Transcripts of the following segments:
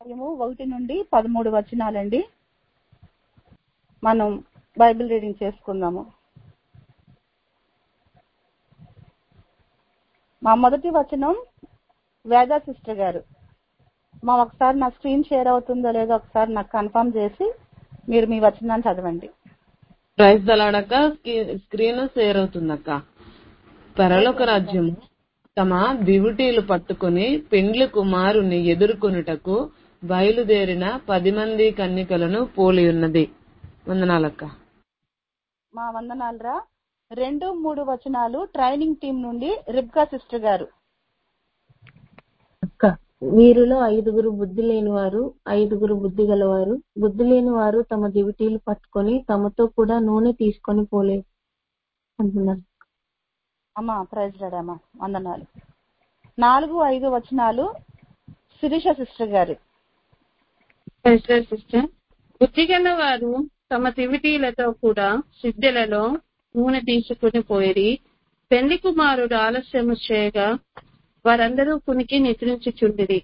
అధ్యాయము ఒకటి నుండి పదమూడు వచనాలండి మనం బైబిల్ రీడింగ్ చేసుకుందాము మా మొదటి వచనం వేదా సిస్టర్ గారు మా ఒకసారి నా స్క్రీన్ షేర్ అవుతుందో లేదో ఒకసారి నాకు కన్ఫర్మ్ చేసి మీరు మీ వచనాన్ని చదవండి ప్రైజ్ దలాడక స్క్రీన్ షేర్ అవుతుందక్క పరలోక రాజ్యము తమ దివిటీలు పట్టుకుని పెండ్లి కుమారుని ఎదుర్కొనుటకు బయలుదేరిన పది మంది కన్నికలను పోలి ఉన్నది వందనాలక్క మా వందనాలరా రెండు మూడు వచనాలు ట్రైనింగ్ టీం నుండి రిబ్కా సిస్టర్ గారు అక్క వీరిలో ఐదుగురు బుద్ధి లేని వారు ఐదుగురు బుద్ధి గలవారు బుద్ధి లేని వారు తమ దివిటీలు పట్టుకొని తమతో కూడా నూనె తీసుకొని పోలే అంటున్నారు అమ్మా ప్రైజ్ రాడమ్మా వందనాలు నాలుగు ఐదు వచనాలు శిరీష సిస్టర్ గారు సిస్టర్ బుద్ధిగల వారు తమ తివిటీలతో కూడా సిద్ధులలో నూనె తీసుకుని పోయి పెళ్లి కుమారుడు ఆలస్యము చేయగా వారందరూ కునికి నిద్రించుచుండిరి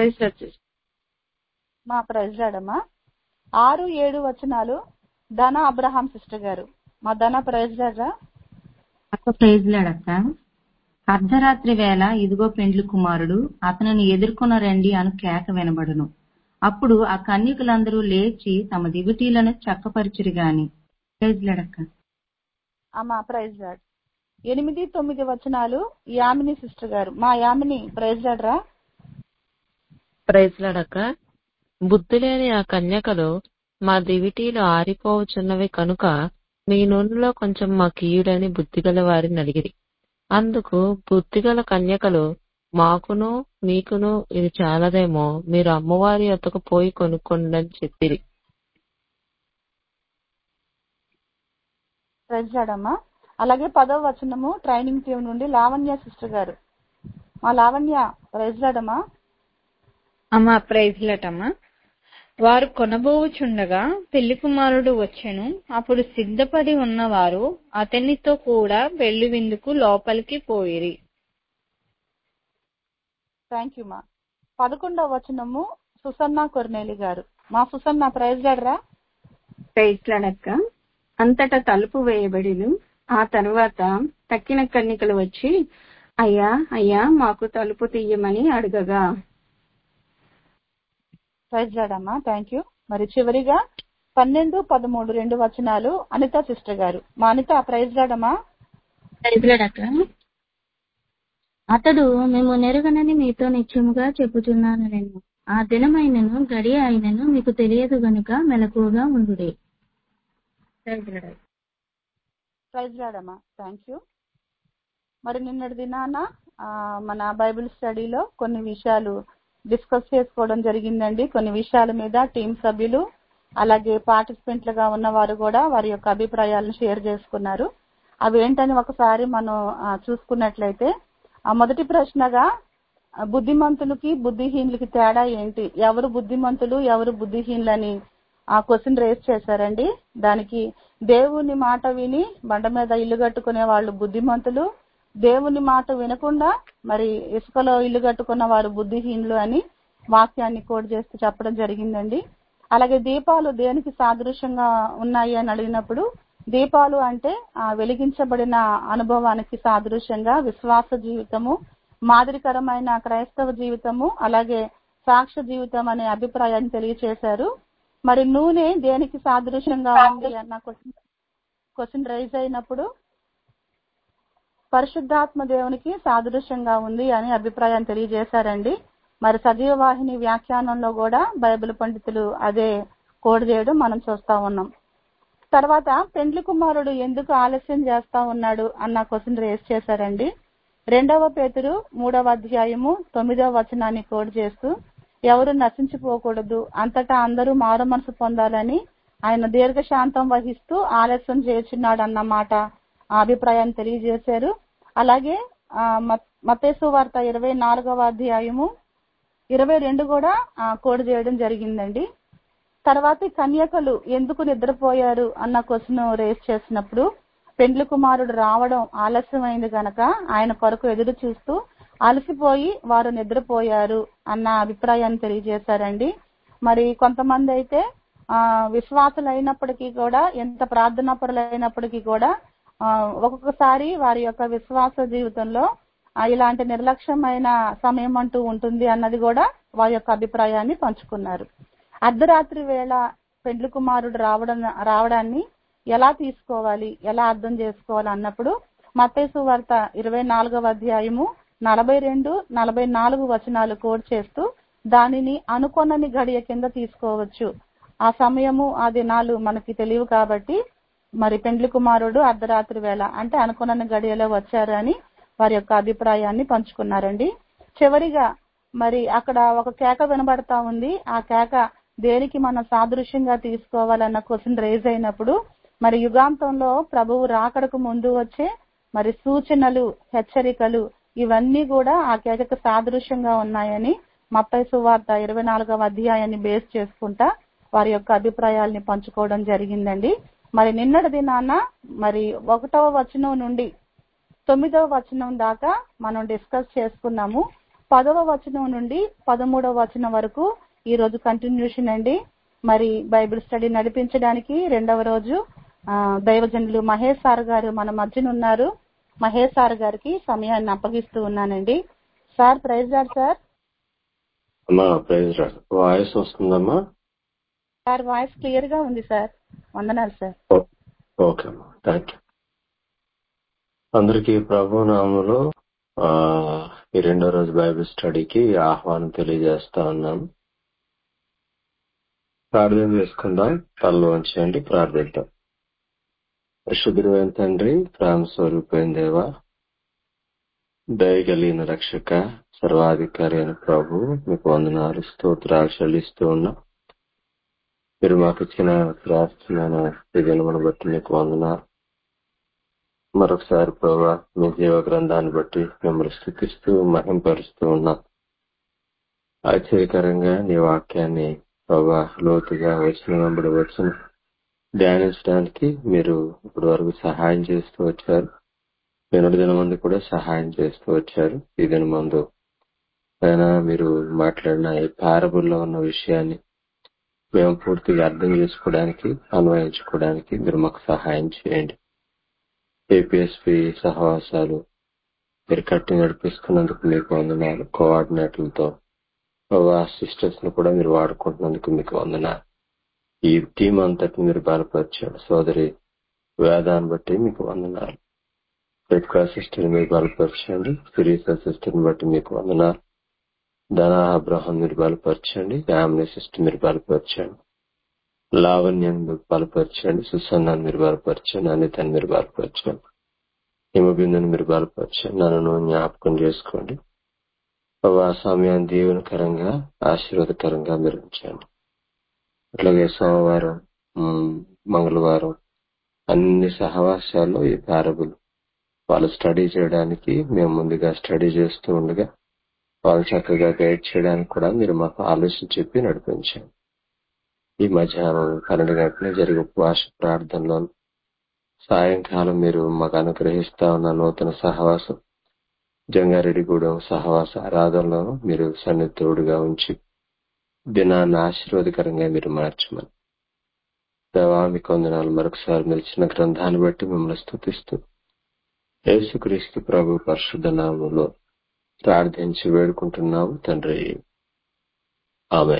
మా ప్రైజ్ రాడమ్మా ఆరు ఏడు వచనాలు ధన అబ్రహాం సిస్టర్ గారు మా ధన ప్రైజ్ రాడరా అక్క ప్రైజ్లాడక్క అర్ధరాత్రి వేళ ఇదిగో పెండ్లి కుమారుడు అతనిని ఎదుర్కొన రండి అను కేక వినబడును అప్పుడు ఆ కన్యకులందరూ లేచి తమ దివిటీలను చక్కపరిచిరి గాని ప్రైజ్లాడక్క అమ్మా ప్రైజ్ రాడ్ ఎనిమిది తొమ్మిది వచనాలు యామిని సిస్టర్ గారు మా యామిని ప్రైజ్ రాడరా ప్రైజ్లాడక బుద్ధి లేని ఆ కన్యకలు మా దివిటీలు ఆరిపోవచున్నవి కనుక మీ నూనెలో కొంచెం మా కీయుడని బుద్ధిగల వారిని అడిగిరి అందుకు బుద్ధిగల కన్యకలు మాకును మీకును ఇది చాలదేమో మీరు అమ్మవారి యొద్దకు పోయి కొనుక్కోండి అని చెప్పిరి ప్రైజ్ రాడమ్మా అలాగే పదవ వచనము ట్రైనింగ్ టీం నుండి లావణ్య సిస్టర్ గారు మా లావణ్య ప్రైజ్ రాడమ్మా అమ్మా ప్రైజ్లటమ్మా వారు కొనబోవుచుండగా పెళ్లి కుమారుడు వచ్చెను అప్పుడు సిద్ధపడి ఉన్నవారు అతనితో కూడా పెళ్లి విందుకు లోపలికి పోయిరి థ్యాంక్ యూ మా పదకొండవ వచనము సుసన్న కొర్నేలి గారు మా సుసన్న ప్రైజ్ రాడరా ప్రైజ్లాడక్క అంతటా తలుపు వేయబడిను ఆ తరువాత తక్కిన కన్నికలు వచ్చి అయ్యా అయ్యా మాకు తలుపు తీయమని అడగగా ప్రైజ్ రాడమ్మా థ్యాంక్ యూ మరి చివరిగా పన్నెండు పదమూడు రెండు వచనాలు అనిత సిస్టర్ గారు మా అనిత ప్రైజ్ రాడమ్మా ప్రైజ్లాడక్క అతడు మేము నెరగనని మీతో నిత్యముగా చెప్పుచున్నాను నేను ఆ దినమైనను గడియ అయినను మీకు తెలియదు గనుక మెలకువగా ఉండుడే ప్రైజ్లాడక్క ప్రైజ్ రాడమ్మా థ్యాంక్ యూ మరి నిన్నటి దినాన ఆ, మన బైబిల్ స్టడీలో కొన్ని విషయాలు డిస్కస్ చేసుకోవడం జరిగిందండి కొన్ని విషయాల మీద టీం సభ్యులు అలాగే పార్టిసిపెంట్లుగా ఉన్నవారు కూడా వారి యొక్క అభిప్రాయాలను షేర్ చేసుకున్నారు అవి ఏంటని ఒకసారి మనం ఆ, చూసుకున్నట్లయితే ఆ మొదటి ప్రశ్నగా ఆ, బుద్ధిమంతులకి బుద్ధిహీనులకి తేడా ఏంటి ఎవరు బుద్ధిమంతులు ఎవరు బుద్ధిహీనులని ఆ క్వశ్చన్ రేస్ చేశారండి దానికి దేవుని మాట విని బండ మీద ఇల్లు కట్టుకునే వాళ్ళు బుద్ధిమంతులు దేవుని మాట వినకుండా మరి ఇసుకలో ఇల్లు కట్టుకున్న వారు బుద్ధిహీనులు అని వాక్యాన్ని కోడ్ చేస్తూ చెప్పడం జరిగిందండి అలాగే దీపాలు దేనికి సాదృశ్యంగా ఉన్నాయి అని అడిగినప్పుడు దీపాలు అంటే ఆ వెలిగించబడిన అనుభవానికి సాదృశ్యంగా విశ్వాస జీవితము మాదిరికరమైన క్రైస్తవ జీవితము అలాగే సాక్ష్య జీవితం అనే అభిప్రాయాన్ని తెలియచేశారు మరి నూనె దేనికి సాదృశ్యంగా ఉంది అన్న క్వశ్చన్ క్వశ్చన్ రైజ్ అయినప్పుడు పరిశుద్ధాత్మ దేవునికి సాదృశ్యంగా ఉంది అని అభిప్రాయాన్ని తెలియజేశారండి మరి సజీవ వాహిని వ్యాఖ్యానంలో కూడా బైబిల్ పండితులు అదే కోడ్ చేయడం మనం చూస్తా ఉన్నాం తర్వాత పెండ్లి కుమారుడు ఎందుకు ఆలస్యం చేస్తా ఉన్నాడు అన్న క్వశ్చన్ రేస్ చేశారండి రెండవ పేతురు మూడవ అధ్యాయము తొమ్మిదవ వచనాన్ని కోడ్ చేస్తూ ఎవరు నశించిపోకూడదు అంతటా అందరూ మారు మనసు పొందాలని ఆయన దీర్ఘశాంతం వహిస్తూ ఆలస్యం చేస్తున్నాడు అన్న మాట ఆ అభిప్రాయాన్ని తెలియజేశారు అలాగే ఆ, మత్- మత్తయి వార్త ఇరవై నాలుగవ అధ్యాయము ఇరవై రెండు కూడా ఆ, కోడ్ చేయడం జరిగిందండి తర్వాత ఈ కన్యకలు ఎందుకు నిద్రపోయారు అన్న క్వశ్చన్ రేస్ చేసినప్పుడు పెండ్లి కుమారుడు రావడం ఆలస్యమైంది గనక ఆయన కొరకు ఎదురు చూస్తూ అలసిపోయి వారు నిద్రపోయారు అన్న అభిప్రాయాన్ని తెలియజేశారండి మరి కొంతమంది అయితే ఆ విశ్వాసులు అయినప్పటికీ కూడా ఎంత ప్రార్థనా పరులైనప్పటికీ కూడా ఆ ఒక్కొక్కసారి వారి యొక్క విశ్వాస జీవితంలో ఆ, ఇలాంటి నిర్లక్ష్యమైన సమయం అంటూ ఉంటుంది అన్నది కూడా వారి యొక్క అభిప్రాయాన్ని పంచుకున్నారు అర్ధరాత్రి వేళ పెండ్లి కుమారుడు రావడం రావడాన్ని ఎలా తీసుకోవాలి ఎలా అర్థం చేసుకోవాలి అన్నప్పుడు మత్తేసు వార్త ఇరవై నాలుగవ అధ్యాయము నలభై రెండు నలభై నాలుగు వచనాలు కోడ్ చేస్తూ దానిని అనుకొనని గడియ కింద తీసుకోవచ్చు ఆ సమయము ఆ దినాలు మనకి తెలియవు కాబట్టి మరి పెండ్లి కుమారుడు అర్ధరాత్రి వేళ అంటే అనుకున్న గడియలో వచ్చారు అని వారి యొక్క అభిప్రాయాన్ని పంచుకున్నారండి చివరిగా మరి అక్కడ ఒక కేక వినబడతా ఉంది ఆ కేక దేనికి మనం సాదృశ్యంగా తీసుకోవాలన్న క్వశ్చన్ రేజ్ అయినప్పుడు మరి యుగాంతంలో ప్రభువు రాకడకు ముందు వచ్చే మరి సూచనలు హెచ్చరికలు ఇవన్నీ కూడా ఆ కేకకు సాదృశ్యంగా ఉన్నాయని మత్తై సువార్త ఇరవై నాలుగవ అధ్యాయాన్ని బేస్ చేసుకుంటా వారి యొక్క అభిప్రాయాల్ని పంచుకోవడం జరిగిందండి మరి నిన్నటి దినాన మరి ఒకటవ వచనం నుండి తొమ్మిదవ వచనం దాకా మనం డిస్కస్ చేసుకున్నాము పదవ వచనం నుండి పదమూడవ వచనం వరకు ఈ రోజు కంటిన్యూషన్ అండి మరి బైబిల్ స్టడీ నడిపించడానికి రెండవ రోజు ఆ, దైవజనులు మహేష్ సార్ గారు మన మధ్యన ఉన్నారు మహేష్ సార్ గారికి సమయాన్ని అప్పగిస్తూ ఉన్నానండి సార్ ప్రైజ్ గారు సార్ అమ్మా ప్రైజ్ రాడ్ వాయిస్ వస్తుందమ్మా సార్ వాయిస్ క్లియర్ గా ఉంది సార్ వందనాలు సార్ ఓ- ఓకే అమ్మా థ్యాంక్ యూ అందరికీ ప్రభు నామములో ఆ, ఈ రెండో రోజు బైబిల్ స్టడీకి ఆహ్వానం తెలియజేస్తా ఉన్నాను ప్రార్థన చేసుకుందాం తల్లు వంచేయండి ప్రార్థిద్దాం పరిశుద్ధుడైన తండ్రి ప్రేమ స్వరూపైన దేవ దయగలిగిన రక్షక సర్వాధికారి అయిన ప్రభు మీకు వందనాలు స్తోత్రాలు చెల్లిస్తూ ఉన్నాం మీరు మాకు ఇచ్చిన ప్రార్థన ఈ దినమును బట్టి మీకు వందనాలు మరొకసారి ప్రభా మీ జీవ గ్రంథాన్ని బట్టి మిమ్మల్ని స్థుతిస్తూ మహింపరుస్తూ ఉన్నాం ఆశ్చర్యకరంగా నీ వాక్యాన్ని ప్రభా లోతుగా వచ్చిన వెంబడి వచ్చిన ధ్యానించడానికి మీరు ఇప్పటి వరకు సహాయం చేస్తూ వచ్చారు వెనుక దినమందు కూడా సహాయం చేస్తూ వచ్చారు ఈ దినమందు అయినా మీరు మాట్లాడిన ఈ పారబుల్లో ఉన్న విషయాన్ని మేము పూర్తిగా అర్థం చేసుకోవడానికి అన్వయించుకోవడానికి మీరు మాకు సహాయం చేయండి ఏపీఎస్పి సహవాసాలు మీరు కట్టి నడిపిస్తున్నందుకు మీకు వందనాలు కోఆర్డినేటర్లతో సిస్టర్స్ ను కూడా మీరు వాడుకుంటున్నందుకు మీకు వందనాలు ఈ టీం అంతటిని మీరు బలపరిచారు సోదరి వేదాన్ని బట్టి మీకు వందనాలు రెడ్కా సిస్టర్ మీరు బలపరచండి సిరీసా సిస్టర్ బట్టి మీకు వందనాలు ధనా అబ్రహం మీరు బలపరచండి యామిని సిస్టర్ మీరు బలపరచండి లావణ్యం మీరు బలపరచండి సుసన్నాన్ని మీరు బలపరచండి అనితని మీరు బలపరచండి హిమబిందుని మీరు బలపరచండి నన్ను జ్ఞాపకం చేసుకోండి ఆ సమయాన్ని దీవెనకరంగా ఆశీర్వాదకరంగా మీరు ఉంచండి అట్లాగే సోమవారం ఉమ్, మంగళవారం అన్ని సహవాసాల్లో ఈ పారబుల్ వాళ్ళు స్టడీ చేయడానికి మేము ముందుగా స్టడీ చేస్తూ ఉండగా వాళ్ళు చక్కగా గైడ్ చేయడానికి కూడా మీరు మాకు ఆలోచన చెప్పి నడిపించండి ఈ మధ్యాహ్నం పన్నెండు గంటల జరిగే ఉపవాస ప్రార్థనలో సాయంకాలం మీరు మాకు అనుగ్రహిస్తా ఉన్న నూతన సహవాసం జంగారెడ్డిగూడెం సహవాస ఆరాధనలో మీరు సన్నిధుడుగా ఉంచి దినాన్ని ఆశీర్వాదకరంగా మీరు మార్చమని దేవా మీ కొందనాలు మరొకసారి నిలిచిన గ్రంథాన్ని బట్టి మిమ్మల్ని స్థుతిస్తూ యేసుక్రీస్తు ప్రభు పరిశుద్ధ నామంలో ప్రార్థించి వేడుకుంటున్నాము తండ్రి ఆమె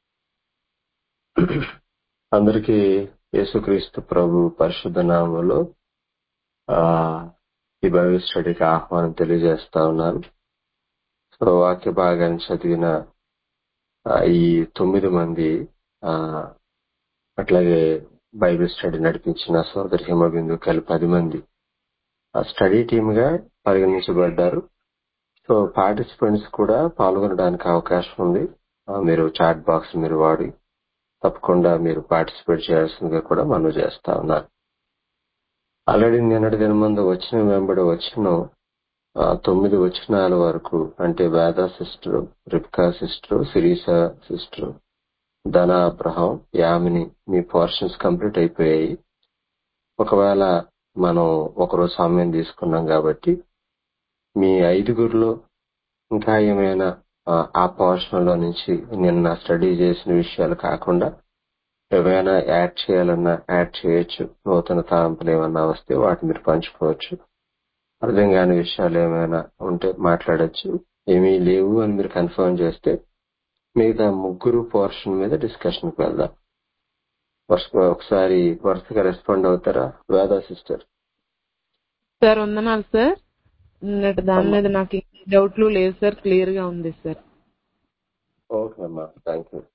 అందరికీ యేసుక్రీస్తు ప్రభు పరిశుద్ధ నామంలో ఆ ఈ బైబిల్ స్టడీకి ఆహ్వానం తెలియజేస్తా ఉన్నాను సో వాక్య భాగాన్ని చదివిన ఆ, ఈ తొమ్మిది మంది ఆ అట్లాగే బైబిల్ స్టడీ నడిపించిన సోదరి హిమబిందు కలిపి పది మంది ఆ స్టడీ టీమ్ గా పరిగణించబడ్డారు సో పార్టిసిపెంట్స్ కూడా పాల్గొనడానికి అవకాశం ఉంది ఆ, మీరు చాట్ బాక్స్ మీరు వాడి తప్పకుండా మీరు పార్టిసిపేట్ చేయాల్సిందిగా కూడా మనం చేస్తా ఉన్నారు ఆల్రెడీ నిన్నటి దిన ముందు వచ్చిన వెంబడి వచ్చిన ఆ, తొమ్మిది వచనాల వరకు అంటే Veda sister Rebecca sister Sirisha sister Dhana Abraham Yamini మీ పోర్షన్స్ కంప్లీట్ అయిపోయాయి ఒకవేళ మనం ఒకరోజు సమయం తీసుకున్నాం కాబట్టి మీ ఐదుగురిలో ఇంకా ఏమైనా ఆ, ఆ పోర్షన్ లో నుంచి నిన్న స్టడీ చేసిన విషయాలు కాకుండా ఏవైనా యాడ్ చేయాలన్నా యాడ్ చేయొచ్చు నూతన తలంపులు ఏమన్నా వస్తే వాటిని మీరు పంచుకోవచ్చు అర్థం కాని విషయాలు ఏమైనా ఉంటే మాట్లాడొచ్చు ఏమీ లేవు అని మీరు కన్ఫర్మ్ చేస్తే మిగతా ముగ్గురు పోర్షన్ మీద డిస్కషన్ కి వెళ్దాం వరుస- ఒకసారి వరుసగా రెస్పాండ్ అవుతారా వేదా సిస్టర్ సార్ వందనాలు సార్ నిన్నటి దాని మీద నాకు ఏ డౌట్లు లేవు సార్ క్లియర్ గా ఉంది సార్ ఓకే అమ్మా థ్యాంక్ యూ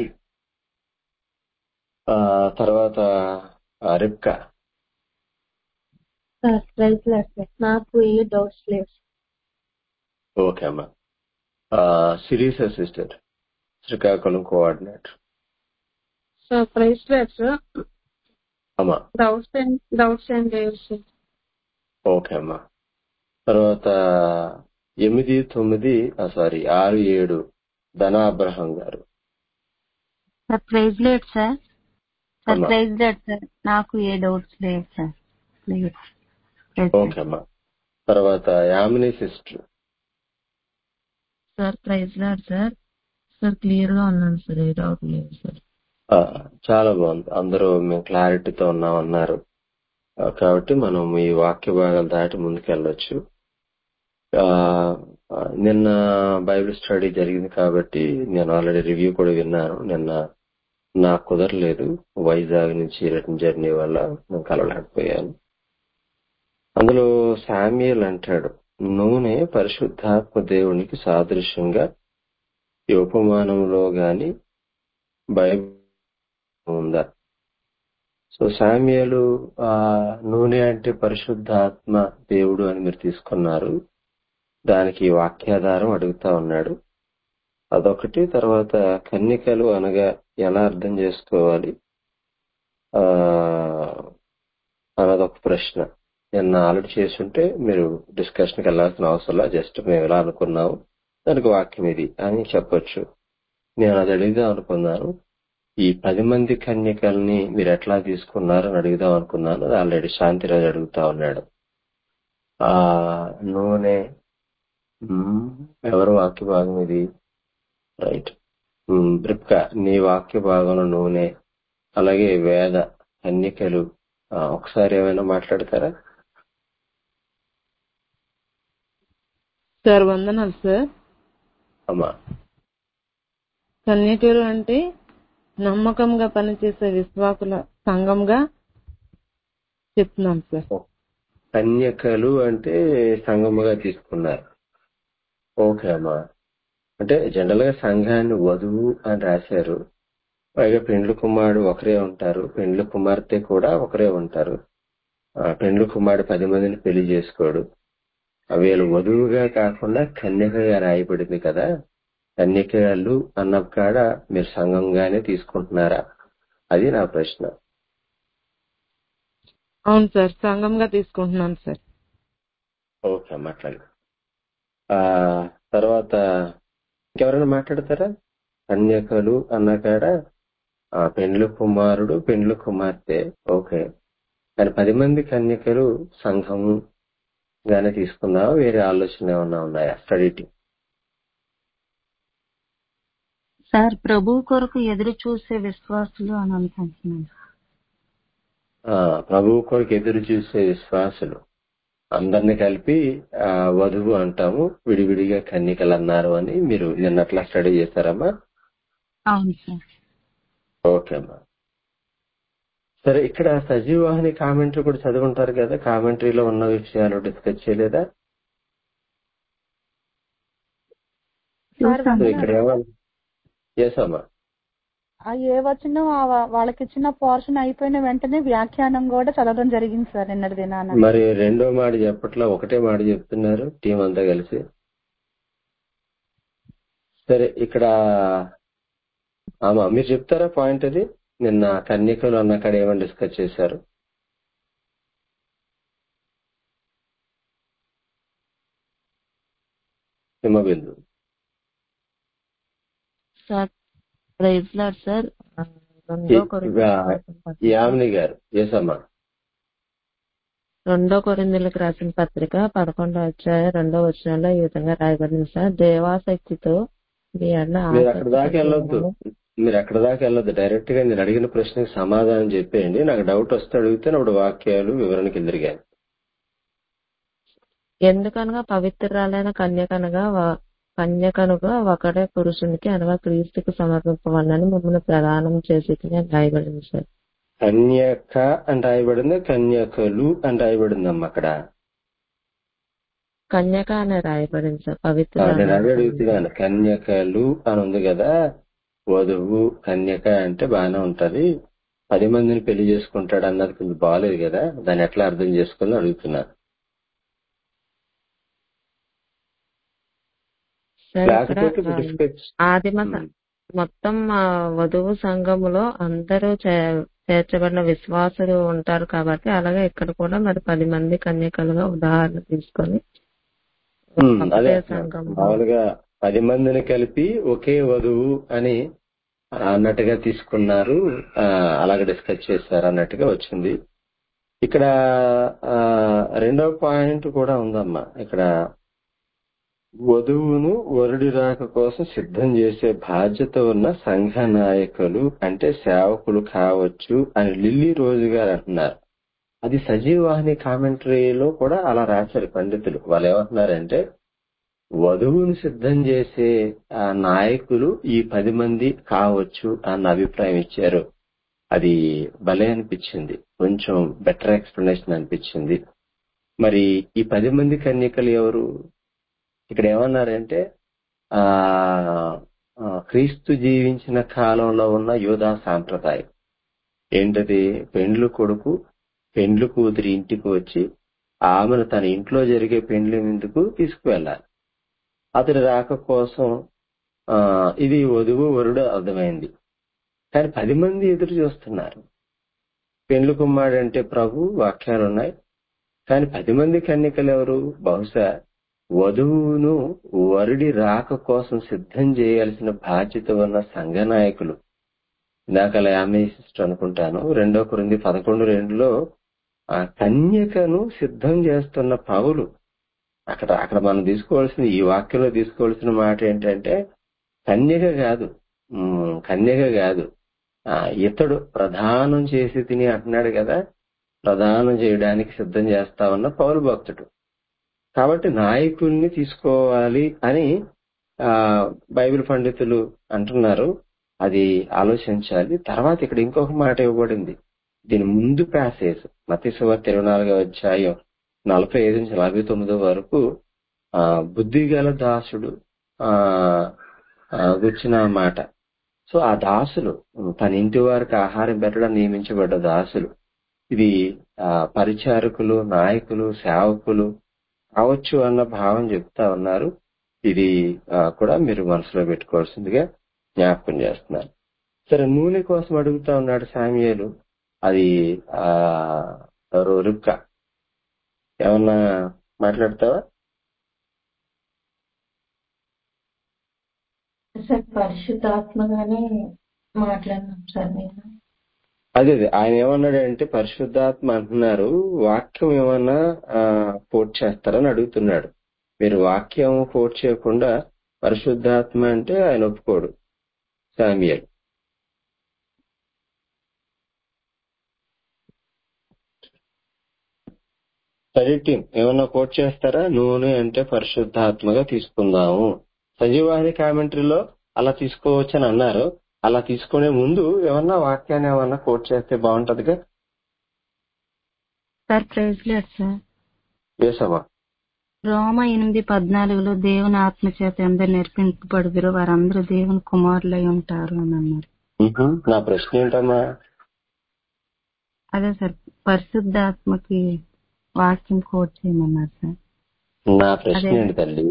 తర్వాత ఆ, Rebecca sir praise lord sir నాకు ఏ డౌట్స్ లేవు ఓకే అమ్మా Sirisha sister Srikakulam coordinator sir praise లేదు సార్ అమ్మా డౌట్స్ ఏం డౌట్స్ ఏం లేవు సార్ ఓకే అమ్మా తర్వాత ఎనిమిది తొమ్మిది సారీ ఆరు ఏడు ధన అబ్రహం గారు sir praise lord sir sir అమ్మా. ప్రైజ్ లేట్ సార్ నాకు ఏ డౌట్స్ లేవు సార్ లేదు ప్రైజ్ ఓకే అమ్మా తర్వాత Yamini sister sir praise lord sir sir clear గా ఉన్నాను సార్ ఏ డౌట్ లేదు సార్ ఆ, చాలా బాగుంది అందరూ మేము క్లారిటీతో ఉన్నామన్నారు ఆ, కాబట్టి మనం ఈ వాక్య భాగాలు దాటి ముందుకెళ్ళొచ్చు ఆ, ఆ, నిన్న బైబిల్ స్టడీ జరిగింది కాబట్టి నేను ఆల్రెడీ రివ్యూ కూడా విన్నాను నిన్న నాకు కుదరలేదు వైజాగ్ నుంచి రిటర్న్ జర్నీ వల్ల నేను కలవలేకపోయాను అందులో శామ్యుయల్ అంటాడు నూనె పరిశుద్ధాత్మ దేవునికి సాదృశ్యంగా ఈ ఉపమానంలో గాని బైబిల్ ఉందా సో సామ్యాలు ఆ నూనె అంటే పరిశుద్ధాత్మ దేవుడు అని మీరు తీసుకున్నారు దానికి వాక్యాధారం అడుగుతా ఉన్నాడు అదొకటి తర్వాత కన్నికలు అనగా ఎలా అర్థం చేసుకోవాలి ఆ అన్నదొక ప్రశ్న నిన్న ఆల్రెడీ చేసుంటే మీరు డిస్కషన్కి వెళ్ళాల్సిన అవసరం జస్ట్ మేము ఎలా అనుకున్నాము దానికి వాక్యం ఇది అని చెప్పొచ్చు నేను అది అడుగుదాం అనుకున్నాను ఈ పది మంది కన్యకల్ని మీరు ఎట్లా తీసుకున్నారు అని అడుగుదాం అనుకున్నాను ఆల్రెడీ శాంతిరాజు అడుగుతా ఉన్నాడు ఆ నూనె మ్మ్, ఎవరు వాక్య భాగం ఇది రైట్ బ్రిప్క నీ వాక్య భాగంలో నూనె అలాగే వేద కన్యకలు ఆ, ఒకసారి ఏమైనా మాట్లాడతారా సార్ వందనాలు సార్ అమ్మా కన్యకలు అంటే నమ్మకంగా పనిచేసే విశ్వాసుల సంఘంగా చెప్తున్నాం సార్ కన్యకలు అంటే సంగముగా తీసుకున్నారు ఓకే అమ్మా అంటే జనరల్ గా సంఘాన్ని వధువు అని రాశారు పైగా పెండ్లు కుమారుడు ఒకరే ఉంటారు పెండ్లు కుమార్తె కూడా ఒకరే ఉంటారు ఆ, పెండ్లు కుమారుడు పది మందిని పెళ్లి చేసుకోడు ఆ, వీళ్ళు వధువుగా కాకుండా కన్యకగా రాయబడింది కదా కన్యకలు అన్న కాడ మీరు సంఘంగానే తీసుకుంటున్నారా అది నా ప్రశ్న అవును సార్ సంఘంగా తీసుకుంటున్నాను సార్ ఓకే అమ్మా అట్లాగే ఆ తర్వాత ఇంకెవరైనా మాట్లాడతారా కన్యకలు అన్న కాడ ఆ పెండ్లు కుమారుడు పెండ్లు కుమార్తె ఓకే కానీ పది మంది కన్యకలు సంఘము గానే తీసుకుందామా వేరే ఆలోచన ఏమన్నా ఉన్నాయా స్టడీ టీం సార్ ప్రభు కొరకు ఎదురు చూసే విశ్వాసులు అని అనుకుంటున్నాను ఆ, ప్రభువు కొరకు ఎదురు చూసే విశ్వాసులు అందరిని కలిపి ఆ, వధువు అంటాము విడివిడిగా కన్యకలు అన్నారు అని మీరు నిన్నట్లా స్టడీ చేశారమ్మా అవును సార్ ఓకే అమ్మా సరే ఇక్కడ సజీవాహిని కామెంటరీ కూడా చదువుంటారు కదా కామెంటరీలో ఉన్న విషయాలు డిస్కస్ చేయలేదా సార్ సో ఇక్కడ ఏమన్నా ఎస్ అమ్మా ఆ ఏ వచ్చిన వాళ్ళకి ఇచ్చిన పోర్షన్ అయిపోయిన వెంటనే వ్యాఖ్యానం కూడా చదవడం జరిగింది సార్ నిన్నటి దినాన మరి రెండో మాట చెప్పట్లా ఒకటే మాట చెప్తున్నారు టీం అంతా కలిసి సరే ఇక్కడ ఆమా మీరు చెప్తారా పాయింట్ అది నిన్న కన్యకలు అన్న కాడ ఏమైనా డిస్కస్ చేశారు Himabindu sir praise lord sir ఆ, రెండో కొరింథీయులకు రాసిన పత్రిక యామిని గారు ఎస్ అమ్మా రెండో కొరింథీయులకు రాసిన పత్రిక పదకొండో అధ్యాయ రెండో వచనంలో ఈ విధంగా రాయబడింది సార్ దేవాసక్తితో మీ అన్న మీరు ఆసక్తి అక్కడ దాకా కలిగి వెళ్ళొద్దు ఉన్నాను మీరు అక్కడ దాకా వెళ్ళొద్దు డైరెక్ట్ గా నేను అడిగిన ప్రశ్నకి సమాధానం చెప్పేయండి నాకు డౌట్ వస్తే అడిగితే అప్పుడు వాక్యాలు వివరణకి ఎదురుగాను ఎందుకనగా పవిత్రాలైన కన్యకనగా వ- కన్యకనుగా ఒకడే పురుషునికి అనగా క్రీస్తుకి సమర్పింపవలని మిమ్మల్ని ప్రదానం చేసి నేను రాయబడింది సార్ కన్యక అని రాయబడింది కన్యకలు అని రాయబడిందమ్మా అక్కడ కన్యక అనే రాయబడింది సార్ ఆ, నేను పవిత్రాలైన అదే కన్యక అడుగుతున్నాను కన్యకలు అని ఉంది కదా వధువు కన్యక అంటే బాగానే ఉంటది పది మందిని పెళ్లి చేసుకుంటాడు అన్నది కొంచెం బాగాలేదు కదా దాన్ని ఎట్లా అర్థం చేసుకుని అడుగుతున్నాను సార్ ఇక్కడ లేకపోతే ఆ, డిస్కస్ ఆదిమ స- మొత్తం ఆ, వధువు సంఘములో అందరూ చే- చేర్చబడిన విశ్వాసులు ఉంటారు కాబట్టి అలాగే ఇక్కడ కూడా మరి పది మంది కన్యకలుగా ఉదాహరణ తీసుకొని అదే ఒకటే అంటున్నాను. సంఘంలో మామూలుగా పది మందిని కలిపి ఒకే వధువు అని అన్నట్టుగా తీసుకున్నారు ఆ, అలాగే డిస్కస్ చేశారు అన్నట్టుగా వచ్చింది ఇక్కడ ఆ, రెండవ పాయింట్ కూడా ఉందమ్మా ఇక్కడ వధువును వరుడి రాక కోసం సిద్ధం చేసే బాధ్యత ఉన్న సంఘ నాయకులు అంటే సేవకులు కావచ్చు అని లిల్లీ రోజు గారు అంటున్నారు అది సజీవాహిని కామెంటరీలో కూడా అలా రాశారు పండితులు వాళ్ళు ఏమంటున్నారంటే వధువును సిద్ధం చేసే ఆ నాయకులు ఈ పది మంది కావచ్చు అన్న అభిప్రాయం ఇచ్చారు అది భలే అనిపించింది కొంచెం బెటర్ ఎక్స్ప్లెనేషన్ అనిపించింది మరి ఈ పది మంది కన్యకలు ఎవరు ఇక్కడ ఏమన్నారంటే ఆ ఆ, క్రీస్తు జీవించిన కాలంలో ఉన్న యోధా సాంప్రదాయం ఏంటది పెండ్లు కొడుకు పెండ్లు కూతురి ఇంటికి వచ్చి ఆమెను తన ఇంట్లో జరిగే పెండ్లి విందుకు తీసుకువెళ్ళాలి అతడి రాక కోసం ఆ ఇది వధువు వరుడు అర్థమైంది కానీ పది మంది ఎదురు చూస్తున్నారు పెండ్లు కుమ్మాడంటే ప్రభు వాక్యాలు ఉన్నాయి కానీ పది మంది కన్యకలు ఎవరు బహుశా వధువును వరుడి రాక కోసం సిద్ధం చేయాల్సిన బాధ్యత ఉన్న సంఘ నాయకులు ఇందాక ఆమె సిస్టర్ అనుకుంటాను రెండో కొరింది పదకొండు రెండులో ఆ కన్యకను సిద్ధం చేస్తున్న పౌలు అక్కడ అక్కడ మనం తీసుకోవాల్సిన ఈ వాక్యంలో తీసుకోవాల్సిన మాట ఏంటంటే కన్యక కాదు ఉమ్, కన్యక కాదు ఆ, ఇతడు ప్రధానం చేసి తిని అంటున్నాడు కదా ప్రదానం చేయడానికి సిద్ధం చేస్తా ఉన్న పౌరు భక్తుడు కాబట్టి నాయకుల్ని తీసుకోవాలి అని ఆ బైబిల్ పండితులు అంటున్నారు అది ఆలోచించాలి తర్వాత ఇక్కడ ఇంకొక మాట ఇవ్వబడింది దీని ముందు ప్యాసేజ్ మతీశ్వర్ ఇరవై నాలుగో అధ్యాయం నలభై ఐదు నుంచి నలభై తొమ్మిదో వరకు ఆ బుద్ధిగల దాసుడు ఆ ఆ, గుర్చిన మాట సో ఆ దాసులు తన ఇంటి వారికి ఆహారం పెట్టడం నియమించబడ్డ దాసులు ఇది ఆ పరిచారకులు నాయకులు సేవకులు కావచ్చు అన్న భావం చెప్తా ఉన్నారు ఇది ఆ, కూడా మీరు మనసులో పెట్టుకోవాల్సిందిగా జ్ఞాపకం చేస్తున్నారు సరే నూనె కోసం అడుగుతా ఉన్నాడు సామ్యాలు అది ఆ ఎవరు రిబ్కా ఏమన్నా మాట్లాడతావా సార్ పరిశుద్ధాత్మగానే మాట్లాడినాం సార్ నేను అదే అదే ఆయన ఏమన్నాడంటే పరిశుద్ధాత్మ అంటున్నారు వాక్యం ఏమన్నా కోట్ చేస్తారని అడుగుతున్నాడు మీరు వాక్యం కోట్ చేయకుండా పరిశుద్ధాత్మ అంటే ఆయన ఒప్పుకోడు సామియల్ స్టడీ టీం ఏమన్నా కోట్ చేస్తారా నూనె అంటే పరిశుద్ధాత్మగా తీసుకుందాము సజీవాహిని కామెంటరీలో అలా తీసుకోవచ్చు అని అన్నారు అలా తీసుకునే ముందు ఏమన్నా వాక్యాన్ని ఏమన్నా కోట్ చేస్తే బాగుంటదిగా సార్ ప్రైజ్ లేదు సార్ వేసవా రోమ ఎనిమిది పద్నాలుగులో దేవుని ఆత్మ చేత ఎందరు నేర్పింపబడుదురో వారందరూ దేవుని కుమారులై ఉంటారు అని అన్నారు నా ప్రశ్న ఏంటమ్మా అదే సార్ పరిశుద్ధాత్మకి వాక్యం కోట్ చేయమన్నారు సార్ నా ప్రశ్న అదే. ఏంటి తల్లి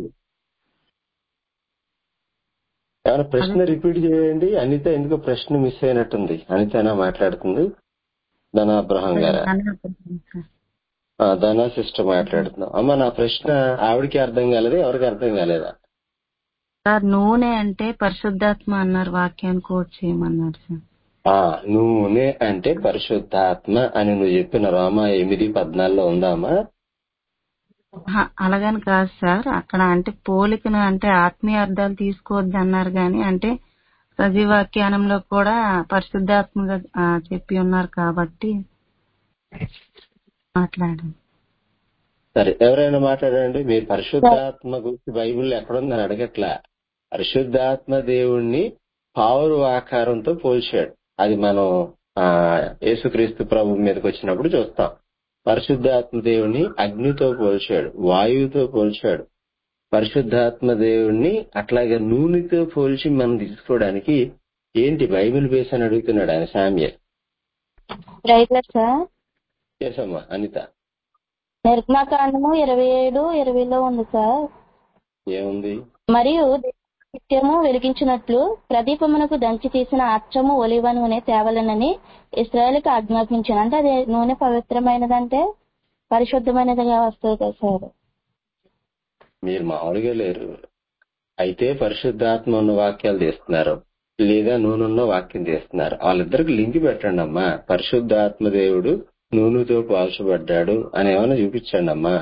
ఏమైనా ప్రశ్న అదే. రిపీట్ చేయండి అనిత ఎందుకో ప్రశ్న మిస్ అయినట్టుంది అనితనా మాట్లాడుతుంది ధనా అబ్రహం గారా సార్ ఆ, ధనా సిస్టర్ మాట్లాడుతున్నాం అమ్మ నా ప్రశ్న ఆవిడకి అర్థం కాలేదు ఎవరికి అర్థం కాలేదా సార్ నూనె అంటే పరిశుద్ధాత్మ అన్నారు వాక్యాన్ని కోట్ చేయమన్నారు సార్ ఆ నూనె అంటే పరిశుద్ధాత్మ అని నువ్వు చెప్పిన రోమా ఎనిమిది పద్నాలుగులో ఉందామా ఆహా, అలాగని కాదు సార్ అక్కడ అంటే పోలికను అంటే ఆత్మీయ అర్థాలు తీసుకోవద్దు అన్నారు కానీ అంటే సజీవాఖ్యానంలో కూడా పరిశుద్ధాత్మగా ఆ, చెప్పి ఉన్నారు కాబట్టి మాట్లాడండి సరే ఎవరైనా మాట్లాడండి మీరు పరిశుద్ధాత్మ గురించి బైబిల్ ఎక్కడుందని అడగట్లా పరిశుద్ధాత్మ దేవుణ్ణి పావురు ఆకారంతో పోల్చాడు అది మనం ఆ యేసుక్రీస్తు ప్రభు మీదకి వచ్చినప్పుడు చూస్తాం పరిశుద్ధాత్మ దేవుణ్ణి అగ్నితో పోల్చాడు వాయువుతో పోల్చాడు పరిశుద్ధాత్మ దేవుణ్ణి అట్లాగే నూనెతో పోల్చి మనం తీసుకోవడానికి ఏంటి బైబిల్ బేస్ అని అడుగుతున్నాడు ఆయన సామ్య రైతుల సార్ చేసమ్మా అనిత నిర్గమాకాండము ఇరవై ఏడు ఇరవైలో ఉంది సార్ ఏముంది మరియు నిత్యము వెలిగించినట్లు ప్రదీపమునకు దంచి తీసిన అచ్చము ఒలివ నూనె తేవలనని ఇస్రాయల్కి ఆజ్ఞాపించాను అంటే అది నూనె పవిత్రమైనదంటే పరిశుద్ధమైనదిగా వస్తుంది కదా సార్ మీరు మామూలుగా లేరు అయితే పరిశుద్ధాత్మ ఉన్న వాక్యాలు తీస్తున్నారు లేదా నూనె ఉన్న వాక్యం తీస్తున్నారు వాళ్ళిద్దరికి లింక్ పెట్టండి అమ్మా పరిశుద్ధాత్మ దేవుడు నూనెతో పాల్చబడ్డాడు అని ఏమైనా చూపించండి అమ్మా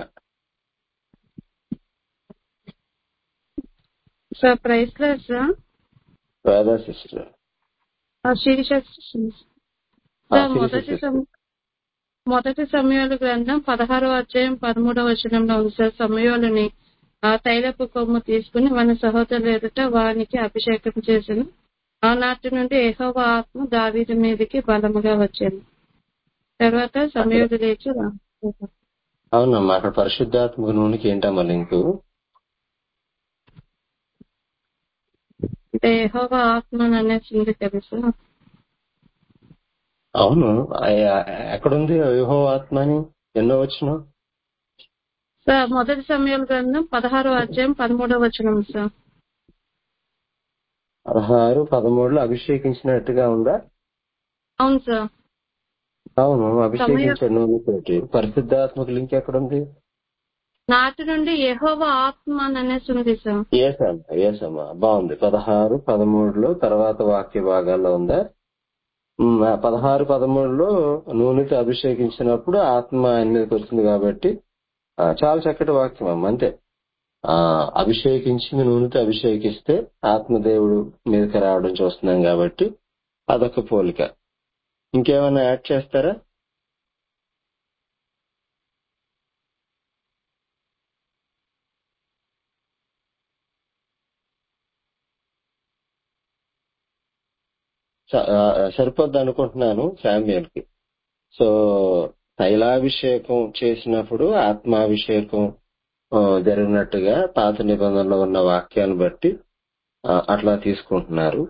సార్ ప్రైస్ లేదు సార్ రాధా సిస్టర్ ఆ శీర్ష సార్ మొదటి సమ- మొదటి సమయాల గ్రంథం పదహారో అధ్యాయం పదమూడవ వచనంలో ఉంది సార్ సమయాలని ఆ తైలపు కొమ్ము తీసుకుని మన సహోదరులు ఎదుట వానికి అభిషేకం చేసిన ఆనాటి నుండి ఏహోవ ఆత్మ దావీదు మీదకి బలముగా వచ్చింది తర్వాత సమయోలు లేచి రా- అవునమ్మా అక్కడ పరిశుద్ధాత్మక నూనెకి ఏంటమ్మా లింకు అంటే ఏహోవ ఆత్మ అనేసి ఉంది కదా సార్ అవును ఆ- ఎక్కడుంది యోహో ఆత్మ అని ఎన్నో వచ్చిన సార్ మొదటి సమయాల గ్రంథం పదహారో అధ్యాయం పదమూడవ వచనం సార్ పదహారు పదమూడులో అభిషేకించినట్టుగా ఉందా అవును సార్ అవును అభిషేకించాడు నూనెతోటి పరిశుద్ధాత్మక లింక్ ఎక్కడుంది నాటి నుండి యెహోవా ఆత్మ అని అనేసి ఉంది సార్ ఏసమ్మా ఏసమ్మా బాగుంది పదహారు పదమూడులో తర్వాత వాక్య భాగాల్లో ఉందా ఉమ్, ఆ పదహారు పదమూడులో నూనెతో అభిషేకించినప్పుడు ఆత్మ ఆయన మీదకి వచ్చింది కాబట్టి ఆ, చాలా చక్కటి వాక్యం అమ్మ అంతే ఆ అభిషేకించింది నూనెతో అభిషేకిస్తే ఆత్మదేవుడు మీదకి రావడం చూస్తున్నాం కాబట్టి అదొక పోలిక ఇంకేమైనా యాడ్ చేస్తారా స- ఆ, సరిపోద్ది అనుకుంటున్నాను శామ్యుయల్ కి సో తైలాభిషేకం చేసినప్పుడు ఆత్మాభిషేకం ఆ, జరిగినట్టుగా పాత నిబంధనలో ఉన్న వాక్యాన్ని బట్టి ఆ, అట్లా తీసుకుంటున్నారు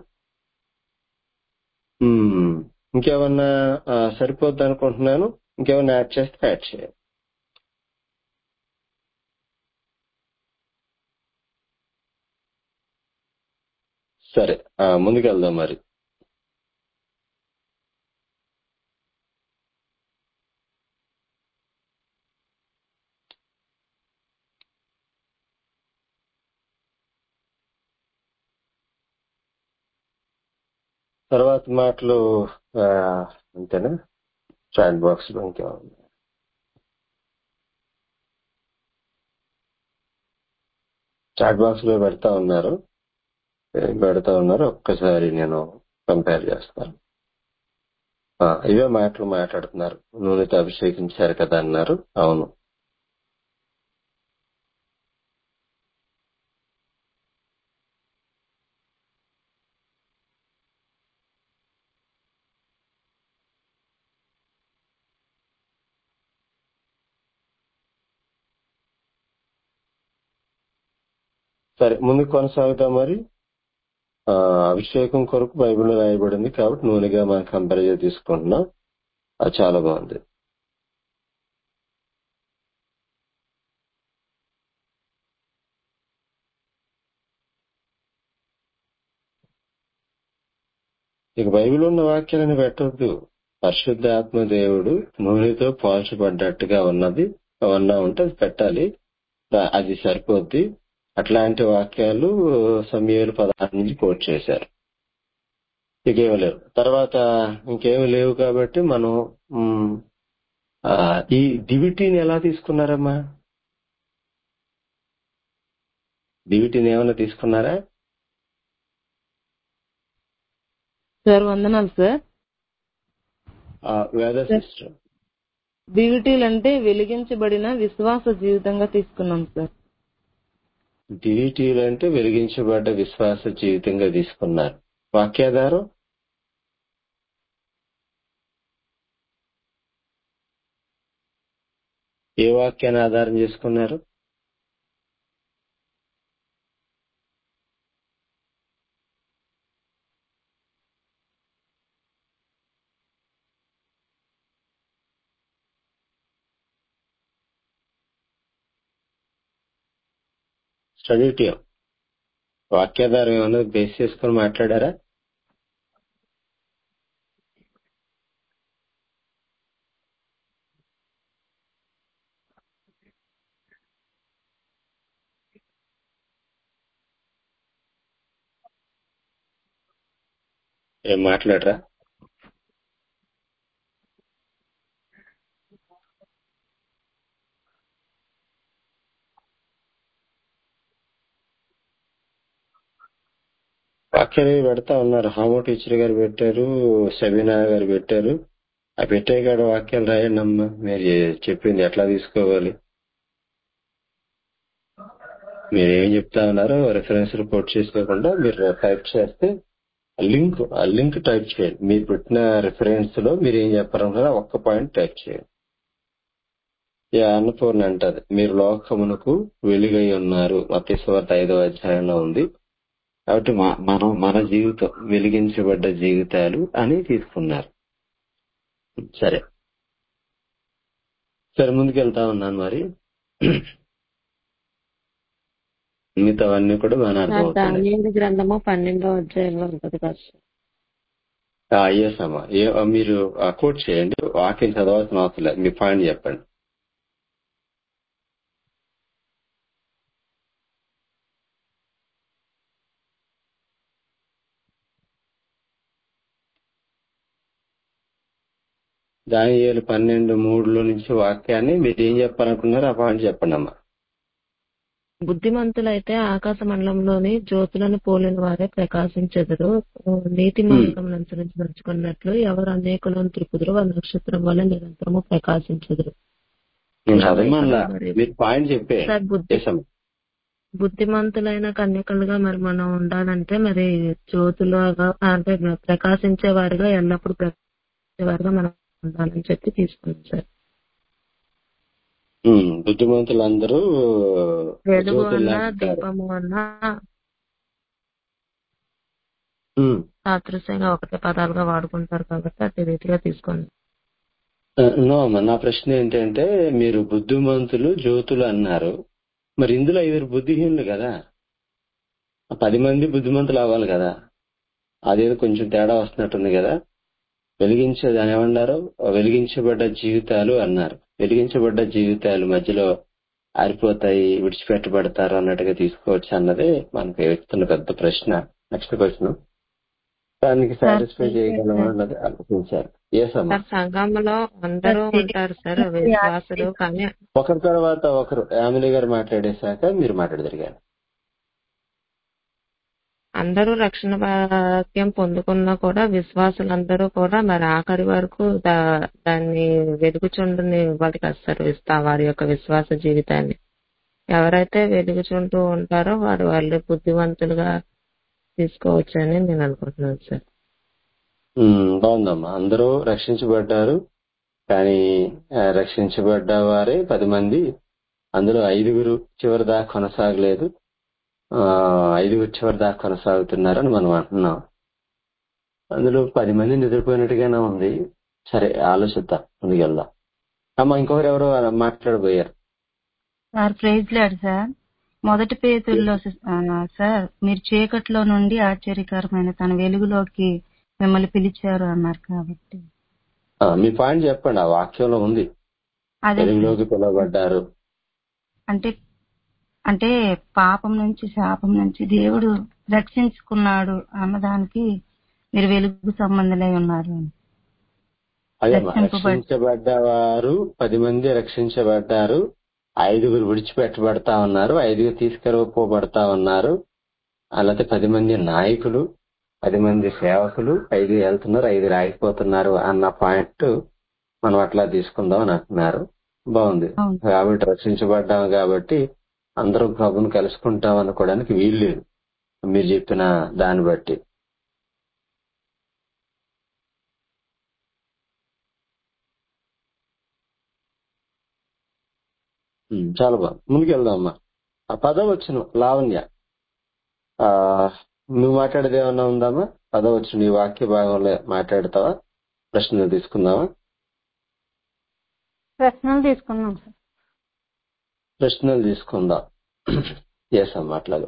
ఉమ్, ఇంకేమన్నా ఆ, సరిపోద్ది అనుకుంటున్నాను ఇంకేమన్నా యాడ్ చేస్తే యాడ్ చేయాలి సరే ఆ, ముందుకెళ్దాం మరి తర్వాత మాటలు ఆ, అంతేనా చాట్ బాక్స్ లో ఇంకేమన్నా చాట్ బాక్స్ లో పెడతా ఉన్నారు ఏం పెడతా ఉన్నారు ఒక్కసారి నేను కంపేర్ చేస్తాను ఆ, ఇవే మాటలు మాట్లాడుతున్నారు నూనెతో అభిషేకించారు కదా అన్నారు అవును సరే ముందుకు కొనసాగుతాం మరి ఆ, అభిషేకం కొరకు బైబిల్లో రాయబడింది కాబట్టి నూనెగా మనం కంపారిజన్ తీసుకుంటున్నాం అది చాలా బాగుంది ఇక బైబిల్ ఉన్న వాక్యాలను పెట్టొద్దు పరిశుద్ధ ఆత్మ దేవుడు నూనెతో పోల్చబడ్డట్టుగా ఉన్నది ఏమన్నా ఉంటే అది పెట్టాలి దా- అది సరిపోద్ది అట్లాంటి వాక్యాలు సమయాలు పదహారు నుంచి కోట్ చేశారు ఇంకేమి లేవు తర్వాత ఇంకేమి లేవు కాబట్టి మనం మ్, ఆ, ఈ డివిటీని ఎలా తీసుకున్నారమ్మా డివిటీని ఏమైనా తీసుకున్నారా సార్ వందనాలు సార్ ఆ, వేద సిస్టర్ డివిటీలు అంటే వెలిగించబడిన విశ్వాస జీవితంగా తీసుకున్నాం సార్ డివిటీలు అంటే వెలిగించబడ్డ విశ్వాస జీవితంగా తీసుకున్నారు వాక్యాధారం ఏ వాక్యాన్ని ఆధారం చేసుకున్నారు స్టడీ టీం వాక్యాధారం ఏమన్నా బేస్ చేసుకొని మాట్లాడారా ఏం మాట్లాడరా వాక్యాలు పెడతా ఉన్నారు హామో టీచర్ గారు పెట్టారు సబీనా గారు పెట్టారు ఆ పెట్టే కాడ వాక్యాలు రాయండి అమ్మా మీరు చెప్పింది ఎట్లా తీసుకోవాలి మీరు ఏం చెప్తా ఉన్నారో రెఫరెన్స్ రిపోర్ట్ చేసుకోకుండా మీరు టైప్ చేస్తే లింక్ ఆ లింక్ టైప్ చేయండి మీరు పెట్టిన రిఫరెన్స్ లో మీరు ఏం చెప్పాలన్నారో ఒక్క పాయింట్ టైప్ చేయండి యా అన్నపూర్ణ అంటది మీరు లోకమునకు వెలుగై ఉన్నారు మతేశ్వర్త ఐదవ అధ్యాయంలో ఉంది కాబట్టి మా- మనం మన జీవితం వెలిగించబడ్డ జీవితాలు అని తీసుకున్నారు సరే సరే ముందుకెళ్తా ఉన్నాను మరి మిగతావన్నీ కూడా మన సార్ అర్థమవుతున్నాయి దానియేలు గ్రంథము పన్నెండో అధ్యాయంలో ఉంటది కదా సార్ ఎస్ అమ్మా ఏ ఆ, మీరు కోట్ చేయండి వాక్యం చదవాల్సిన అవసరం లేదు మీ పాయింట్ చెప్పండి దానియేలు పన్నెండు మూడులో నుంచి వాక్యాన్ని మీరు ఏం చెప్పాలనుకున్నారో ఆ పాయింట్ చెప్పండి అమ్మా బుద్ధిమంతులైతే ఆకాశ మండలంలోని జ్యోతులను పోలిన వారే ప్రకాశించెదరు నీతి మార్గం అనుసరించి నడుచుకున్నట్లు ఎవరు అనేకులను త్రిపుదురు వారి నక్షత్రం వల్ల నిరంతరము ప్రకాశించెదరు నేను అదేమన్నా మరి- మీరు పాయింట్ చెప్పే సార్ బుద్ధి Yes, అమ్మా. బుద్ధిమంతులైన కన్యకలుగా మరి మనం ఉండాలంటే మరి జ్యోతులుగా అంటే ప్రకాశించే వారిగా ఎల్లప్పుడూ ప్రకాశించే వారిగా మనం ఉండాలని చెప్పి తీసుకున్నాం సార్ ఉమ్, బుద్ధిమంతులందరూ వెలుగు అన్న జ్యోతుల్లా ఉంటారు. దీపము అన్న ఉమ్. సాదృశ్యంగా ఒకటే పదాలుగా వాడుకుంటారు కాబట్టి అదే రీతిగా తీసుకోండి ఆ, నో అమ్మా నా ప్రశ్న ఏంటంటే మీరు బుద్ధిమంతులు జ్యోతులు అన్నారు మరి ఇందులో ఐదుగురు బుద్ధిహీనులు కదా ఆ పది మంది బుద్ధిమంతులు అవ్వాలి కదా అదేదో కొంచెం తేడా వస్తున్నట్టుంది కదా వెలిగించే దాని ఏమన్నారు వెలిగించబడ్డ జీవితాలు అన్నారు వెలిగించబడ్డ జీవితాలు మధ్యలో ఆరిపోతాయి విడిచిపెట్టబడతారు అన్నట్టుగా తీసుకోవచ్చు అన్నదే మనకు వస్తున్న పెద్ద ప్రశ్న నెక్స్ట్ క్వశ్చన్ దానికి సాటిస్ఫై చేయగలమా అన్నది ఆలోచించారు ఎస్ అమ్మా సార్ సంఘంలో అందరూ ఉంటారు సార్ విశ్వాసులు కానీ ఒకరి తర్వాత ఒకరు యామిలి గారు మాట్లాడేశాక మీరు మాట్లాడదరిగారు అందరూ రక్షణ భాగ్యం పొందుకున్నా కూడా విశ్వాసులందరూ కూడా మరి ఆఖరి వరకు దా- దాన్ని వెలుగుచుండుని వాళ్ళకి వస్తారు ఇస్తా వారి యొక్క విశ్వాస జీవితాన్ని ఎవరైతే వెలుగుచుంటూ ఉంటారో వారు వాళ్ళు బుద్ధివంతులుగా తీసుకోవచ్చు అని నేను అనుకుంటున్నాను సార్ ఉమ్, బాగుందమ్మా అందరూ రక్షించబడ్డారు కానీ ఆ, రక్షించబడ్డ వారే పది మంది అందులో ఐదుగురు చివరి దాకా కొనసాగలేదు ఆ, ఐదుగురు చివరి దాకా కొనసాగుతున్నారని మనం అంటున్నాం అందులో పది మంది నిద్రపోయినట్టుగానే ఉంది సరే ఆలోచిద్దాం ముందుకెళ్దాం అమ్మా ఇంకొకరు ఎవరో మాట్లాడబోయారు సార్ ప్రైజ్ లాడ్ సార్ మొదటి పేతుల్లో ఆ, సార్ మీరు చీకట్లో నుండి ఆశ్చర్యకరమైన తన వెలుగులోకి మిమ్మల్ని పిలిచారు అన్నారు కాబట్టి ఆ, మీ పాయింట్ చెప్పండి ఆ వాక్యంలో ఉంది అదే వెలుగులోకి పిలువబడ్డారు అంటే అంటే పాపం నుంచి శాపం నుంచి దేవుడు రక్షించుకున్నాడు అన్నదానికి మీరు వెలుగు సంబంధులై ఉన్నారు అని. అదే రక్షింపబడ్- రక్షించబడ్డవారు పది మంది రక్షించబడ్డారు ఐదుగురు విడిచిపెట్టబడతా ఉన్నారు ఐదుగురు తీసుకెళ్ళిపోబడతా ఉన్నారు అలాగే పది మంది నాయకులు పది మంది సేవకులు ఐదు వెళ్తున్నారు ఐదు ఆగిపోతున్నారు అన్న పాయింట్ మనం అట్లా తీసుకుందాం అని అంటున్నారు బాగుంది అవును కాబట్టి రక్షించబడ్డాం కాబట్టి అందరూ ప్రభుని కలుసుకుంటాం అనుకోవడానికి వీలు లేదు మీరు చెప్పిన దాన్ని బట్టి ఉమ్, చాలా బాగుంది ముందుకెళ్దాం అమ్మా ఆ పదవచ్చును లావణ్య ఆ నువ్వు మాట్లాడేది ఏమన్నా ఉందామా పదవచ్చు నీ వాక్య భాగంలో మాట్లాడతావా ప్రశ్నలు తీసుకుందామా ప్రశ్నలు తీసుకుందాం సార్ ప్రశ్నలు తీసుకుందాం ఎస్ అమ్మా అట్లాగే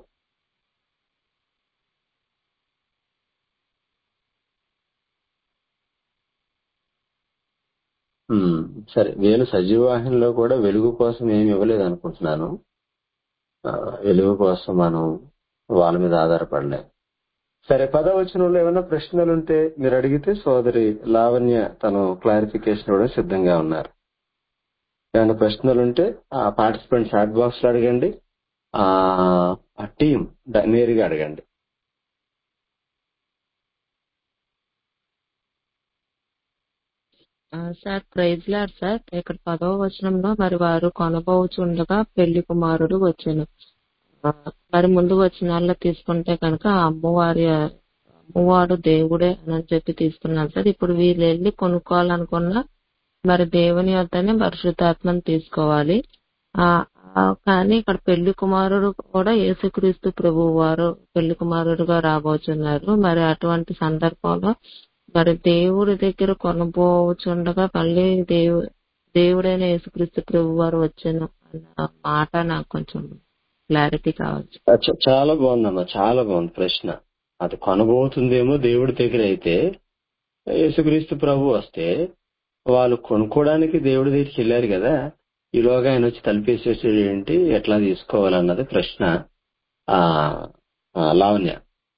ఉమ్, సరే నేను సజీవాహినిలో కూడా వెలుగు కోసం ఏమి ఇవ్వలేదు అనుకుంటున్నాను ఆ, వెలుగు కోసం మనం వాళ్ళ మీద ఆధారపడలేం సరే పదవచనంలో ఏమైనా ప్రశ్నలు ఉంటే మీరు అడిగితే సోదరి లావణ్య తను క్లారిఫికేషన్ ఇవ్వడం సిద్ధంగా ఉన్నారు ఏమైనా ప్రశ్నలు ఉంటే ఆ పార్టిసిపెంట్ చాట్ బాక్స్ లో అడగండి ఆ ఆ టీం డ- నేరుగా అడగండి ఆ, సార్ ప్రైజ్ లాడ్ సార్ ఇక్కడ పదవ వచనంలో మరి వారు కొనబోచుండగా పెళ్లి కుమారుడు వచ్చాను మరి ముందు వచనాల్లో తీసుకుంటే కనుక ఆ అమ్మవారి అమ్మవాడు దేవుడే అని చెప్పి తీసుకున్నాను సార్ ఇప్పుడు వీళ్ళు వెళ్ళి కొనుక్కోవాలనుకున్నా మరి దేవుని వద్దనే పరిశుద్ధాత్మను తీసుకోవాలి ఆ ఆ, కానీ ఇక్కడ పెళ్లి కుమారుడు కూడా యేసుక్రీస్తు ప్రభు వారు పెళ్లి కుమారుడుగా రాబోతున్నారు మరి అటువంటి సందర్భంలో మరి దేవుడి దగ్గర కొనబోచుండగా మళ్ళీ దేవు దేవుడైన యేసుక్రీస్తు ప్రభు వారు వచ్చాను అన్న మాట నాకు కొంచెం క్లారిటీ కావచ్చు ఆ, చ- చాలా బాగుందమ్మా చాలా బాగుంది ప్రశ్న అది కొనబోతుందేమో దేవుడి దగ్గర అయితే యేసుక్రీస్తు ప్రభు వస్తే వాళ్ళు కొనుక్కోవడానికి దేవుడి దగ్గరికి వెళ్ళారు కదా ఈలోగా ఆయన వచ్చి తలిపేసేసాడు ఏంటి ఎట్లా తీసుకోవాలన్నది ప్రశ్న ఆ ఆ, లావణ్య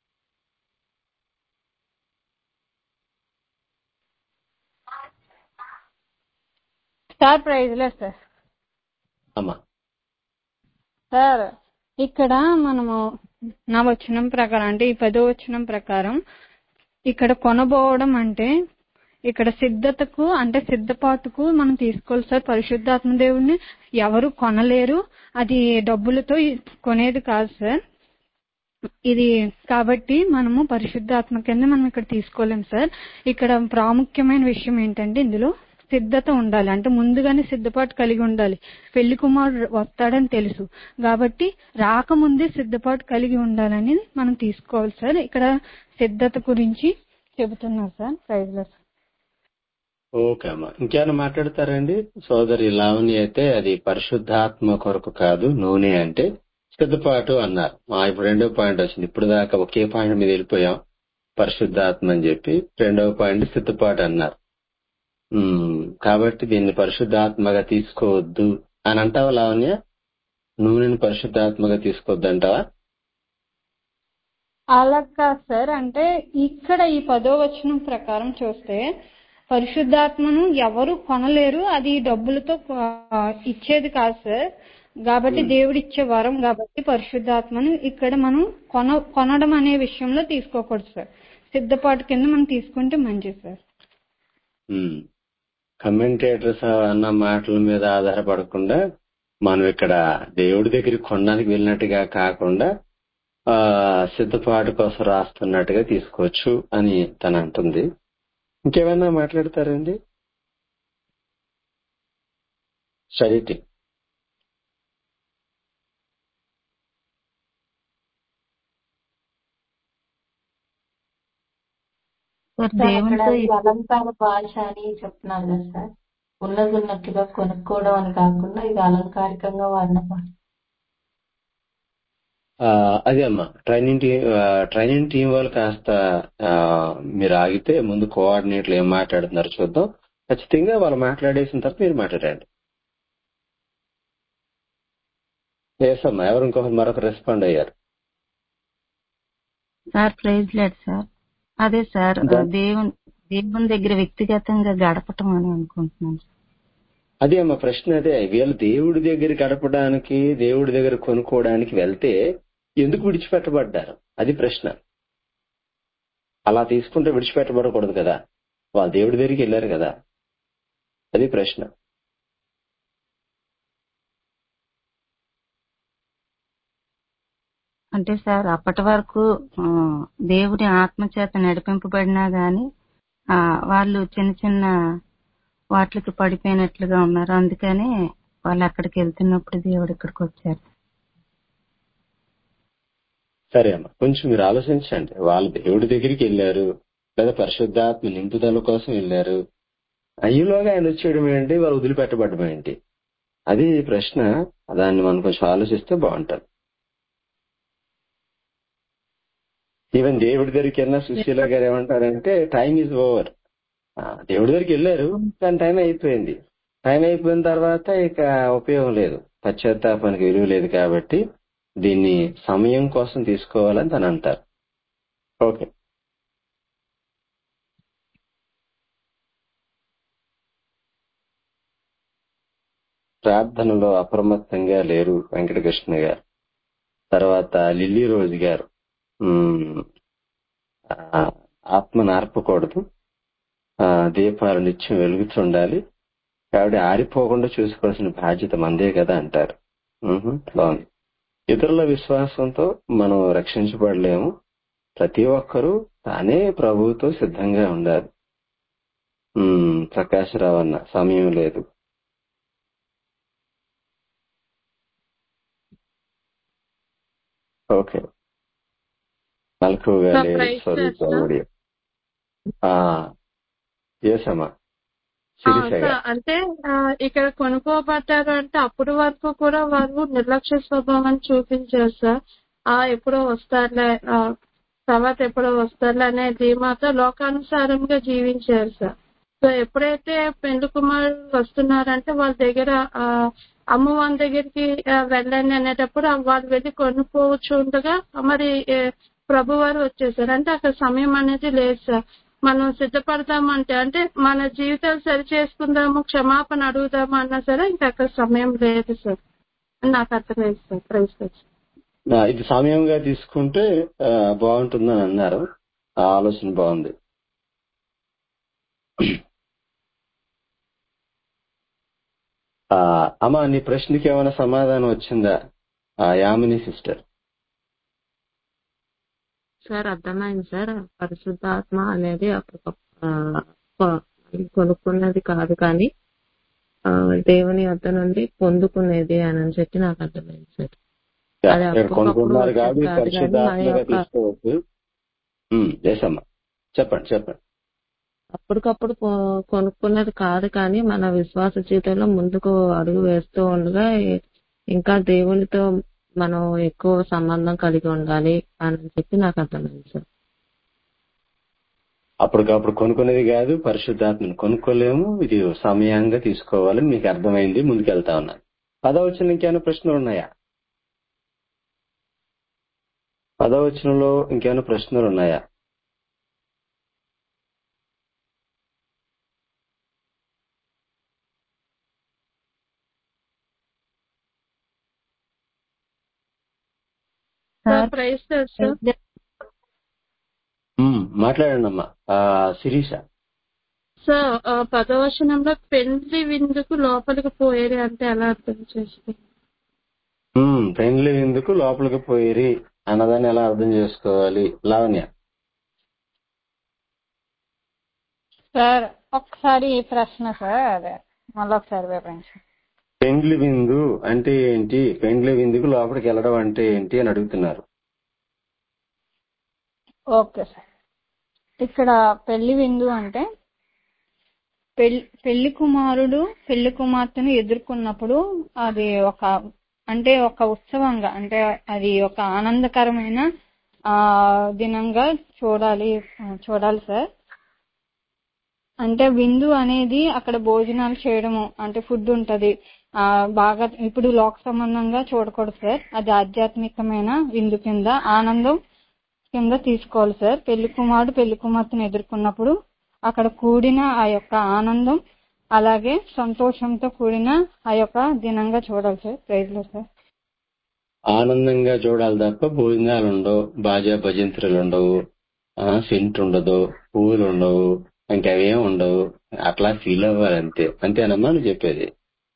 సార్ ప్రైజ్ లేదు సార్ అమ్మా సార్ ఇక్కడ మనము నా వచనం ప్రకారం అంటే ఈ పదో వచనం ప్రకారం ఇక్కడ కొనబోవడం అంటే ఇక్కడ సిద్ధతకు అంటే సిద్ధపాటుకు మనం తీసుకోవాలి సార్ పరిశుద్ధాత్మ దేవుడిని ఎవరు కొనలేరు అది డబ్బులతో కొనేది కాదు సార్ ఇది కాబట్టి మనము పరిశుద్ధాత్మ కింద మనం ఇక్కడ తీసుకోలేం సార్ ఇక్కడ ప్రాముఖ్యమైన విషయం ఏంటంటే ఇందులో సిద్ధత ఉండాలి అంటే ముందుగానే సిద్ధపాటు కలిగి ఉండాలి పెళ్లి కుమారుడు వస్తాడని తెలుసు కాబట్టి రాకముందే సిద్ధపాటు కలిగి ఉండాలని మనం తీసుకోవాలి సార్ ఇక్కడ సిద్ధత గురించి చెబుతున్నారు సార్ ప్రైజ్ లో సార్ ఓకే అమ్మా ఇంకేమైనా మాట్లాడతారండి సోదరి లావణ్య అయితే అది పరిశుద్ధాత్మ కొరకు కాదు నూనె అంటే సిద్ధపాటు అన్నారు మా ఇప్పుడు రెండో పాయింట్ వచ్చింది ఇప్పుడు దాకా ఒకే పాయింట్ మీద వెళ్ళిపోయాం పరిశుద్ధాత్మ అని చెప్పి రెండవ పాయింట్ సిద్ధపాటు అన్నారు ఉమ్, కాబట్టి దీన్ని పరిశుద్ధాత్మగా తీసుకోవద్దు అని అంటావా లావణ్య నూనెని పరిశుద్ధాత్మగా తీసుకోవద్దు అంటావా అలా కాదు సార్ అంటే ఇక్కడ ఈ పదో వచనం ప్రకారం చూస్తే పరిశుద్ధాత్మను ఎవరు కొనలేరు అది డబ్బులతో ఆ, ఇచ్చేది కాదు సార్ కాబట్టి దేవుడు ఇచ్చే వరం కాబట్టి పరిశుద్ధాత్మను ఇక్కడ మనం కొన కొనడం అనే విషయంలో తీసుకోకూడదు సార్ సిద్ధపాటు కింద మనం తీసుకుంటే మంచిది సార్ కమెంటేటర్స్ అన్న మాటల మీద ఆధారపడకుండా మనం ఇక్కడ దేవుడి దగ్గరికి కొనడానికి వెళ్ళినట్టుగా కాకుండా ఆ సిద్ధపాటు కోసం రాస్తున్నట్టుగా తీసుకోవచ్చు అని తను అంటుంది ఇంకేమైనా మాట్లాడతారండి చరిటి సార్ సార్ అక్కడ దేవునితో ఈ అలంకార భాష అని చెప్తున్నారు కదా సార్ ఉన్నది ఉన్నట్టుగా కొనుక్కోవడం అని కాకుండా ఇది అలంకారికంగా వాడిన భాష ఆ, అదే అమ్మా ట్రైనింగ్ టీం ట్రైనింగ్ టీం వాళ్ళు కాస్త ఆ, మీరు ఆగితే ముందు కోఆర్డినేట్లు ఏం మాట్లాడుతున్నారు చూద్దాం ఖచ్చితంగా వాళ్ళు మాట్లాడేసిన తర్వాత మీరు మాట్లాడండి ఎస్ అమ్మా ఎవరు ఇంకొకరు మరొక రెస్పాండ్ అయ్యారు సార్ ప్రైజ్ లేదు సార్ అదే సార్ ఇంకా? దేవుని దేవుని దగ్గర వ్యక్తిగతంగా గడపటం అని అనుకుంటున్నాను అదే మా ప్రశ్న అదే వీళ్ళు దేవుడి దగ్గర గడపడానికి దేవుడి దగ్గర కొనుక్కోవడానికి వెళ్తే ఎందుకు విడిచిపెట్టబడ్డారు అది ప్రశ్న అలా తీసుకుంటే విడిచిపెట్టబడకూడదు కదా వాళ్ళు దేవుడి దగ్గరికి వెళ్ళారు కదా అది ప్రశ్న అంటే సార్ అప్పటి వరకు ఆ, దేవుని ఆత్మచేత నడిపింపబడినా గాని ఆ, వాళ్ళు చిన్న చిన్న వాటికి పడిపోయినట్లుగా ఉన్నారు అందుకని వాళ్ళు అక్కడికి వెళ్తున్నప్పుడు దేవుడు ఇక్కడికి వచ్చారు సరే అమ్మా కొంచెం మీరు ఆలోచించండి వాళ్ళు దేవుడి దగ్గరికి వెళ్ళారు లేదా పరిశుద్ధాత్మ నింపుదల కోసం వెళ్ళారు అయ్యలోగా ఆయన వచ్చేయడం ఏంటి వాళ్ళు వదిలిపెట్టబడడం ఏంటి అది ప్రశ్న దాన్ని మనం కొంచెం ఆలోచిస్తే బాగుంటుంది ఈవెన్ దేవుడి దగ్గరికి వెళ్ళిన సుశీల గారు ఏమంటారంటే టైం ఈజ్ ఓవర్ దేవుడి దగ్గరికి వెళ్ళారు కానీ టైం అయిపోయింది టైం అయిపోయిన తర్వాత ఇక ఉపయోగం లేదు పశ్చాత్తాపానికి విలువ లేదు కాబట్టి దీన్ని సమయం కోసం తీసుకోవాలని తను అంటారు ఓకే ప్రార్థనలో అప్రమత్తంగా లేరు వెంకటకృష్ణ గారు తర్వాత లిల్లీ రోజు గారు ఉమ్, ఆ, ఆత్మ నార్పకూడదు ఆ, దీపాలు నిత్యం వెలుగుతుండాలి కాబట్టి ఆరిపోకుండా చూసుకోవాల్సిన బాధ్యత మందే కదా అంటారు ఉహు, బాగుంది ఇతరుల విశ్వాసంతో మనం రక్షించబడలేము ప్రతి ఒక్కరూ తానే ప్రభువుతో సిద్ధంగా ఉండాలి ఉమ్, ప్రకాశరావు అన్న సమయం లేదు ఓకే మల్కుగా సార్ లేదు praise Swaroopa sir audio yes అమ్మా ఆ, శిరీష సార్ గారు అంటే ఆ, ఇక్కడ కొనుక్కోబడ్డారు అంటే అప్పటి వరకు కూడా వారు నిర్లక్ష్య స్వభావం చూపించారు సార్ ఆ ఎప్పుడో వస్తారులే ఆ, తర్వాత ఎప్పుడో వస్తారులే అనే ధీమాతో లోకానుసారంగా జీవించారు సార్ సో ఎప్పుడైతే పెండ్లి కుమారుడు వస్తున్నారంటే వాళ్ళ దగ్గర ఆ, అమ్మవారి దగ్గరికి ఆ, వెళ్ళండి అనేటప్పుడు ఆ వాళ్ళు వెళ్ళి కొనుక్కోవచ్చు ఉండగా మరి ఏ, ప్రభువారు వచ్చేసారు అంటే అక్కడ సమయం అనేది లేదు సార్ మనం సిద్ధపడదామంటే అంటే మన జీవితాలు సరి చేసుకుందాము క్షమాపణ అడుగుదాము అన్నా సరే ఇంకా అక్కడ సమయం లేదు సార్ అని నాకు అర్థమైంది సార్ ప్రైజ్ లార్డ్. ఆ, ఇది సమయంగా తీసుకుంటే ఆ, బాగుంటుందని అన్నారు ఆ ఆలోచన బాగుంది ఆ, అమ్మా నీ ప్రశ్నకి ఏమైనా సమాధానం వచ్చిందా ఆ యామిని సిస్టర్ సార్ అర్థమైంది సార్ పరిశుద్ధాత్మ అనేది అప్పుడు కొనుక్కున్నది కాదు కానీ ఆ, దేవుని వద్ద నుండి పొందుకునేది అని అని చెప్పి నాకు అర్థమైంది సార్ అది ఇక్కడ అప్పటికప్పుడు కొనుక్కున్నారు కాదు వచ్చేది కాదు కానీ మన పరిశుద్ధాత్మగా యొక్క తీసుకోవచ్చు ఉమ్, ఎస్ అమ్మా చెప్పండి చెప్పండి అప్పటికప్పుడు కొ- కొనుక్కున్నది కాదు కానీ మన విశ్వాస జీవితంలో ముందుకు అడుగు వేస్తూ ఉండగా ఇ- ఇంకా దేవునితో మనం ఎక్కువ సంబంధం కలిగి ఉండాలి అని చెప్పి నాకు అర్థమైంది సార్ అప్పటికప్పుడు కొనుక్కునేది కాదు పరిశుద్ధాత్మను కొనుక్కోలేము ఇది సమయంగా తీసుకోవాలని మీకు అర్థమైంది ముందుకెళ్తా ఉన్నారు పదవచనం ఇంకేమైనా ప్రశ్నలు ఉన్నాయా పదవచనంలో ఇంకేమైనా ప్రశ్నలు ఉన్నాయా sir sir praise lord sir um, మాట్లాడండి అమ్మా ఆ, శిరీష సార్ ఆ, పదవచనంలో పెళ్లి విందుకు లోపలికి పోయేది అంటే ఎలా అర్థం చేసుకోవాలి ఉమ్, పెండ్లి ఎందుకు లోపలికి పోయిరి అన్నదాన్ని ఎలా అర్థం చేసుకోవాలి లావణ్య సార్ ఒకసారి ఈ ప్రశ్న సార్ మళ్ళీ ఒకసారి వివరించండి పెండ్లి విందు అంటే ఏంటి పెండ్లి విందుకు లోపలికి వెళ్ళడం అంటే ఏంటి అని అడుగుతున్నారు ఓకే సార్ ఇక్కడ పెళ్లి విందు అంటే పెళ్లి పెళ్లి కుమారుడు పెళ్లి కుమార్తెను ఎదుర్కొన్నప్పుడు అది ఒక అంటే ఒక ఉత్సవంగా అంటే అది ఒక ఆనందకరమైన ఆ దినంగా చూడాలి చూడాలి సార్ అంటే విందు అనేది అక్కడ భోజనాలు చేయడము అంటే ఫుడ్ ఉంటది ఆ బాగా ఇప్పుడు లోక సంబంధంగా చూడకూడదు సార్ అది ఆధ్యాత్మికమైన విందు కింద ఆనందం కింద తీసుకోవాలి సార్ పెళ్లి కుమారుడు పెళ్లి కుమార్తెను ఎదుర్కొన్నప్పుడు అక్కడ కూడిన ఆ యొక్క ఆనందం అలాగే సంతోషంతో కూడిన ఆ యొక్క దినంగా చూడాలి సార్ ప్రైజ్ లో సార్ ఆనందంగా చూడాలి తప్ప భోజనాలు ఉండవు బాజా భజంత్రులు ఉండవు ఆ, సెంట్ ఉండదు పువ్వులు ఉండవు ఇంకవేం ఉండవు అట్లా ఫీల్ అవ్వాలి అంతే అంతేనమ్మా నువ్వు చెప్పేది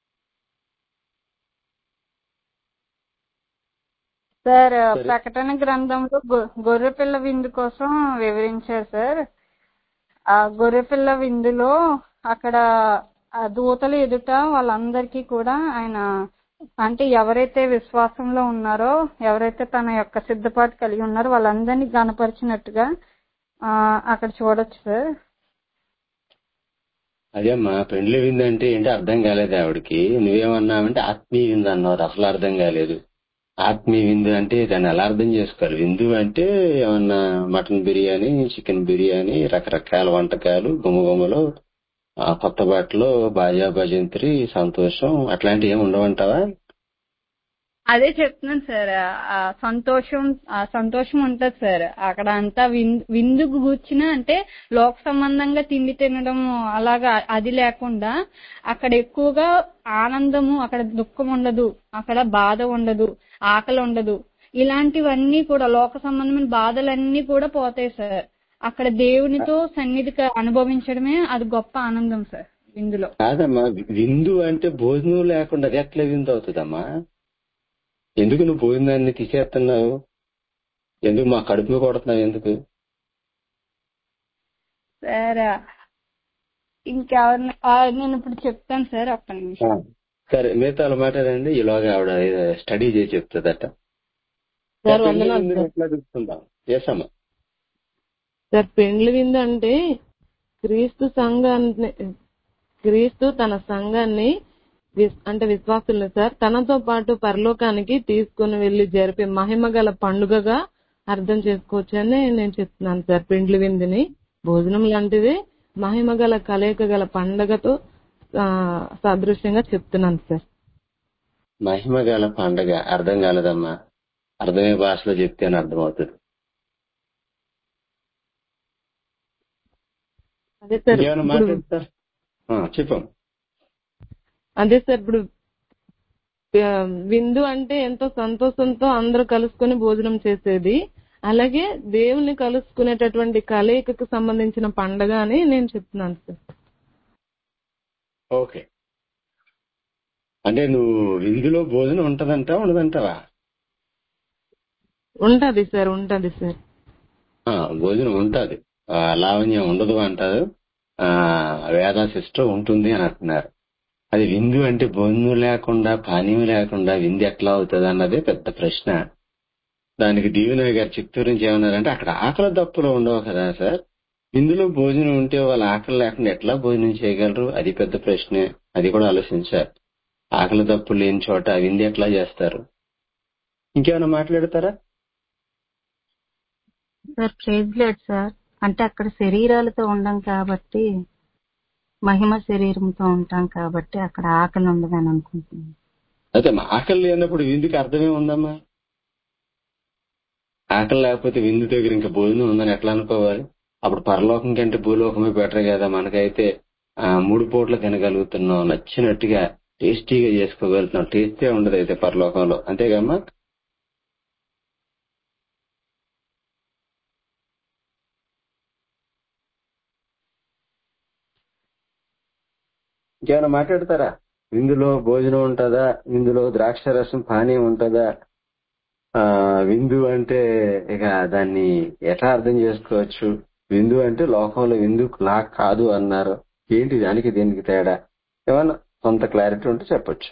సార్ సరే. ప్రకటన గ్రంథంలో గొ- గొర్రెపిల్ల విందు కోసం వివరించారు సార్ ఆ గొర్రెపిల్ల విందులో అక్కడ ఆ దూతల ఎదుట వాళ్ళందరికీ కూడా ఆయన అంటే ఎవరైతే విశ్వాసంలో ఉన్నారో ఎవరైతే తన యొక్క సిద్ధపాటు కలిగి ఉన్నారో వాళ్ళందరినీ గనపరిచినట్టుగా ఆ అక్కడ చూడొచ్చు సార్ అదేమ్మా పెండ్లి విందు అంటే ఏంటి అర్థం కాలేదు ఆవిడకి నువ్వేమన్నావంటే ఆత్మీయ విందు అన్నావు అసలు అర్థం కాలేదు ఆత్మీయ విందు అంటే దాన్ని ఎలా అర్థం చేసుకోవాలి విందు అంటే ఏమన్నా మటన్ బిర్యానీ చికెన్ బిర్యానీ రకరకాల వంటకాలు గుమ్మగుమ్మలు ఆ, కొత్త బట్టలు బాజా భజంత్రి సంతోషం అట్లాంటివి ఏమి ఉండవంటావా అదే చెప్తున్నాను సార్ ఆ సంతోషం ఆ సంతోషం ఉంటది సార్ అక్కడ అంతా విందు విందుకు కూర్చున్న అంటే లోక సంబంధంగా తిండి తినడం అలాగా అది లేకుండా అక్కడ ఎక్కువగా ఆనందము అక్కడ దుఃఖం ఉండదు అక్కడ బాధ ఉండదు ఆకలి ఉండదు ఇలాంటివన్నీ కూడా లోక సంబంధమైన బాధలన్నీ కూడా పోతాయి సార్ అక్కడ దేవునితో సన్నిధికి అనుభవించడమే అది గొప్ప ఆనందం సార్ విందులో కాదమ్మా విందు అంటే భోజనం లేకుండా అది ఎట్లా విందు అవుతుందమ్మా ఎందుకు నువ్వు భోజనాన్ని తీసేస్తున్నావు ఎందుకు మా కడుపు మీద కొడుతున్నావు ఎందుకు సార్ ఇంకెవరిని ఆ, నేను ఇప్పుడు చెప్తాను సార్ ఒక్క నిమిషం ఆ, సరే మిగతా వాళ్ళు మాట్లాడండి ఈలోగా ఆవిడ స్టడీ చేసి చెప్తుందట సార్ పెళ్లి వందనాలు విందుని సార్ ఎట్లా చూసుకుందాం ఎస్ అమ్మా సార్ పెండ్లి విందు అంటే క్రీస్తు సంఘాన్ని క్రీస్తు తన సంఘాన్ని విస్- అంటే విశ్వాసులు సార్ తనతో పాటు పరలోకానికి తీసుకుని వెళ్లి జరిపే మహిమ గల పండుగగా అర్థం చేసుకోవచ్చని నేను చెప్తున్నాను సార్ పెండ్లి విందుని భోజనం లాంటిది మహిమ గల కలయిక గల పండగతో ఆ, సాదృశ్యంగా చెప్తున్నాను సార్ మహిమ గల పండగ అర్థం కాలేదమ్మా అర్థమయ్యే భాషలో చెప్తేనే అర్థమవుతుంది అదే సార్ ఇంకేమైనా ఇప్పుడు మాట్లాడతారు చెప్పాం అదే సార్ ఇప్పుడు ఆ, విందు అంటే ఎంతో సంతోషంతో అందరూ కలుసుకొని భోజనం చేసేది అలాగే దేవుని కలుసుకునేటటువంటి కలయికకు సంబంధించిన పండగ అని నేను చెప్తున్నాను సార్ ఓకే అంటే నువ్వు విందులో భోజనం ఉంటదంటావా ఉండదంటావా ఉంటది సార్ ఉంటది సార్ ఆ, భోజనం ఉంటది ఆ, లావణ్యం ఉండదు అంటారు ఆ, వేద సిస్టర్ ఉంటుంది అని అంటున్నారు అది విందు అంటే భోజనం లేకుండా పానీయం లేకుండా విందు ఎట్లా అవుతుంది అన్నదే పెద్ద ప్రశ్న దానికి దీవెన గారు చిత్తూరు నుంచి ఏమన్నారంటే అక్కడ ఆకలి దప్పులు ఉండవు కదా సార్ ఇందులో భోజనం ఉంటే వాళ్ళ ఆకలి లేకుండా ఎట్లా భోజనం చేయగలరు అది పెద్ద ప్రశ్నే అది కూడా ఆలోచించారు ఆకలి దప్పులు లేని చోట విందు ఎట్లా చేస్తారు ఇంకేమైనా మాట్లాడతారా సార్ ప్రైజ్ లేదు సార్ అంటే అక్కడ శరీరాలతో ఉండం కాబట్టి మహిమ శరీరంతో ఉంటాం కాబట్టి అక్కడ ఆకలి ఉండదని అనుకుంటున్నాను అయితే మా ఆకలి లేనప్పుడు విందుకి అర్థమే ఉందమ్మా ఆకలి లేకపోతే విందు దగ్గర ఇంకా భోజనం ఉందని ఎట్లా అనుకోవాలి అప్పుడు పరలోకం కంటే భూలోకమే బెటర్ కదా మనకైతే ఆ మూడు పూట్ల తినగలుగుతున్నాం నచ్చినట్టుగా టేస్టీగా చేసుకోగలుగుతున్నాం టేస్టే ఉండదు అయితే పరలోకంలో అంతేగమ్మా ఇంకేమైనా మాట్లాడతారా విందులో భోజనం ఉంటుందా విందులో ద్రాక్ష రసం పానీయం ఉంటుందా ఆ విందు అంటే ఇక దాన్ని ఎట్లా అర్థం చేసుకోవచ్చు విందు అంటే లోకంలో విందు లా కాదు అన్నారు ఏంటి దానికి దీనికి తేడా ఏమన్నా కొంత క్లారిటీ ఉంటే చెప్పొచ్చు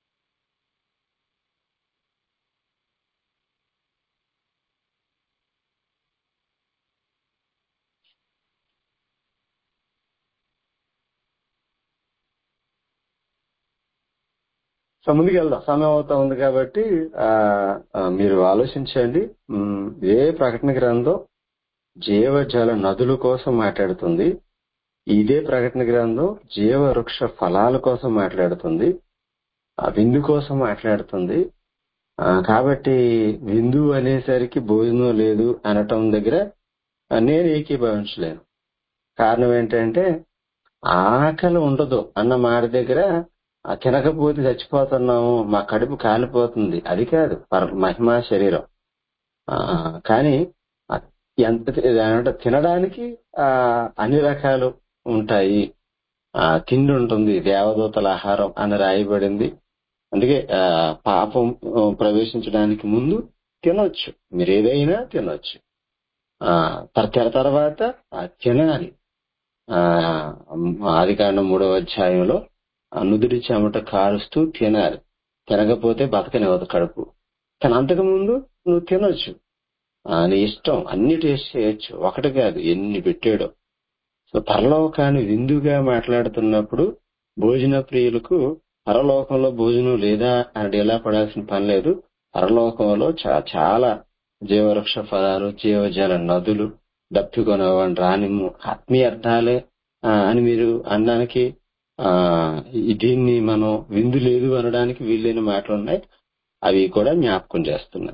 సో ముందుకు వెళ్దాం సమయం అవుతా ఉంది కాబట్టి ఆ ఆ, మీరు ఆలోచించండి ఉమ్, ఏ ప్రకటన గ్రంథం జీవజల నదుల కోసం మాట్లాడుతుంది ఇదే ప్రకటన గ్రంథం జీవ వృక్ష ఫలాల కోసం మాట్లాడుతుంది ఆ విందు కోసం మాట్లాడుతుంది ఆ, కాబట్టి విందు అనేసరికి భోజనం లేదు అనటం దగ్గర ఆ, నేను ఏకీభవించలేను కారణం ఏంటంటే ఆకలి ఉండదు అన్న మాట దగ్గర ఆ తినకపోతే చచ్చిపోతున్నాము మా కడుపు కాలిపోతుంది అది కాదు పర- మహిమా శరీరం ఆ, కానీ ఆ ఎంత ఏమంటే తినడానికి ఆ అన్ని రకాలు ఉంటాయి ఆ తిండి ఉంటుంది దేవదూతల ఆహారం అని రాయబడింది అందుకే ఆ పాపం ఆ, ప్రవేశించడానికి ముందు తినొచ్చు మీరు ఏదైనా తినొచ్చు ఆ తర్- తెర తర్వాత ఆ తినాలి ఆ ఆది కాండం మూడవ అధ్యాయంలో ఆ నుదిరి చెమట కారుస్తూ తినాలి తినకపోతే బతకనివ్వదు కడుపు కానీ అంతకు ముందు నువ్వు తినొచ్చు ఆ, నీ ఇష్టం అన్ని టేస్ట్ చేయొచ్చు ఒకటి కాదు ఎన్ని పెట్టాడో సో పరలోకాన్ని విందుగా మాట్లాడుతున్నప్పుడు భోజన ప్రియులకు పరలోకంలో భోజనం లేదా అని ఎలా పడాల్సిన పని లేదు పరలోకంలో చా- చాలా జీవవృక్ష ఫలాలు జీవజల నదులు దప్పికొనవని రానిము ఆత్మీయ అర్థాలే ఆ, అని మీరు అనడానికి ఆ ఈ- దీన్ని మనం విందు లేదు అనడానికి వీలైన మాటలు ఉన్నాయి అవి కూడా జ్ఞాపకం చేస్తున్నా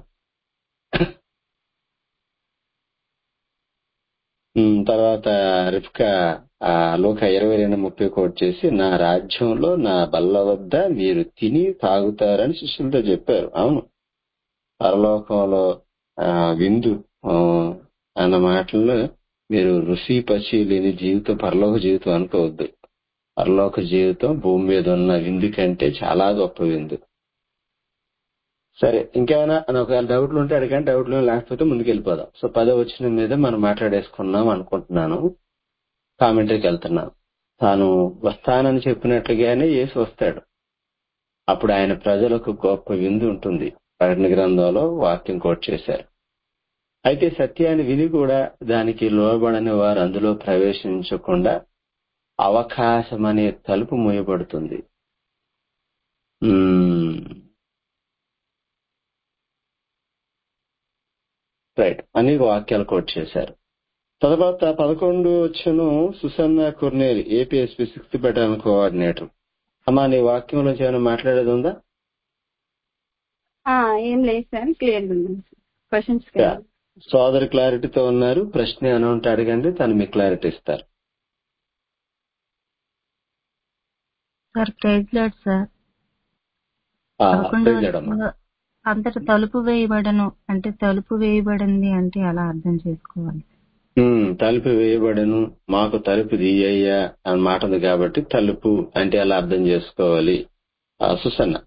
ఉమ్, తర్వాత రిఫ్కా ఆ లోక ఇరవై రెండు ముప్పై కోట్ చేసి నా రాజ్యంలో నా బల్ల వద్ద మీరు తిని తాగుతారని శిష్యులతో చెప్పారు అవును పరలోకంలో ఆ విందు ఆ, అన్న మాటల్లో మీరు రుచి పచి లేని జీవితం పరలోక జీవితం అనుకోవద్దు పరలోక జీవితం భూమి మీద ఉన్న విందు కంటే చాలా గొప్ప విందు సరే ఇంకేమైనా అని ఒకవేళ డౌట్లు ఉంటే అడిగాను డౌట్లు లేకపోతే ముందుకు వెళ్ళిపోదాం సో పదో వచ్చిన మీద మనం మాట్లాడేసుకున్నాం అనుకుంటున్నాను కామెంటరీకి వెళ్తున్నాను తాను వస్తానని చెప్పినట్లుగానే యేసు వస్తాడు అప్పుడు ఆయన ప్రజలకు గొప్ప విందు ఉంటుంది ప్రకటన గ్రంథంలో వాక్యం కోట్ చేశారు అయితే సత్యాన్ని విని కూడా దానికి లోబడని వారు అందులో ప్రవేశించకుండా అవకాశం అనే తలుపు మూయబడుతుంది మ్మ్. రైట్ అని వాక్యాలు కోట్ చేశారు తర్వాత పదకొండు వచ్చును సుసన్న కుర్నేరి ఏపీఎస్పీ సిక్స్త్ బెటాలియన్ కోఆర్డినేటర్ అమ్మా నీ వాక్యంలో ఏమైనా మాట్లాడేది ఉందా ఆ, ఏం లేదు సార్ క్లియర్ ఉంది క్వశ్చన్స్ యా. సోదరు క్లారిటీతో ఉన్నారు ప్రశ్న అని ఉంటే అడగండి తను మీకు క్లారిటీ ఇస్తారు సార్ ప్రైజ్ లాడ్ సార్ ఆ, పదకొండవ praise God అమ్మా. వచనంలో అంతట తలుపు వేయబడను అంటే తలుపు వేయబడింది అంటే ఎలా అర్థం చేసుకోవాలి ఉమ్, తలుపు వేయబడను మాకు తలుపు తీయ్యా అని మాట ఉంది కాబట్టి తలుపు అంటే అలా అర్థం చేసుకోవాలి ఆ, సుసన్న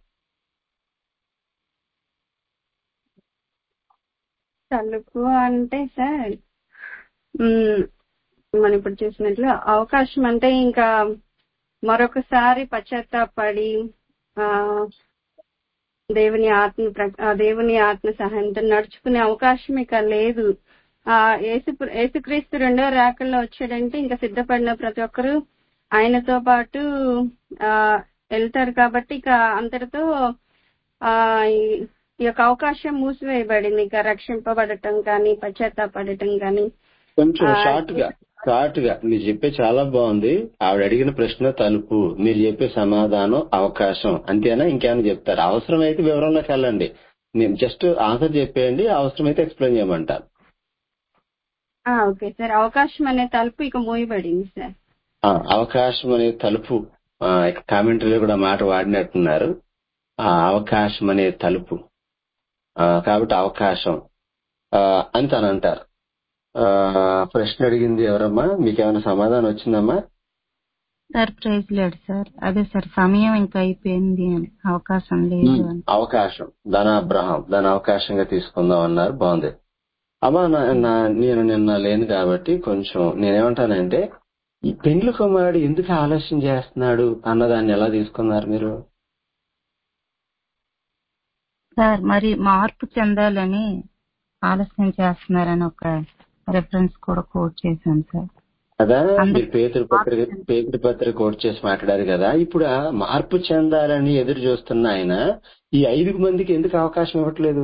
తలుపు అంటే సార్ మ్మ్, మనం ఇప్పుడు చూసినట్లు అవకాశం అంటే ఇంకా మరొకసారి పశ్చాత్తాపడి ఆ దేవుని ఆత్మ ప్ర- ఆ దేవుని ఆత్మ సహాయంతో నడుచుకునే అవకాశం ఇక లేదు ఆ యేసు యేసుక్రీస్తు రెండో రాకల్లో వచ్చాడంటే ఇంకా సిద్ధపడిన ప్రతి ఒక్కరు ఆయనతో పాటు ఆ వెళ్తారు కాబట్టి ఇక అంతటితో ఆ ఈ- ఈ యొక్క అవకాశం మూసివేయబడింది ఇక రక్షింపబడటం కానీ పశ్చాత్తాపడటం కానీ కొంచెం ఆ, షార్ట్ గా షార్ట్ గా మీరు చెప్పే చాలా బాగుంది ఆవిడ అడిగిన ప్రశ్న తలుపు మీరు చెప్పే సమాధానం అవకాశం అంతేనా ఇంకేమైనా చెప్తారు అవసరమైతే వివరంలోకి వెళ్ళండి నేను జస్ట్ ఆన్సర్ చెప్పేయండి అవసరమైతే ఎక్స్ప్లెయిన్ చేయమంటారు ఆ, ఓకే సార్ అవకాశం అనే తలుపు ఇక మూయబడింది సార్ ఆ, అవకాశం అనే తలుపు కామెంటరీలో కూడా మాట వాడినట్టున్నారు ఆ అవకాశం అనే తలుపు ఆ, కాబట్టి అవకాశం ఆ, అని తను అంటారు ఆ, ప్రశ్న అడిగింది ఎవరమ్మా మీకేమైనా సమాధానం వచ్చిందమ్మా సార్ ప్రైజ్ లాడ్ సార్ అదే సార్ సమయం ఇంకా అయిపోయింది అని అవకాశం లేదు ఉమ్, అని అవకాశం దాని అబ్రహం దాని అవకాశంగా తీసుకుందాం అన్నారు బాగుంది అమ్మా నా- నా- నేను నిన్న లేను కాబట్టి కొంచెం నేనేమంటానంటే ఈ పెండ్లు కుమారుడు ఎందుకు ఆలస్యం చేస్తున్నాడు అన్నదాన్ని ఎలా తీసుకున్నారు మీరు సార్ మరి మార్పు చెందాలని ఆలస్యం చేస్తున్నారని ఒక రెఫరెన్స్ కూడా కోట్ చేశాను సార్ కదా అందరి- మీరు పేతురు పత్రిక పేతురు పత్రిక కోట్ చేసి మాట్లాడారు కదా ఇప్పుడు ఆ మార్పు చెందాలని ఎదురు చూస్తున్న ఆయన ఈ ఐదు మందికి ఎందుకు అవకాశం ఇవ్వట్లేదు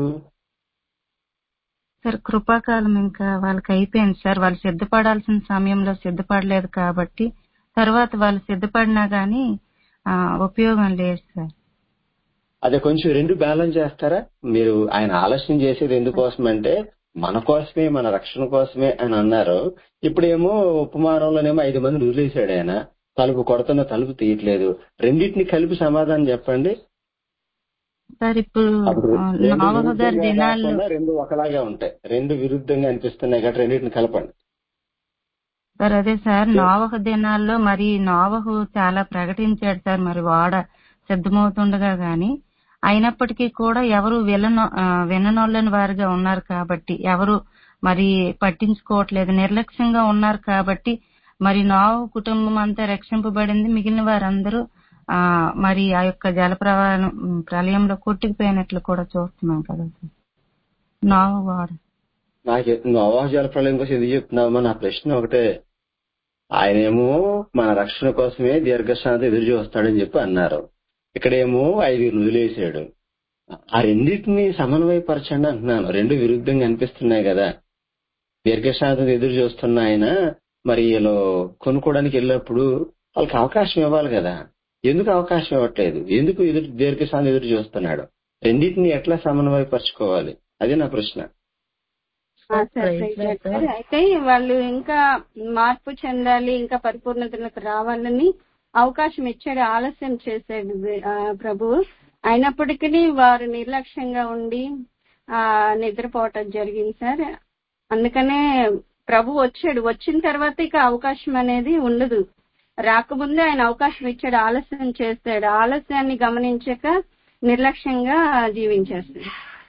సార్ కృపాకాలం ఇంకా వాళ్ళకి అయిపోయింది సార్ వాళ్ళు సిద్ధపడాల్సిన సమయంలో సిద్ధపడలేదు కాబట్టి తర్వాత వాళ్ళు సిద్ధపడినా గానీ ఆ, ఉపయోగం లేదు సార్ అదే కొంచెం రెండు బ్యాలెన్స్ చేస్తారా మీరు ఆయన ఆలస్యం చేసేది ఎందుకోసం అంటే మన కోసమే మన రక్షణ కోసమే అని అన్నారు ఇప్పుడేమో ఉపమానంలోనేమో ఐదు మంది వదిలేశాడు ఆయన తలుపు కొడుతున్న తలుపు తీయట్లేదు రెండింటిని కలిపి సమాధానం చెప్పండి సార్ ఇప్పుడు అప్పుడు ఆ, రెండు నోవహు గారి విరుద్ధంగా దినాల్లో కాకుండా రెండు ఒకలాగా ఉంటాయి రెండు విరుద్ధంగా అనిపిస్తున్నాయి కాబట్టి రెండింటిని కలపండి సార్ అదే సార్ నోవహు దినాల్లో మరి నోవహు చాలా ప్రకటించాడు సార్ మరి వాడ సిద్ధమవుతుండగా గాని అయినప్పటికీ కూడా ఎవరు విననో ఆ, విననోళ్ళని వారిగా ఉన్నారు కాబట్టి ఎవరు మరి పట్టించుకోవట్లేదు నిర్లక్ష్యంగా ఉన్నారు కాబట్టి మరి నోవహు కుటుంబం అంతా రక్షింపబడింది మిగిలిన వారందరూ ఆ మరి ఆ యొక్క జల ప్రవాహం ప్రళయంలో కొట్టుకుపోయినట్లు కూడా చూస్తున్నాం కదా సార్ నోవహు వాడ నాకు నువ్వు అవాహ జలప్రలయం కోసం ఎందుకు చెప్తున్నావమ్మా నా ప్రశ్న ఒకటే ఆయనేమో మన రక్షణ కోసమే దీర్ఘశాంతి ఎదురు చూస్తాడని చెప్పి అన్నారు ఇక్కడేమో ఐదుగురు వదిలేసాడు ఆ రెండింటిని సమన్వయపరచండి అంటున్నాను రెండు విరుద్ధంగా అనిపిస్తున్నాయి కదా దీర్ఘశాంతి ఎదురు చూస్తున్న ఆయన మరి వీళ్ళు కొనుక్కోవడానికి వెళ్ళినప్పుడు వాళ్ళకి అవకాశం ఇవ్వాలి కదా ఎందుకు అవకాశం ఇవ్వట్లేదు ఎందుకు ఎదురు దీర్ఘశాంతి ఎదురు చూస్తున్నాడు రెండింటిని ఎట్లా సమన్వయపరచుకోవాలి అది నా ప్రశ్న ఆ, సార్ ప్రైజ్ లార్డ్ సార్. అయితే వాళ్ళు ఇంకా మార్పు చెందాలి ఇంకా పరిపూర్ణతలకు రావాలని అవకాశం ఇచ్చాడు ఆలస్యం చేశాడు ఆ, ప్రభు అయినప్పటికీ వారు నిర్లక్ష్యంగా ఉండి ఆ నిద్రపోవటం జరిగింది సార్ అందుకనే ప్రభు వచ్చాడు వచ్చిన తర్వాత ఇక అవకాశం అనేది ఉండదు రాకముందే ఆయన అవకాశం ఇచ్చాడు ఆలస్యం చేస్తాడు ఆలస్యాన్ని గమనించక నిర్లక్ష్యంగా జీవించేస్తాడు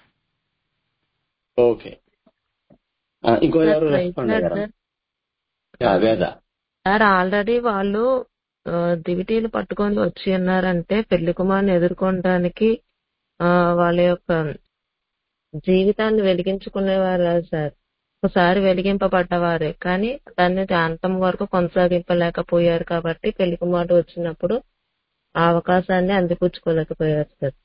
ఓకే ఆ, ఇంకో సార్ ఎవరు ప్రైజ్ రెస్పాండ్ లార్డ్ అయ్యారా sir yeah, Veda sir already వాళ్ళు ఆ, దివిటీలు పట్టుకొని వచ్చి ఉన్నారంటే పెళ్లి కుమారుని ఎదుర్కొనడానికి ఆ, వాళ్ళ యొక్క జీవితాన్ని వెలిగించుకునేవారు కాదు సార్ ఒకసారి వెలిగింపబడ్డవారే కానీ దాన్ని అంతం వరకు కొనసాగింపలేకపోయారు కాబట్టి పెళ్లి కుమారుడు వచ్చినప్పుడు ఆ అవకాశాన్ని అందిపుచ్చుకోలేకపోయారు సార్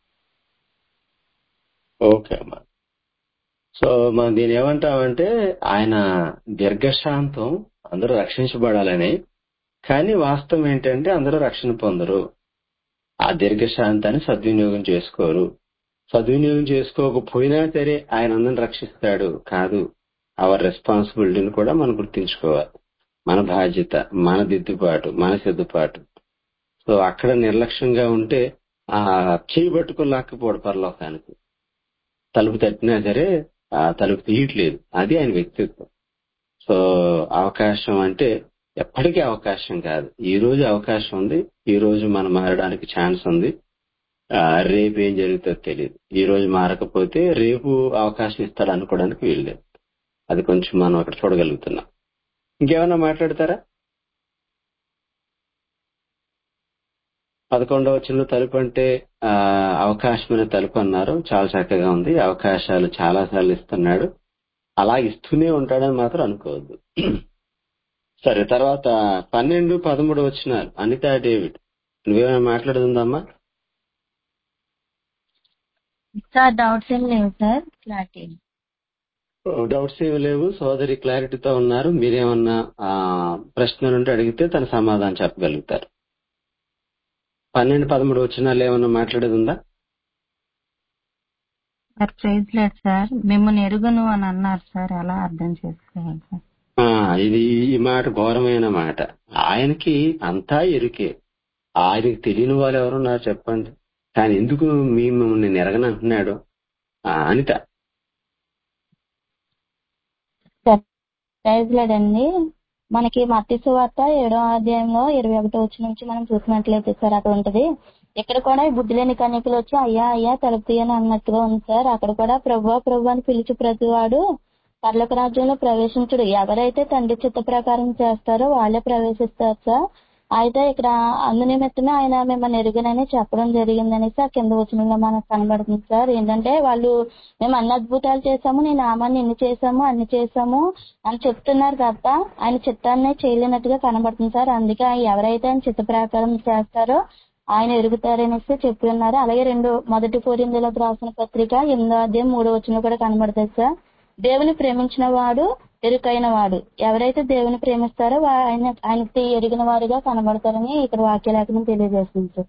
ఓకే అమ్మా సో మనం దీని ఏమంటామంటే ఆయన దీర్ఘశాంతం అందరూ రక్షించబడాలని కానీ వాస్తవం ఏంటంటే అందరూ రక్షణ పొందరు ఆ దీర్ఘశాంతాన్ని సద్వినియోగం చేసుకోరు సద్వినియోగం చేసుకోకపోయినా సరే ఆయన అందరిని రక్షిస్తాడు కాదు అవర్ రెస్పాన్సిబిలిటీని కూడా మనం గుర్తించుకోవాలి మన బాధ్యత మన దిద్దుబాటు మన సిద్దుబాటు సో అక్కడ నిర్లక్ష్యంగా ఉంటే ఆ చేయి పట్టుకుని లాక్కపోడు పరలోకానికి తలుపు తట్టినా సరే ఆ తలుపు తీయట్లేదు అది ఆయన వ్యక్తిత్వం సో అవకాశం అంటే ఎప్పటికీ అవకాశం కాదు ఈ రోజు అవకాశం ఉంది ఈ రోజు మనం మారడానికి ఛాన్స్ ఉంది ఆ, రేపు ఏం జరుగుతుందో తెలియదు ఈ రోజు మారకపోతే రేపు అవకాశం ఇస్తాడు అనుకోవడానికి వీల్లేదు అది కొంచెం మనం అక్కడ చూడగలుగుతున్నాం ఇంకేమన్నా మాట్లాడతారా పదకొండవ చిన్న తలుపు అంటే ఆ, అవకాశమైన తలుపు అన్నారు చాలా చక్కగా ఉంది అవకాశాలు చాలా సార్లు ఇస్తున్నాడు అలా ఇస్తూనే ఉంటాడని మాత్రం అనుకోవద్దు సరే తర్వాత పన్నెండు పదమూడు వచ్చినారు అనిత డేవిడ్ నువ్వేమైనా మాట్లాడుతుందమ్మా సార్ డౌట్స్ ఏం లేవు సార్ క్లారిటీ డౌట్స్ ఏమి లేవు సోదరి క్లారిటీతో ఉన్నారు మీరేమన్నా ఆ, ప్రశ్నలు ఉంటే అడిగితే తన సమాధానం చెప్పగలుగుతారు పన్నెండు పదమూడు వచ్చినాలు ఏమన్నా మాట్లాడేది ఉందా సార్ ప్రైజ్ లేదు సార్ మిమ్మల్ని ఎరుగను అని అన్నారు సార్ ఎలా అర్థం చేసుకోవాలి సార్ ఆ, ఇది ఈ మాట ఘోరమైన మాట ఆయనకి అంతా ఎరుకే ఆయనకి తెలియని వాళ్ళు ఎవరున్నారు చెప్పండి కానీ ఎందుకు మీ మిమ్మల్ని నెరగనంటున్నాడు ఆ, అనిత ప్రైజ్ లేదండి మనకి మత్తి సువార్త ఏడో అధ్యాయంలో ఇరవై ఒకటో వచ్చి నుంచి మనం చూసినట్లయితే సార్ అక్కడ ఉంటది ఇక్కడ కూడా ఈ బుద్ధి లేని కన్యకలు వచ్చి అయ్యా అయ్యా తలుపు తీయని అన్నట్టుగా ఉంది సార్ అక్కడ కూడా ప్రభు ప్రభు అని పిలిచి ప్రతివాడు పర్లోక రాజ్యంలో ప్రవేశించుడు ఎవరైతే తండ్రి చిత్త ప్రకారం చేస్తారో వాళ్ళే ప్రవేశిస్తారు సార్ అయితే ఇక్కడ అందు నిమిత్తమే ఆయన మిమ్మల్ని ఎరుగనని చెప్పడం జరిగిందనేసి ఆ కింద వచనంలో మనకు కనబడుతుంది సార్ ఏంటంటే వాళ్ళు మేము అన్ని అద్భుతాలు చేశాము నీ నామాన్ని ఇన్ని చేశాము అన్ని చేశాము అని చెప్తున్నారు తప్ప ఆయన చిత్తాన్ని చేయలేనట్టుగా కనబడుతుంది సార్ అందుకే ఆయన ఎవరైతే ఆయన చిత్త ప్రకారం చేస్తారో ఆయన ఎరుగుతారనేసి చెప్పి ఉన్నారు అలాగే రెండు మొదటి కోరిందులకు రాసిన పత్రిక ఎనిమిదో అధ్యాయం మూడో వచ్చిన కూడా కనబడుతుంది సార్ దేవుని ప్రేమించిన వాడు ఎరుకైన వాడు ఎవరైతే దేవుని ప్రేమిస్తారో వా- ఆయన ఆయనకి ఎరిగిన వారుగా కనబడతారని ఇక్కడ వాక్యలేఖనం తెలియజేస్తుంది సార్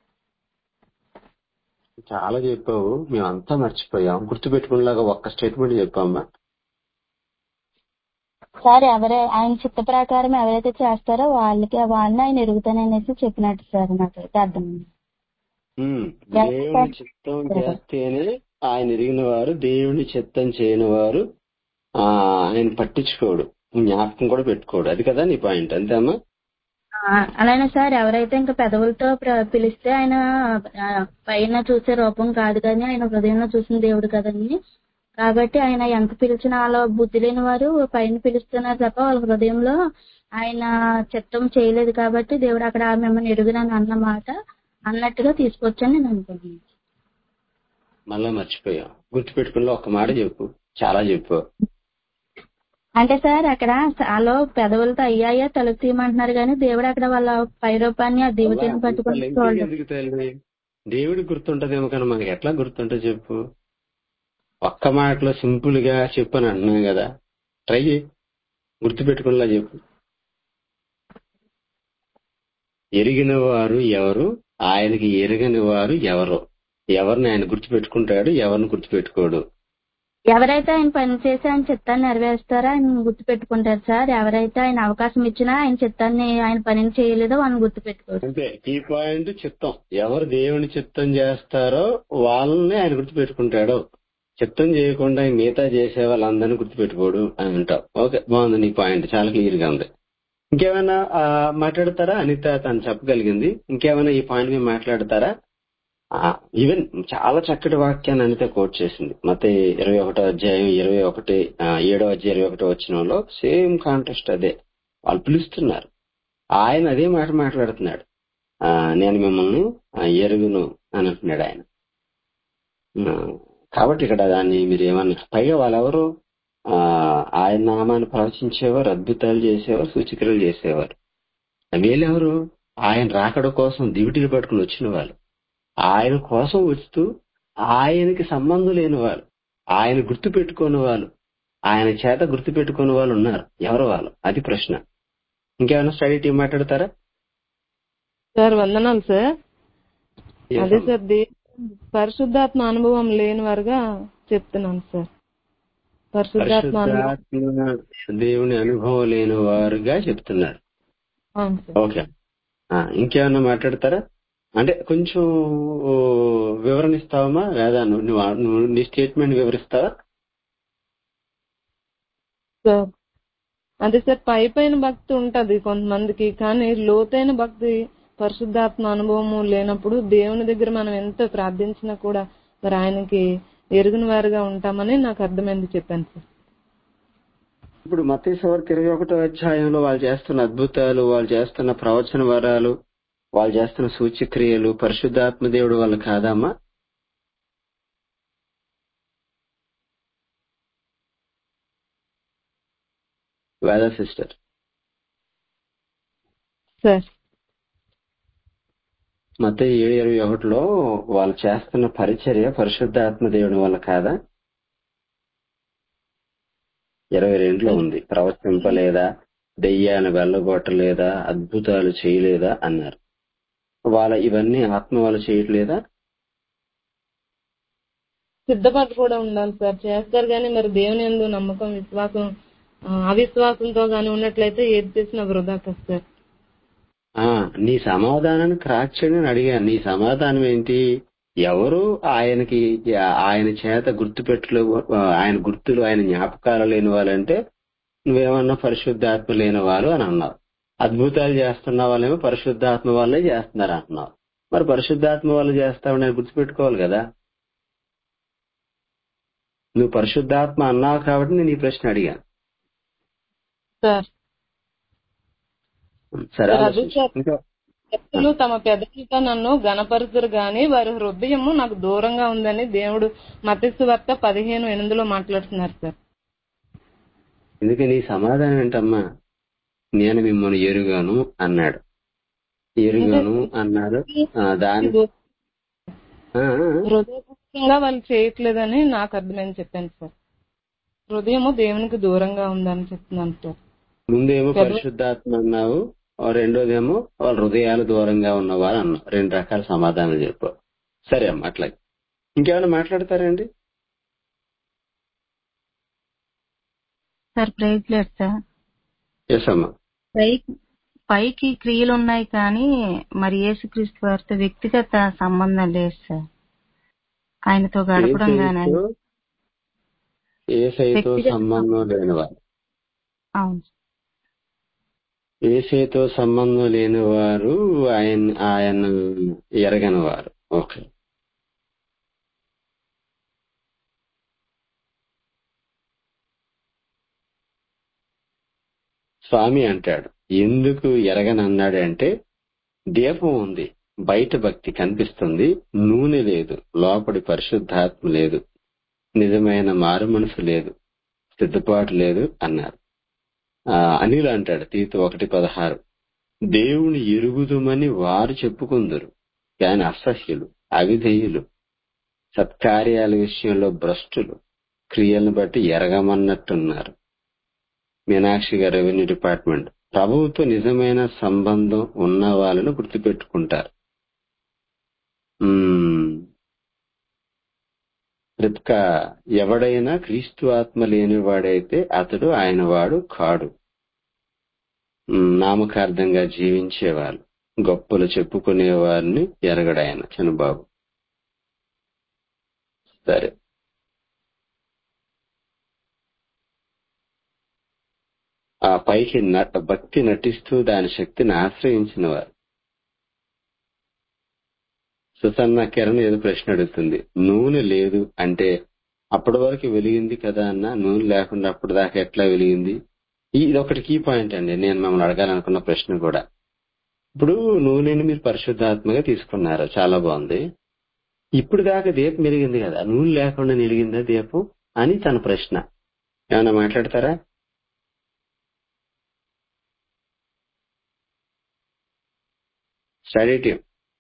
చాలా చెప్పావు మేమంతా మర్చిపోయాం గుర్తుపెట్టుకునేలాగా ఒక్క స్టేట్మెంట్ చెప్పమ్మా సార్ ఎవరే ఆయన చిత్త ప్రకారం ఎవరైతే చేస్తారో వాళ్ళకి వాళ్ళని ఆయన ఎరుగుతాననేసి చెప్పినట్టు సార్ నాకైతే అర్థమైంది ఉమ్, దేవుని చిత్తం చేస్తేనే ఆయన ఎరిగిన వారు దేవుని చిత్తం చేయని వారు ఆ ఆయన పట్టించుకోడు జ్ఞాపకం కూడా పెట్టుకోడు అది కదా నీ పాయింట్ అంతేమ్మా ఆ, అలానే సార్ ఎవరైతే ఇంకా పెదవులతో ప్ర- పిలిస్తే ఆయన ఆ, పైన చూసే రూపం కాదు కానీ ఆయన హృదయంలో చూసిన దేవుడు కదండి కాబట్టి ఆయన ఎంత పిలిచినా అలా బుద్ధి లేని వారు పైన పిలుస్తున్నారు తప్ప వాళ్ళ హృదయంలో ఆయన చిత్తం చేయలేదు కాబట్టి దేవుడు అక్కడ మిమ్మల్ని ఎరుగునని అన్న మాట అన్నట్టుగా తీసుకొచ్చని నేను అనుకుంటున్నాను మళ్ళా మర్చిపోయాం గుర్తుపెట్టుకుని ఒక్క మాట చెప్పు చాలా చెప్పు అంటే సార్ అక్కడ చాలా పెదవులతో అయ్యాయా తలుపు తీయమంటున్నారు కానీ దేవుడు అక్కడ వాళ్ళ పై రూపాన్ని ఆ దివిటీని అలా పట్టుకొని ఇంత చూడలేదు లెంగ్తీగా ఎందుకు తల్లి దేవుడికి గుర్తుంటదేమో కానీ మనకి ఎట్లా గుర్తుంటుంది చెప్పు ఒక్క మాటలో సింపుల్ గా చెప్పు అని అంటున్నాం కదా ట్రై చేయి గుర్తుపెట్టుకునేలా చెప్పు ఎరిగిన వారు ఎవరు ఆయనకి ఎరగని వారు ఎవరు ఎవరిని ఆయన గుర్తుపెట్టుకుంటాడు ఎవరిని గుర్తుపెట్టుకోడు ఎవరైతే ఆయన పని చేసి ఆయన చిత్తాన్ని నెరవేరుస్తారో ఆయన గుర్తు పెట్టుకుంటారు సార్ ఎవరైతే ఆయన అవకాశం ఇచ్చినా ఆయన చిత్తాన్ని ఆయన పనిని చేయలేదో వాళ్ళని గుర్తు పెట్టుకోరు అంతే ఈ పాయింట్ చిత్తం ఎవరు దేవుని చిత్తం చేస్తారో వాళ్ళని ఆయన గుర్తుపెట్టుకుంటాడు చిత్తం చేయకుండా ఈ మిగతా చేసే వాళ్ళందరినీ గుర్తుపెట్టుకోడు అని అంటావు ఓకే బాగుంది నీ పాయింట్ చాలా క్లియర్ గా ఉంది ఇంకేమైనా ఆ, మాట్లాడతారా అనిత తను చెప్పగలిగింది ఇంకేమైనా ఈ పాయింట్ మీద మాట్లాడతారా ఈవెన్ చాలా చక్కటి వాక్యాన్ని అనిత కోట్ చేసింది మత ఇరవై ఒకటో అధ్యాయం ఇరవై ఒకటి ఆ, ఏడో అధ్యాయం ఇరవై ఒకటో వచ్చినంలో సేమ్ కాంటెస్ట్ అదే వాళ్ళు పిలుస్తున్నారు ఆయన అదే మాట మాట్లాడుతున్నాడు ఆ, నేను మిమ్మల్ని ఆ, ఎరుగును అని అంటున్నాడు ఆయన ఆ, కాబట్టి ఇక్కడ దాన్ని మీరు ఏమన్నా పైగా వాళ్ళెవరు ఆ, ఆయన నామాన్ని ప్రవచించేవారు అద్భుతాలు చేసేవారు సూచికలు చేసేవారు వీళ్ళెవరు ఆయన రాకడ కోసం దివిటీలు పట్టుకుని వచ్చిన వాళ్ళు ఆయన కోసం వస్తూ ఆయనకి సంబంధం లేని వాళ్ళు ఆయన గుర్తు పెట్టుకుని వాళ్ళు ఆయన చేత గుర్తు పెట్టుకుని వాళ్ళు ఉన్నారు ఎవరు వాళ్ళు అది ప్రశ్న ఇంకేమైనా స్టడీ టీం మాట్లాడతారా సార్ వందనాలు సార్ Yes, అదే అమ్మా. సార్ దే పరిశుద్ధాత్మ అనుభవం లేని వారుగా చెప్తున్నాను సార్ పరిశుద్ధాత్మ అనుభవం పరిశుద్ధాత్మ దేవుని అనుభవం లేని వారుగా చెప్తున్నారు అవును సార్ ఓకే ఆ, ఇంకేమన్నా మాట్లాడతారా అంటే కొంచెం ఓ, వివరణ ఇస్తావమ్మా లేదా నువ్వు నువ్వు- నువ్వు నీ స్టేట్మెంట్ వివరిస్తావా సార్ అదే సార్ పై పైన భక్తి ఉంటది కొంతమందికి కానీ లోతైన భక్తి పరిశుద్ధాత్మ అనుభవము లేనప్పుడు దేవుని దగ్గర మనం ఎంత ప్రార్థించినా కూడా మరి ఆయనకి ఎరుగుని వారుగా ఉంటామని నాకు అర్థమైంది చెప్పాను సార్ ఇప్పుడు మతేశ్వరికి ఇరవై ఒకటో అధ్యాయంలో వాళ్ళు చేస్తున్న అద్భుతాలు వాళ్ళు చేస్తున్న ప్రవచన వరాలు వాళ్ళు చేస్తున్న సూచ్యక్రియలు పరిశుద్ధాత్మ దేవుడు వాళ్ళు కాదమ్మా వేద సిస్టర్ సార్ మత ఏడు ఇరవై ఒకటిలో వాళ్ళు చేస్తున్న పరిచర్య పరిశుద్ధాత్మ దేవుని వల్ల కాదా ఇరవై రెండులో ఉంది ప్రవచింపలేదా దెయ్యాన్ని వెళ్ళగొట్టలేదా అద్భుతాలు చేయలేదా అన్నారు వాళ్ళ ఇవన్నీ ఆత్మ వాళ్ళు చేయట్లేదా సిద్ధపాటు కూడా ఉండాలి సార్ చేస్తారు కానీ మరి దేవుని ఎందు నమ్మకం విశ్వాసం ఆ, అవిశ్వాసంతో గాని ఉన్నట్లయితే ఏది చేసినా వృధా కదా సార్ ఆ నీ సమాధానాన్ని క్రాక్ చేయని అడిగాను నీ సమాధానం ఏంటి ఎవరు ఆయనకి ఆయన చేత గుర్తు పెట్టలు ఆయన గుర్తులు ఆయన జ్ఞాపకాలు లేని వాళ్ళంటే నువ్వేమన్నా పరిశుద్ధాత్మ లేని వాళ్ళు అని అన్నావు అద్భుతాలు చేస్తున్న వాళ్ళేమో పరిశుద్ధాత్మ వాళ్ళే చేస్తున్నారు అంటున్నావు మరి పరిశుద్ధాత్మ వాళ్ళు చేస్తామని నేను గుర్తుపెట్టుకోవాలి కదా నువ్వు పరిశుద్ధాత్మ అన్నావు కాబట్టి నేను ఈ ప్రశ్న అడిగాను సార్ సరే సార్, అది ఆలోచించు. సార్. ఇంకా వ్యక్తులు తమ పెదవులతో నన్ను గణపరుచురు గాని వారి హృదయము నాకు దూరంగా ఉందని దేవుడు మతస్సు వార్త పదిహేను ఎనిమిదిలో మాట్లాడుతున్నారు సార్ ఎందుకు నీ సమాధానం ఏంటమ్మా నేను మిమ్మల్ని ఎరుగాను అన్నాడు ఎరుగాను అన్నాడు ఆ, దాని ఆ, ఆ, హృదయపూర్వకంగా వాళ్ళు చేయట్లేదని నాకు అర్థమైంది చెప్పాను సార్ హృదయము దేవునికి దూరంగా ఉందని చెప్తున్నాను సార్ ముందేమో పెదవు- పరిశుద్ధాత్మ అన్నావు ఆ రెండోదేమో వాళ్ళ హృదయాలు దూరంగా ఉన్నవారు అన్నావు రెండు రకాల సమాధానాలు చెప్పావు సరే అమ్మా అట్లాగే ఇంకేమైనా మాట్లాడతారండి సార్ ప్రైజ్ లేదు సార్ ఎస్ అమ్మా పైకి పైకి క్రియలు ఉన్నాయి కానీ మరి యేసుక్రీస్తు వారితో వ్యక్తిగత సంబంధం లేదు సార్ ఆయనతో గడపడం కానీ ఏసైతో ఏసైతో వ్యక్తిగత సంబంధం లేనివారు అవును ఏసైతో సంబంధం లేని వారు ఆయన ఆయన ఎరగని వారు ఓకే స్వామి అంటాడు ఎందుకు ఎరగని అన్నాడు అంటే దీపం ఉంది బయట భక్తి కనిపిస్తుంది నూనె లేదు లోపడి పరిశుద్ధాత్మ లేదు నిజమైన మారు మనసు లేదు సిద్ధపాటు లేదు అన్నారు ఆ, అనిల్ అంటాడు తీతు ఒకటి పదహారు దేవుని ఎరుగుదుమని వారు చెప్పుకుందరు కాని అసహ్యులు అవిధేయులు సత్కార్యాల విషయంలో భ్రష్టులు క్రియలను బట్టి ఎరగమన్నట్టున్నారు మీనాక్షి గారు రెవెన్యూ డిపార్ట్మెంట్ ప్రభువుతో నిజమైన సంబంధం ఉన్న వాళ్ళను గుర్తుపెట్టుకుంటారు మ్మ్. రిప్కా ఎవడైనా క్రీస్తు ఆత్మ లేనివాడైతే అతడు ఆయన వాడు కాడు మ్మ్. నామకార్థంగా జీవించేవాళ్ళు గొప్పలు చెప్పుకునే వారిని ఎరగడాయన చనుబాబు సరే ఆ పైకి నట భక్తి నటిస్తూ దాని శక్తిని ఆశ్రయించిన వారు సుసన్న కిరణ్ ఏదో ప్రశ్న అడుగుతుంది నూనె లేదు అంటే అప్పటి వరకు వెలిగింది కదా అన్న నూనె లేకుండా అప్పటి దాకా ఎట్లా వెలిగింది ఈ- ఇది ఒకటి కీ పాయింట్ అండి నేను మిమ్మల్ని అడగాలనుకున్న ప్రశ్న కూడా ఇప్పుడు నూనెని మీరు పరిశుద్ధాత్మగా తీసుకున్నారు చాలా బాగుంది ఇప్పుడు దాకా దీపం వెలిగింది కదా నూనె లేకుండా వెలిగిందా దీపం అని తన ప్రశ్న ఏమైనా మాట్లాడతారా స్టడీ టీం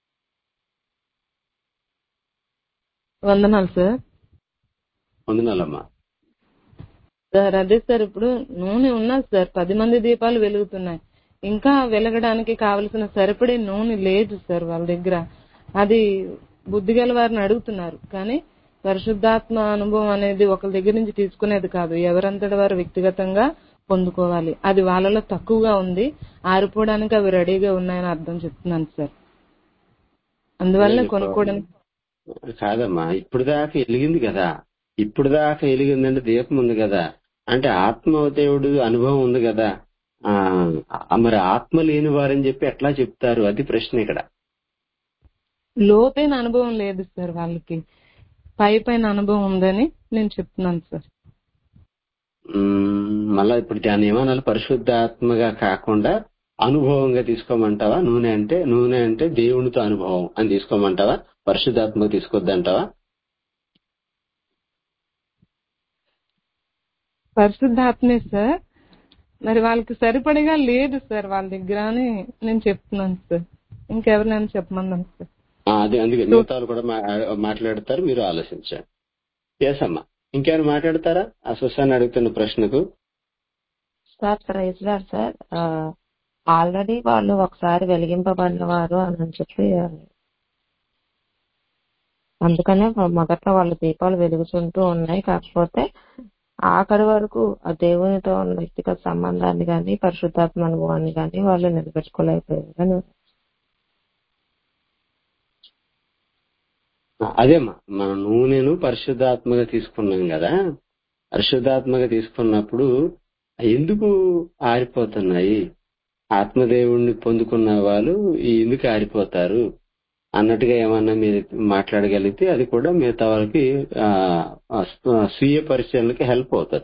వందనాలు సార్ వందనాలమ్మా సార్ అదే సార్ ఇప్పుడు నూనె ఉన్నది సార్ పది మంది దీపాలు వెలుగుతున్నాయి ఇంకా వెలగడానికి కావలసిన సరిపడే నూనె లేదు సార్ వాళ్ళ దగ్గర అది బుద్ధి గల వారిని అడుగుతున్నారు కానీ పరిశుద్ధాత్మ అనుభవం అనేది ఒకరి దగ్గర నుంచి తీసుకునేది కాదు ఎవరంతటి వారు వ్యక్తిగతంగా పొందుకోవాలి అది వాళ్ళలో తక్కువగా ఉంది ఆరిపోవడానికి అవి రెడీగా ఉన్నాయని అర్థం చెప్తున్నాను సార్ అందువల్ల లేదు, కొనుక్కోవడానికి కాదమ్మా ఇప్పుడు దాకా వెలిగింది కదా ఇప్పుడు దాకా వెలిగిందంటే దీపం ఉంది కదా అంటే ఆత్మదేవుడు అనుభవం ఉంది కదా ఆ ఆ, మరి ఆత్మ లేని వారని చెప్పి ఎట్లా చెప్తారు అది ప్రశ్న ఇక్కడ లోతైన అనుభవం లేదు సార్ వాళ్ళకి పై పైన అనుభవం ఉందని నేను చెప్తున్నాను సార్ మ్మ్, మళ్ళా ఇప్పుడు దాన్ని ఏమనాలి పరిశుద్ధాత్మగా కాకుండా అనుభవంగా తీసుకోమంటావా నూనె అంటే నూనె అంటే దేవునితో అనుభవం అని తీసుకోమంటావా పరిశుద్ధాత్మగా తీసుకొద్దంటావా పరిశుద్ధాత్మే సార్ మరి వాళ్ళకి సరిపడిగా లేదు సార్ వాళ్ళ దగ్గర అని నేను చెప్తున్నాను సార్ ఇంకెవరినైనా చెప్పమన్నాను సార్ ఆ, అదే అందుకే మిగతాలు కూడా మా- మాట్లాడతారు మీరు ఆలోచించండి ఎస్ అమ్మా ఇంకేమైనా మాట్లాడతారా ఆ సుశాన్ని అడుగుతున్న ప్రశ్నకు sir praise lord sir already వాళ్ళు ఒకసారి వెలిగింపబడిన వారు అని చెప్పి అందుకనే మొదట్లో వాళ్ళ దీపాలు వెలుగుతుంటూ ఉన్నాయి కాకపోతే ఆఖరి వరకు ఆ దేవునితో ఉన్న వ్యక్తిగత సంబంధాన్ని కానీ పరిశుద్ధాత్మ అనుభవాన్ని కానీ వాళ్ళు నిలబెట్టుకోలేకపోయారు అని అదేమ్మా మన నూనెను పరిశుద్ధాత్మగా తీసుకున్నాం కదా పరిశుద్ధాత్మగా తీసుకున్నప్పుడు ఎందుకు ఆరిపోతున్నాయి ఆత్మదేవుణ్ణి పొందుకున్న వాళ్ళు ఎందుకు ఆరిపోతారు అన్నట్టుగా ఏమన్నా మీరు మాట్లాడగలిగితే అది కూడా మిగతా వాళ్ళకి ఆ, ఆ, స్వీయ పరిశీలనకి హెల్ప్ అవుతుంది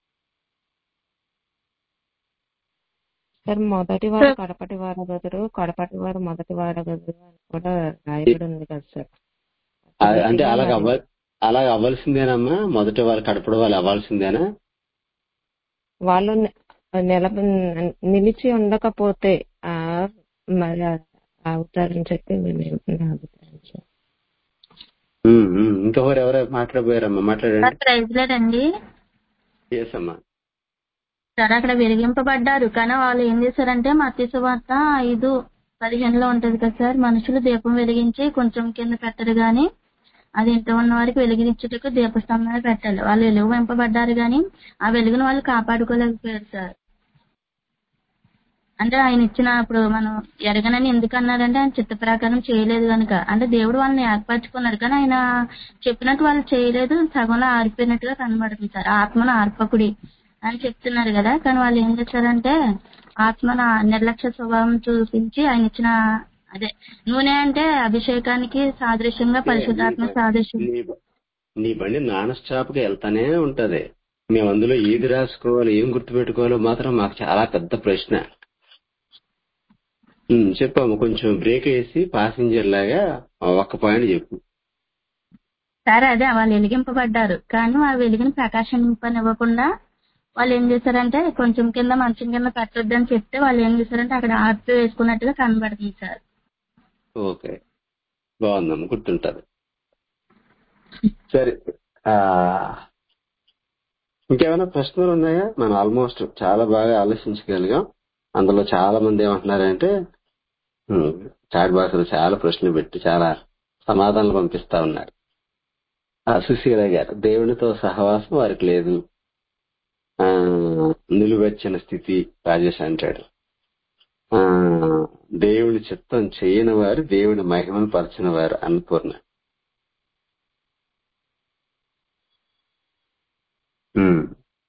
సార్ మొదటి వారు కడపటి వాడగదురు కడపటి వారు మొదటి వాడగదురు అని కూడా రాయబడి ఉంది కదా సార్ ఆ, అంటే రీతిగా అలాగ మరి అవ్వ అలాగ అవ్వాల్సిందేనమ్మా మొదటి వాళ్ళు కడపడం వాళ్ళు అవ్వాల్సిందేనా వాళ్ళు ని- నిలబ నిలిచి ఉండకపోతే ఆ మరి ఆ- అవుతారని చెప్పి నేను నా అభిప్రాయం సార్ ఉమ్, ఉమ్. ఇంకొకరు ఎవరు మాట్లాడబోయారమ్మా మాట్లాడండి ప్రైజ్ లేదండి ఎస్ అమ్మా సరే అక్కడ వెలిగింపబడ్డారు కానీ వాళ్ళు ఏం చేశారంటే మత్స్సు వార్త ఐదు పదిహేనులో ఉంటది కదా సార్ మనుషులు దీపం వెలిగించి కొంచెం కింద పెట్టరు గాని అది ఇంట్లో ఉన్న వారికి వెలుగునిచ్చుటకు దీపస్తంభాలు పెట్టాలి వాళ్ళు వెలుగు వెంపబడ్డారు కానీ ఆ వెలుగును వాళ్ళు కాపాడుకోలేకపోయారు సార్ అంటే ఆయన ఇచ్చిన ఇప్పుడు మనం ఎరగనని ఎందుకు అన్నారంటే ఆయన చిత్త ప్రకారం చేయలేదు కనుక అంటే దేవుడు వాళ్ళని ఏర్పరచుకున్నాడు కానీ ఆయన చెప్పినట్టు వాళ్ళు చేయలేదు సగంలో ఆరిపోయినట్టుగా కనబడుతుంది సార్ ఆత్మను ఆర్పకుడి అని చెప్తున్నారు కదా కానీ వాళ్ళు ఏం చేశారంటే ఆత్మన నిర్లక్ష్య స్వభావం చూపించి ఆయన ఇచ్చిన అదే నూనె అంటే అభిషేకానికి సాదృశ్యంగా పరిశుద్ధాత్మ సాదృశ్యం నీ బ- నీ బండి నాన్ స్టాప్ గా వెళ్తానే ఉంటది మేము అందులో ఏది రాసుకోవాలో ఏం గుర్తుపెట్టుకోవాలో మాత్రం మాకు చాలా పెద్ద ప్రశ్న ఉమ్, చెప్పాము కొంచెం బ్రేక్ వేసి పాసింజర్ లాగా ఒక్క పాయింట్ చెప్పు సరే అదే వాళ్ళు వెలిగింపబడ్డారు కానీ ఆ వెలుగుని ప్రకాశింపనివ్వకుండా వాళ్ళు ఏం చేశారంటే కొంచెం కింద మంచం కింద పెట్టొద్దని చెప్తే వాళ్ళు ఏం చేశారంటే అక్కడ ఆర్పి వేసుకున్నట్టుగా కనబడుతుంది సార్ ఓకే బాగుందమ్మ గుర్తుంటది సరే ఆ ఇంకేమైనా ప్రశ్నలు ఉన్నాయా మనం ఆల్మోస్ట్ చాలా బాగా ఆలోచించగలిగాం అందులో చాలా మంది ఏమంటున్నారంటే ఉమ్, చాట్ బాక్స్ లో చాలా ప్రశ్నలు పెట్టి చాలా సమాధానాలు పంపిస్తా ఉన్నారు ఆ సుశీల గారు దేవునితో సహవాసం వారికి లేదు ఆ నిలువెచ్చిన స్థితి రాజేష్ అంటాడు ఆ దేవుని చిత్తం చేయని వారు దేవుని మహిమను పరచిన వారు అన్నపూర్ణ ఉమ్.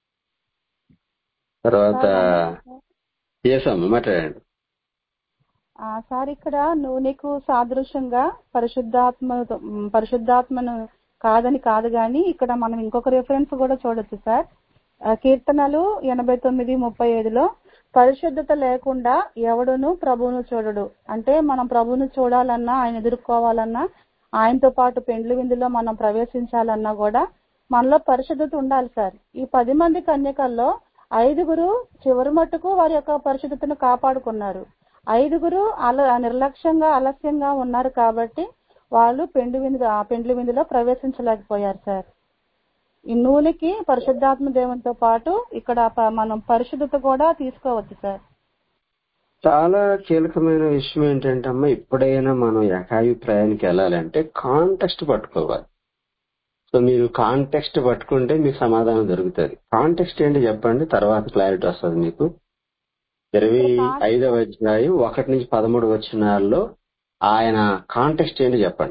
తర్వాత ఏసమ్మ మాట్లాడండి ఆ, సార్ ఇక్కడ నూనెకు సాదృశ్యంగా పరిశుద్ధాత్మ పరిశుద్ధాత్మను కాదని కాదు గాని ఇక్కడ మనం ఇంకొక రిఫరెన్స్ కూడా చూడొచ్చు సార్ ఆ, కీర్తనలు ఎనభై తొమ్మిది ముప్పై ఐదులో పరిశుద్ధత లేకుండా ఎవడును ప్రభువును చూడడు అంటే మనం ప్రభువును చూడాలన్నా ఆయన ఎదుర్కోవాలన్నా ఆయనతో పాటు పెండ్లి విందులో మనం ప్రవేశించాలన్నా కూడా మనలో పరిశుద్ధత ఉండాలి సార్ ఈ పది మంది కన్యకల్లో ఐదుగురు చివరి మట్టుకు వారి యొక్క పరిశుద్ధతను కాపాడుకున్నారు ఐదుగురు అల నిర్లక్ష్యంగా ఆలస్యంగా ఉన్నారు కాబట్టి వాళ్ళు పెండ్లి విందు ఆ పెండ్లి విందులో ప్రవేశించలేకపోయారు సార్ ఈ నూనెకి పరిశుద్ధాత్మ దేవునితో పాటు ఇక్కడ ప- మనం పరిశుద్ధత కూడా తీసుకోవచ్చు సార్ చాలా కీలకమైన విషయం ఏంటంటే అమ్మా ఎప్పుడైనా మనం ఏకాభిప్రాయానికి వెళ్ళాలంటే కాంటెక్స్ట్ పట్టుకోవాలి సో మీరు కాంటెక్స్ట్ పట్టుకుంటే మీకు సమాధానం దొరుకుతుంది కాంటెక్స్ట్ ఏంటి చెప్పండి తర్వాత క్లారిటీ వస్తుంది మీకు ఇరవై ఐదవ అధ్యాయం ఒకటి నుంచి పదమూడు వచ్చినాల్లో ఆయన కాంటెక్స్ట్ ఏంటి చెప్పండి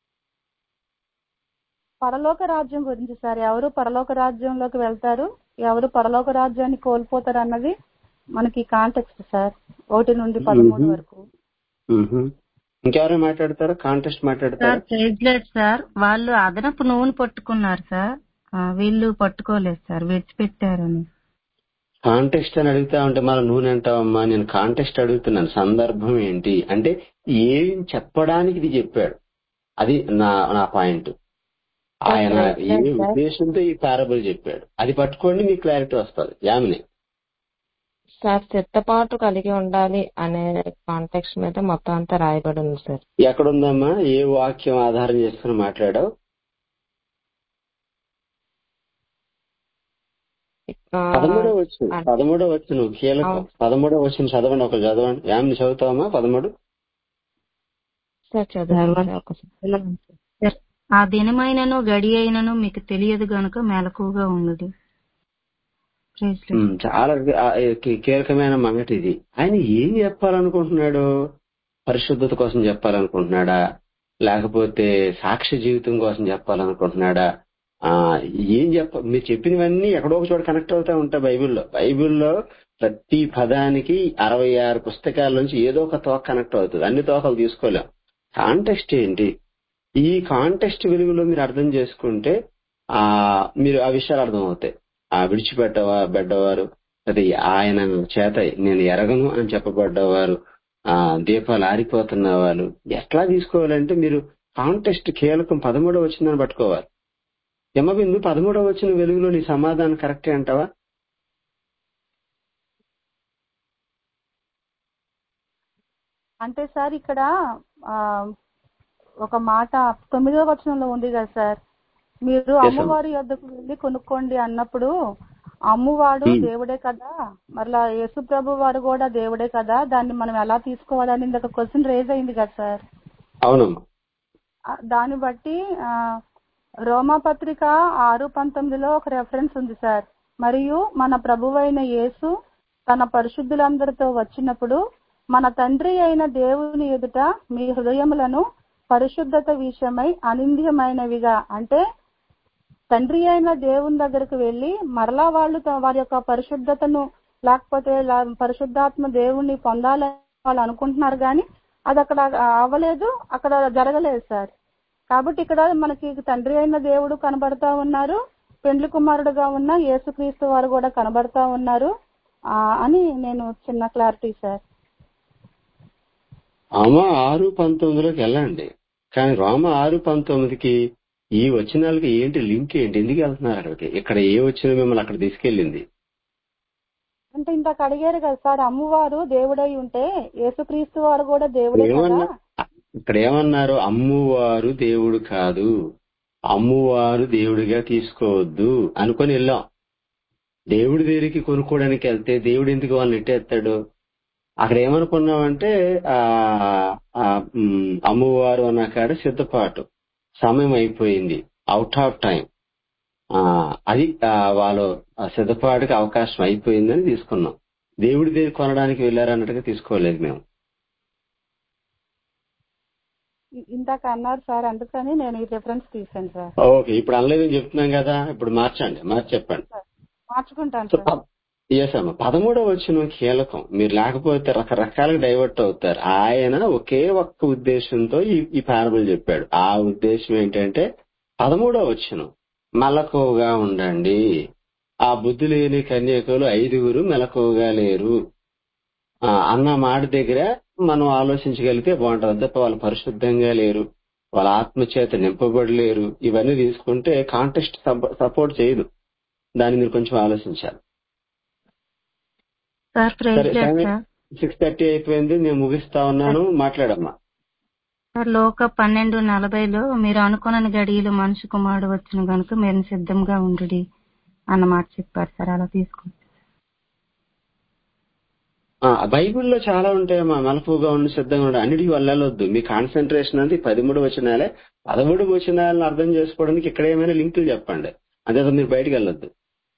పరలోక రాజ్యం గురించి సార్ ఎవరు పరలోక రాజ్యంలోకి వెళ్తారు ఎవరు పరలోక రాజ్యాన్ని కోల్పోతారు అన్నది మనకి కాంటెక్స్ట్ సార్ ఒకటి నుండి పదమూడు మ్మ్. వరకు మ్హూ. ఇంకెవరైనా మాట్లాడతారా కాంటెస్ట్ మాట్లాడతారా సార్ ప్రైజ్ లేదు సార్ వాళ్ళు అదనపు నూనె పట్టుకున్నారు సార్ ఆ, వీళ్ళు పట్టుకోలేదు సార్ విడిచిపెట్టారని కాంటెక్స్ట్ అని అడుగుతా ఉంటే మన నూనె అంటావమ్మా నేను కాంటెక్స్ట్ అడుగుతున్నాను సందర్భం ఏంటి అంటే ఏం చెప్పడానికి ఇది చెప్పాడు అది నా నా పాయింట్ ఆయన ఏ ఉద్దేశంతో ఈ పారబుల్ చెప్పాడు అది పట్టుకోండి మీకు క్లారిటీ వస్తుంది యామిని సార్ చిత్తపాటు కలిగి ఉండాలి అనే కాంటెక్స్ట్ మీద మొత్తం అంతా రాయబడి ఉంది సార్ ఎక్కడుందమ్మా ఏ వాక్యం ఆధారం చేసుకుని మాట్లాడావు ఆ, పదమూడో వచ్చిన అంటే- పదమూడో వచ్చిన కీలకం అవును. పదమూడో వచ్చిన చదవండి ఒక చదవండి యామిని చదువుతావమ్మా పదమూడు సార్ చదువు ఒకసారి ఆ దినమైనను గడి అయినను మీకు తెలియదు గనుక మెలకుగా ఉన్నది ప్రైజ్ లార్డ్. ఉమ్, చాలా ఆ, కీ- కీలకమైన మాట ఇది ఆయన ఏం చెప్పాలనుకుంటున్నాడు పరిశుద్ధత కోసం చెప్పాలనుకుంటున్నాడా లేకపోతే సాక్ష్య జీవితం కోసం చెప్పాలనుకుంటున్నాడా ఆ ఏం చెప్ప మీరు చెప్పినవన్నీ ఎక్కడో ఒక చోట కనెక్ట్ అవుతా ఉంటాయి బైబిల్లో బైబిల్లో ప్రతి పదానికి అరవై ఆరు పుస్తకాల నుంచి ఏదో ఒక తోక కనెక్ట్ అవుతుంది అన్ని తోకలు తీసుకోలేం కాంటెక్స్ట్ ఏంటి ఈ కాంటెక్స్ట్ వెలుగులో మీరు అర్థం చేసుకుంటే ఆ మీరు ఆ విషయాలు అర్థం అవుతాయి ఆ విడిచిపెట్టవా బెడ్డవారు అది ఆయన చేత నేను ఎరగను అని చెప్పబడ్డవారు ఆ దీపాలు ఆరిపోతున్న వాళ్ళు ఎట్లా తీసుకోవాలంటే మీరు కాంటెస్ట్ కీలకం పదమూడవ వచ్చిందని పట్టుకోవాలి యమబిందు పదమూడవ వచ్చిన వెలుగులో నీ సమాధానం కరెక్టే అంటావా అంటే సార్ ఇక్కడ ఆ, ఒక మాట తొమ్మిదో వచనంలో ఉంది కదా సార్ మీరు Yes, అమ్మవారి యొద్దకు వెళ్ళి కొనుక్కోండి అన్నప్పుడు అమ్మువాడు Hmm. దేవుడే కదా మరలా యేసు ప్రభు వారు కూడా దేవుడే కదా దాన్ని మనం ఎలా తీసుకోవాలని ఒక క్వశ్చన్ రేజ్ అయింది కదా సార్ అవునమ్మా ఆ, దాన్ని బట్టి ఆ, రోమా పత్రిక ఆరు పంతొమ్మిదిలో ఒక రెఫరెన్స్ ఉంది సార్ మరియు మన ప్రభువైన యేసు తన పరిశుద్ధులందరితో వచ్చినప్పుడు మన తండ్రి అయిన దేవుని ఎదుట మీ హృదయములను పరిశుద్ధత విషయమై అనింద్యమైనవిగా అంటే తండ్రి అయిన దేవుని దగ్గరకు వెళ్ళి మరలా వాళ్ళు త- వారి యొక్క పరిశుద్ధతను లేకపోతే లా- పరిశుద్ధాత్మ దేవుణ్ణి పొందాలని వాళ్ళు అనుకుంటున్నారు కానీ అది అక్కడ అవ్వలేదు అక్కడ జరగలేదు సార్ కాబట్టి ఇక్కడ మనకి తండ్రి అయిన దేవుడు కనబడతా ఉన్నారు పెండ్లి కుమారుడుగా ఉన్న యేసుక్రీస్తు వారు కూడా కనబడతా ఉన్నారు ఆ, అని నేను చిన్న క్లారిటీ సార్ రామ ఆరు పంతొమ్మిదిలోకి వెళ్ళండి కానీ రామ ఆరు పంతొమ్మిదికి ఈ వచనాలకి ఏంటి లింక్ ఏంటి ఎందుకు వెళ్తున్నారు అక్కడికి ఇక్కడ ఏ వచ్చిన మిమ్మల్ని అక్కడ తీసుకెళ్ళింది అంటే ఇందాక అడిగారు కదా సార్ అమ్మవారు దేవుడై ఉంటే యేసుక్రీస్తు వారు కూడా దేవుడే కదా ఏమన్నా ఇక్కడ ఏమన్నారు అమ్మువారు దేవుడు కాదు అమ్మువారు దేవుడిగా తీసుకోవద్దు అనుకొని వెళ్ళాం దేవుడి దగ్గరికి కొనుక్కోవడానికి వెళ్తే దేవుడు ఎందుకు వాళ్ళని నెట్టేస్తాడు అక్కడ ఏమనుకున్నామంటే ఆ ఆ, ఉమ్, అమ్మవారు అన్న కాడ సిద్ధపాటు సమయం అయిపోయింది అవుట్ ఆఫ్ టైం ఆ అది ఆ, వాళ్ళు ఆ సిద్ధపాటుకి అవకాశం అయిపోయిందని తీసుకున్నాం దేవుడి దగ్గర కొనడానికి వెళ్ళారన్నట్టుగా తీసుకోలేదు మేము ఇ- ఇందాక అన్నారు సార్ అందుకని నేను ఈ రిఫరెన్స్ తీసాను సార్ ఓకే ఇప్పుడు అనలేదని చెప్తున్నాం కదా ఇప్పుడు మార్చండి మార్చి చెప్పండి మార్చుకుంటాను సో సార్ ఎస్ అమ్మ పదమూడవ వచ్చిన కీలకం మీరు లేకపోతే రకరకాలుగా డైవర్ట్ అవుతారు ఆయన ఒకే ఒక్క ఉద్దేశంతో ఈ ఈ పారబుల్ చెప్పాడు ఆ ఉద్దేశం ఏంటంటే పదమూడవ వచ్చిన మెలకువగా ఉండండి ఆ బుద్ధి లేని కన్యకలు ఐదుగురు మెలకువగా లేరు ఆ, అన్న మాట దగ్గర మనం ఆలోచించగలిగితే బాగుంటుంది తప్ప వాళ్ళు పరిశుద్ధంగా లేరు వాళ్ళ ఆత్మచేత నింపబడలేరు ఇవన్నీ తీసుకుంటే కాంటెస్ట్ సపోర్ట్ చేయదు దాన్ని మీరు కొంచెం ఆలోచించాలి సార్ ప్రైజ్ సరే లేదు టైం సార్ సిక్స్ థర్టీ అయిపోయింది నేను ముగిస్తా ఉన్నాను మాట్లాడమ్మా సార్ లోక పన్నెండు నలభైలో మీరు అనుకున్న గడియలు మనిషి కుమారుడు వచ్చిన గనుక మీరు సిద్ధంగా ఉండుడి అన్న మాట చెప్పారు సార్ అలా తీసుకోండి ఆ, బైబిల్లో చాలా ఉంటాయమ్మా మలపుగా ఉండి సిద్ధంగా ఉండి అన్నిటికీ వెళ్ళొద్దు మీ కాన్సన్ట్రేషన్ అంది పదమూడు వచనాలే పదమూడు వచనాలను అర్థం చేసుకోవడానికి ఇక్కడ ఏమైనా లింకులు చెప్పండి అంతే తప్ప మీరు బయటికి వెళ్ళొద్దు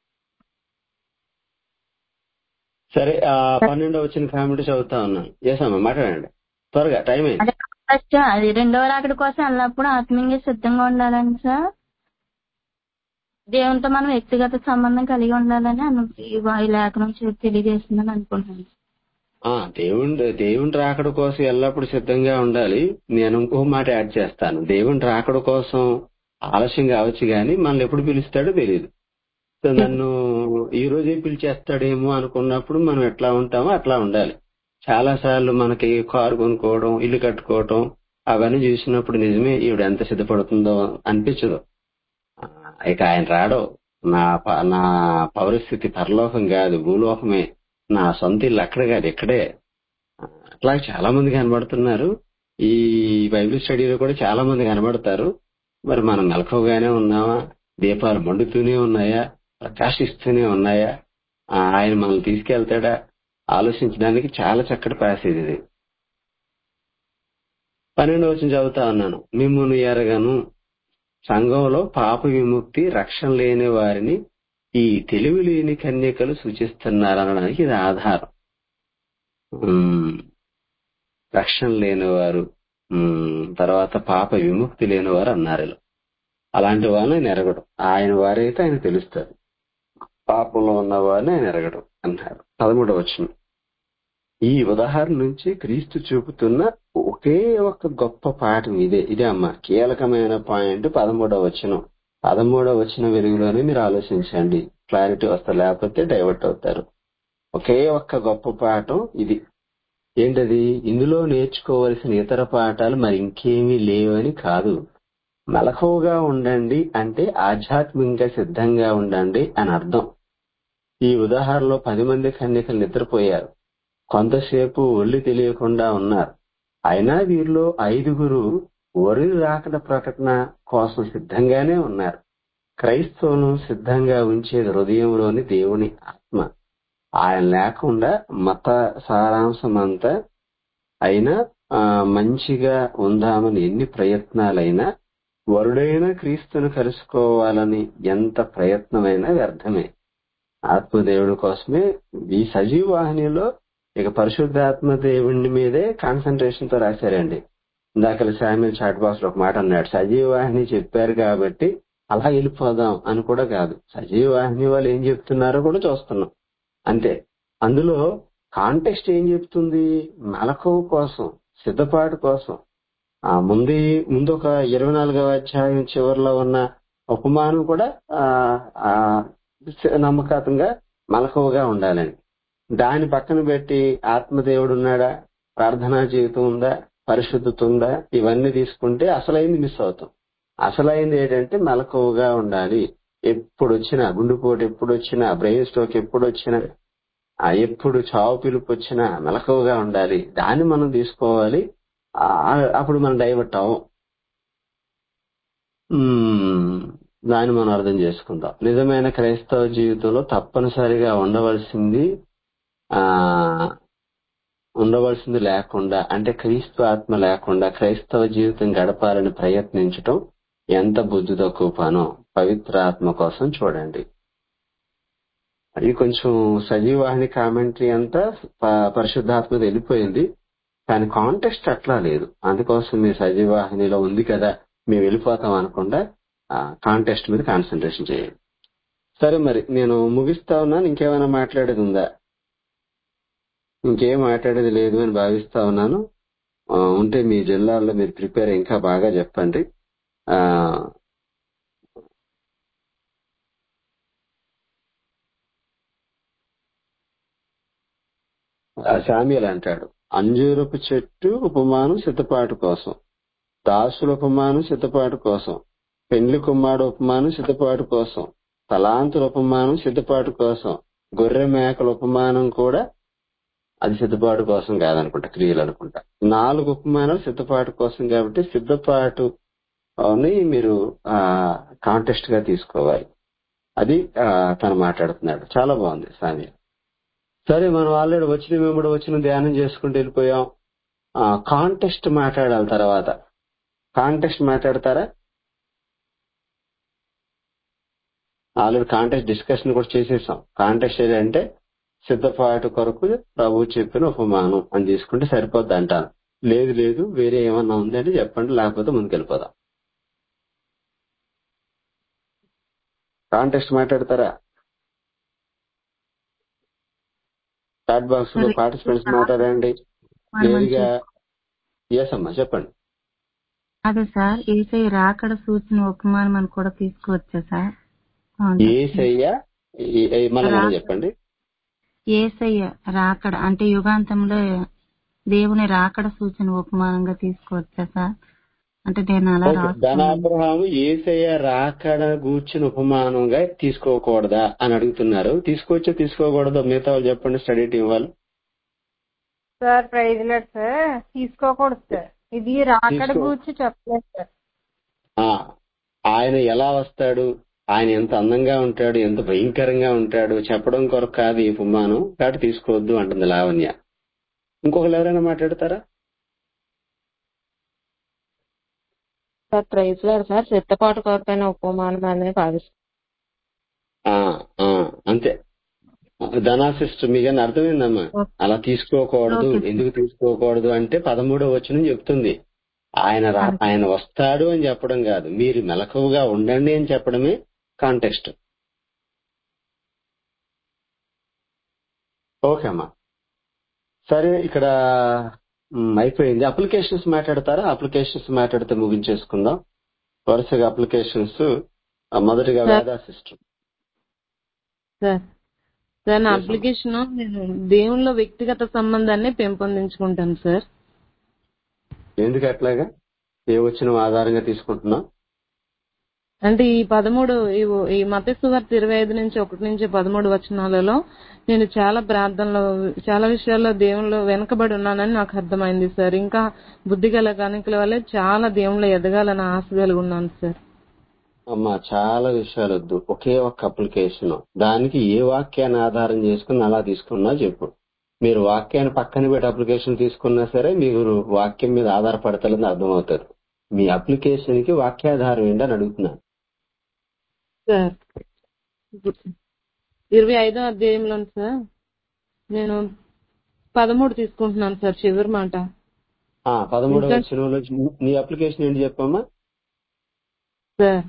సరే ఆ పన్నెండో వచ్చిన కామెంట్ చదువుతా ఉన్నాను ఎస్ అమ్మా మాట్లాడండి త్వరగా టైం అయింది అదే ఫస్ట్ అది రెండవ రాకడి కోసం వెళ్ళినప్పుడు ఆత్మీయంగా సిద్ధంగా ఉండాలని సార్ దేవునితో మనం వ్యక్తిగత సంబంధం కలిగి ఉండాలని అను ఈ ఈ లేఖనం చే- తెలియజేస్తుందని అనుకుంటున్నాను ఆ దేవుని దేవుని రాకడ కోసం ఎల్లప్పుడూ సిద్ధంగా ఉండాలి నేను ఇంకో మాట యాడ్ చేస్తాను దేవుని రాకడ కోసం ఆలస్యం కావచ్చు కానీ మనల్ని ఎప్పుడు పిలుస్తాడో తెలియదు సో నన్ను ఈ రోజే పిలిచేస్తాడేమో అనుకున్నప్పుడు మనం ఎట్లా ఉంటామో అట్లా ఉండాలి చాలా సార్లు మనకి కారు కొనుక్కోవడం ఇల్లు కట్టుకోవడం అవన్నీ చూసినప్పుడు నిజమే ఈవిడ ఎంత సిద్ధపడుతుందో అనిపించదు ఆ, ఇక ఆయన రాడో నా ప- నా పౌరస్థితి పరలోకం కాదు భూలోకమే నా సొంత ఇల్లు అక్కడ కాదు ఇక్కడే ఆ, అట్లా చాలా మంది కనబడుతున్నారు ఈ బైబిల్ స్టడీలో కూడా చాలా మంది కనబడతారు మరి మనం మెలకువగానే ఉన్నామా దీపాలు మండుతూనే ఉన్నాయా ప్రకాశిస్తూనే ఉన్నాయా ఆ, ఆయన మనల్ని తీసుకెళ్తాడా ఆలోచించడానికి చాలా చక్కటి ప్యాసేజ్ ఇది పన్నెండు వచ్చిన చదువుతా ఉన్నాను మిమ్మును ఎరగను సంఘంలో పాప విముక్తి రక్షణ లేని వారిని ఈ తెలివి లేని కన్యకలు సూచిస్తున్నారనడానికి ఇది ఆధారం ఉమ్, రక్షణ లేనివారు ఉమ్, తర్వాత పాప విముక్తి లేనివారు అన్నారు ఇలా. అలాంటి వాళ్ళని ఆయన ఎరగడు ఆయన వారైతే ఆయన తెలుస్తారు పాపంలో ఉన్న వారిని ఆయన ఎరగడు అన్నారు పదమూడవ వచ్చిన ఈ ఉదాహరణ నుంచి క్రీస్తు చూపుతున్న ఒకే ఒక గొప్ప పాఠం ఇదే ఇదే అమ్మ కీలకమైన పాయింట్ పదమూడవ వచనం పదమూడవ వచనం వెలుగులోనే మీరు ఆలోచించండి క్లారిటీ వస్తా లేకపోతే డైవర్ట్ అవుతారు ఒకే ఒక్క గొప్ప పాఠం ఇది ఏంటది ఇందులో నేర్చుకోవలసిన ఇతర పాఠాలు మరి ఇంకేమీ లేవని కాదు మెలకువగా ఉండండి అంటే ఆధ్యాత్మికంగా సిద్ధంగా ఉండండి అని అర్థం ఈ ఉదాహరణలో పది మంది కన్యకలు నిద్రపోయారు కొంతసేపు ఒళ్ళు తెలియకుండా ఉన్నారు అయినా వీరిలో ఐదుగురు వరి రాకడ ప్రకటన కోసం సిద్ధంగానే ఉన్నారు క్రైస్తవులను సిద్ధంగా ఉంచేది హృదయంలోని దేవుని ఆత్మ ఆయన లేకుండా మత సారాంశం అంతా అయినా ఆ, మంచిగా ఉందామని ఎన్ని ప్రయత్నాలైనా వరుడైన క్రీస్తును కలుసుకోవాలని ఎంత ప్రయత్నమైనా వ్యర్థమే ఆత్మదేవుడి కోసమే ఈ సజీవ వాహినిలో ఇక పరిశుద్ధాత్మ దేవుని మీదే కాన్సన్ట్రేషన్ తో రాశారండి ఇందాక శామ్యుల్ చాట్ బాక్స్ లో ఒక మాట అన్నాడు సజీవ వాహిని చెప్పారు కాబట్టి అలా వెళ్ళిపోదాం అని కూడా కాదు సజీవ వాహిని వాళ్ళు ఏం చెప్తున్నారో కూడా చూస్తున్నాం అంతే అందులో కాంటెక్స్ట్ ఏం చెప్తుంది మెలకువ కోసం సిద్ధపాటు కోసం ఆ ముందు ముందు ఒక ఇరవై నాలుగవ అధ్యాయం చివరిలో ఉన్న ఉపమానం కూడా ఆ ఆ నమ్మకాతంగా మలకువగా ఉండాలని దాని పక్కన పెట్టి ఆత్మదేవుడు ఉన్నాడా ప్రార్థనా జీవితం ఉందా పరిశుద్ధత ఉందా ఇవన్నీ తీసుకుంటే అసలైంది మిస్ అవుతాం అసలైంది ఏంటంటే మెలకువగా ఉండాలి ఎప్పుడు వచ్చినా గుండెపోటు ఎప్పుడు వచ్చినా బ్రెయిన్ స్ట్రోక్ ఎప్పుడు వచ్చినా ఆ ఎప్పుడు చావు పిలుపు వచ్చినా మెలకువగా ఉండాలి దాన్ని మనం తీసుకోవాలి ఆ, అప్పుడు మనం డైవర్ట్ అవ్వం మ్మ్. దాన్ని మనం అర్థం చేసుకుందాం నిజమైన క్రైస్తవ జీవితంలో తప్పనిసరిగా ఉండవలసింది ఆ ఉండవలసింది లేకుండా అంటే క్రీస్తు ఆత్మ లేకుండా క్రైస్తవ జీవితం గడపాలని ప్రయత్నించటం ఎంత బుద్ధి తక్కువ పనో పవిత్ర ఆత్మ కోసం చూడండి అది కొంచెం సజీవాహిని కామెంటరీ అంతా ప- పరిశుద్ధాత్మది వెళ్ళిపోయింది కానీ కాంటెక్స్ట్ అట్లా లేదు అందుకోసం మీ సజీవాహినిలో ఉంది కదా మేము వెళ్ళిపోతాం అనకుండా కాంటెక్స్ట్ మీద కాన్సన్ట్రేషన్ చేయండి సరే మరి నేను ముగిస్తా ఉన్నాను ఇంకేమైనా మాట్లాడేది ఉందా ఇంకేం మాట్లాడేది లేదు అని భావిస్తా ఉన్నాను ఆ, ఉంటే మీ జిల్లాల్లో మీరు ప్రిపేర్ ఇంకా బాగా చెప్పండి ఆ ఆ శామ్యుల్ అంటాడు అంజూరపు చెట్టు ఉపమానం సిద్ధపాటు కోసం దాసుల ఉపమానం సిద్ధపాటు కోసం పెండ్లి కుమ్మాడు ఉపమానం సిద్ధపాటు కోసం తలాంతుల ఉపమానం సిద్ధపాటు కోసం గొర్రె మేకల ఉపమానం కూడా అది సిద్ధపాటు కోసం కాదనుకుంటా క్రియలు అనుకుంటా నాలుగు ఉపమానాలు సిద్ధపాటు కోసం కాబట్టి సిద్ధపాటు ని మీరు ఆ కాంటెస్ట్ గా తీసుకోవాలి అది ఆ, తను మాట్లాడుతున్నాడు చాలా బాగుంది సామి సరే మనం ఆల్రెడీ వచ్చిన వెంబడి వచ్చిన ధ్యానం చేసుకుంటూ వెళ్ళిపోయాం కాంటెస్ట్ మాట్లాడాలి తర్వాత కాంటెస్ట్ మాట్లాడతారా ఆల్రెడీ కాంటెస్ట్ డిస్కషన్ కూడా చేసేసాం కాంటెస్ట్ ఏంటంటే సిద్ధపాటు కొరకు ప్రభు చెప్పిన ఉపమానం అని తీసుకుంటే సరిపోద్ది అంటాను లేదు లేదు వేరే ఏమన్నా ఉందంటే చెప్పండి లేకపోతే ముందుకెళ్ళిపోదాం కాంటెస్ట్ మాట్లాడతారా చాట్ బాక్స్ లో పార్టిసిపెంట్స్ మాట్లాడండి నేరుగా ఎస్ అమ్మా చెప్పండి అదే సార్ ఏసై రాకడ సూచన ఉపమానం అని కూడా తీసుకోవచ్చా సార్ ఏసయ్య ఈ- ఈ- మళ్ళా మళ్ళీ చెప్పండి ఏసయ్య రాకడ అంటే యుగాంతంలో దేవుని రాకడ సూచన ఉపమానంగా తీసుకోవచ్చా సార్ అంటే నేను అలా ఓకే రాసుకున్నాను ధనాబ్రహాము ఏసయ్య రాకడ గూర్చిన ఉపమానంగా తీసుకోకూడదా అని అడుగుతున్నారు తీసుకోవచ్చో తీసుకోకూడదో మిగతా వాళ్ళు చెప్పండి స్టడీ టీం వాళ్ళు సార్ ప్రైజ్ లేదు సార్ తీసుకోకూడదు సార్ ఇది రాకడ తీసుకో- గురించి చెప్పలేదు సార్ ఆ, ఆయన ఎలా వస్తాడు ఆయన ఎంత అందంగా ఉంటాడు ఎంత భయంకరంగా ఉంటాడు చెప్పడం కొరకు కాదు ఈ ఉపమానం కాబట్టి తీసుకోవద్దు అంటుంది లావణ్య ఇంకొకరు ఎవరైనా మాట్లాడతారా సార్ ప్రైజ్ గారు సార్ సిద్ధపాటు కోరపైన ఉపమానం అనేది భావిస్తాను ఆ, ఆ, అంతే ధనా సిస్టర్ మీకు ఏమైనా అర్థమైందమ్మా అలా తీసుకోకూడదు ఓకే. ఎందుకు తీసుకోకూడదు అంటే పదమూడో వచనం చెప్తుంది ఆయన రా- ఆయన వస్తాడు అని చెప్పడం కాదు మీరు మెలకువగా ఉండండి అని చెప్పడమే కాంటెక్స్ట్ ఓకే అమ్మా సరే ఇక్కడ మ్, అయిపోయింది అప్లికేషన్స్ మాట్లాడతారా అప్లికేషన్స్ మాట్లాడితే ముగించేసుకుందాం వరుసగా అప్లికేషన్స్ మొదటిగా sir. Veda sister sir sir నా Yes, అప్లికేషన్ నేను దేవునిలో వ్యక్తిగత సంబంధాన్ని పెంపొందించుకుంటాను సార్ ఎందుకు అట్లాగా ఏ వచ్చిన ఆధారంగా తీసుకుంటున్నాం అంటే ఈ పదమూడు ఈ- ఈ మత సువార్త ఇరవై ఐదు నుంచి ఒకటి నుంచి పదమూడు వచనాలలో నేను చాలా ప్రార్థనలో చాలా విషయాల్లో దేవుళ్ళు వెనకబడి ఉన్నానని నాకు అర్థమైంది సార్ ఇంకా బుద్ధి గల కనుకల వల్లే చాలా దేవుళ్ళు ఎదగాలని ఆశ కలిగి ఉన్నాను సార్ అమ్మా చాలా విషయాలు వద్దు ఒకే ఒక్క అప్లికేషన్ దానికి ఏ వాక్యాన్ని ఆధారం చేసుకుని అలా తీసుకున్నా చెప్పు మీరు వాక్యాన్ని పక్కన పెట్టి అప్లికేషన్ తీసుకున్నా సరే మీరు వాక్యం మీద ఆధారపడతలేదని అర్థమవుతుంది మీ అప్లికేషన్ కి వాక్యాధారం ఏంటని అడుగుతున్నాను సార్ ఇరవై ఐదో అధ్యాయంలో సార్ నేను పదమూడు తీసుకుంటున్నాను సార్ చివరి మాట ఆ పదమూడవ ఇంకా వచనంలో నీ అప్లికేషన్ ఏంటి చెప్పమ్మా సార్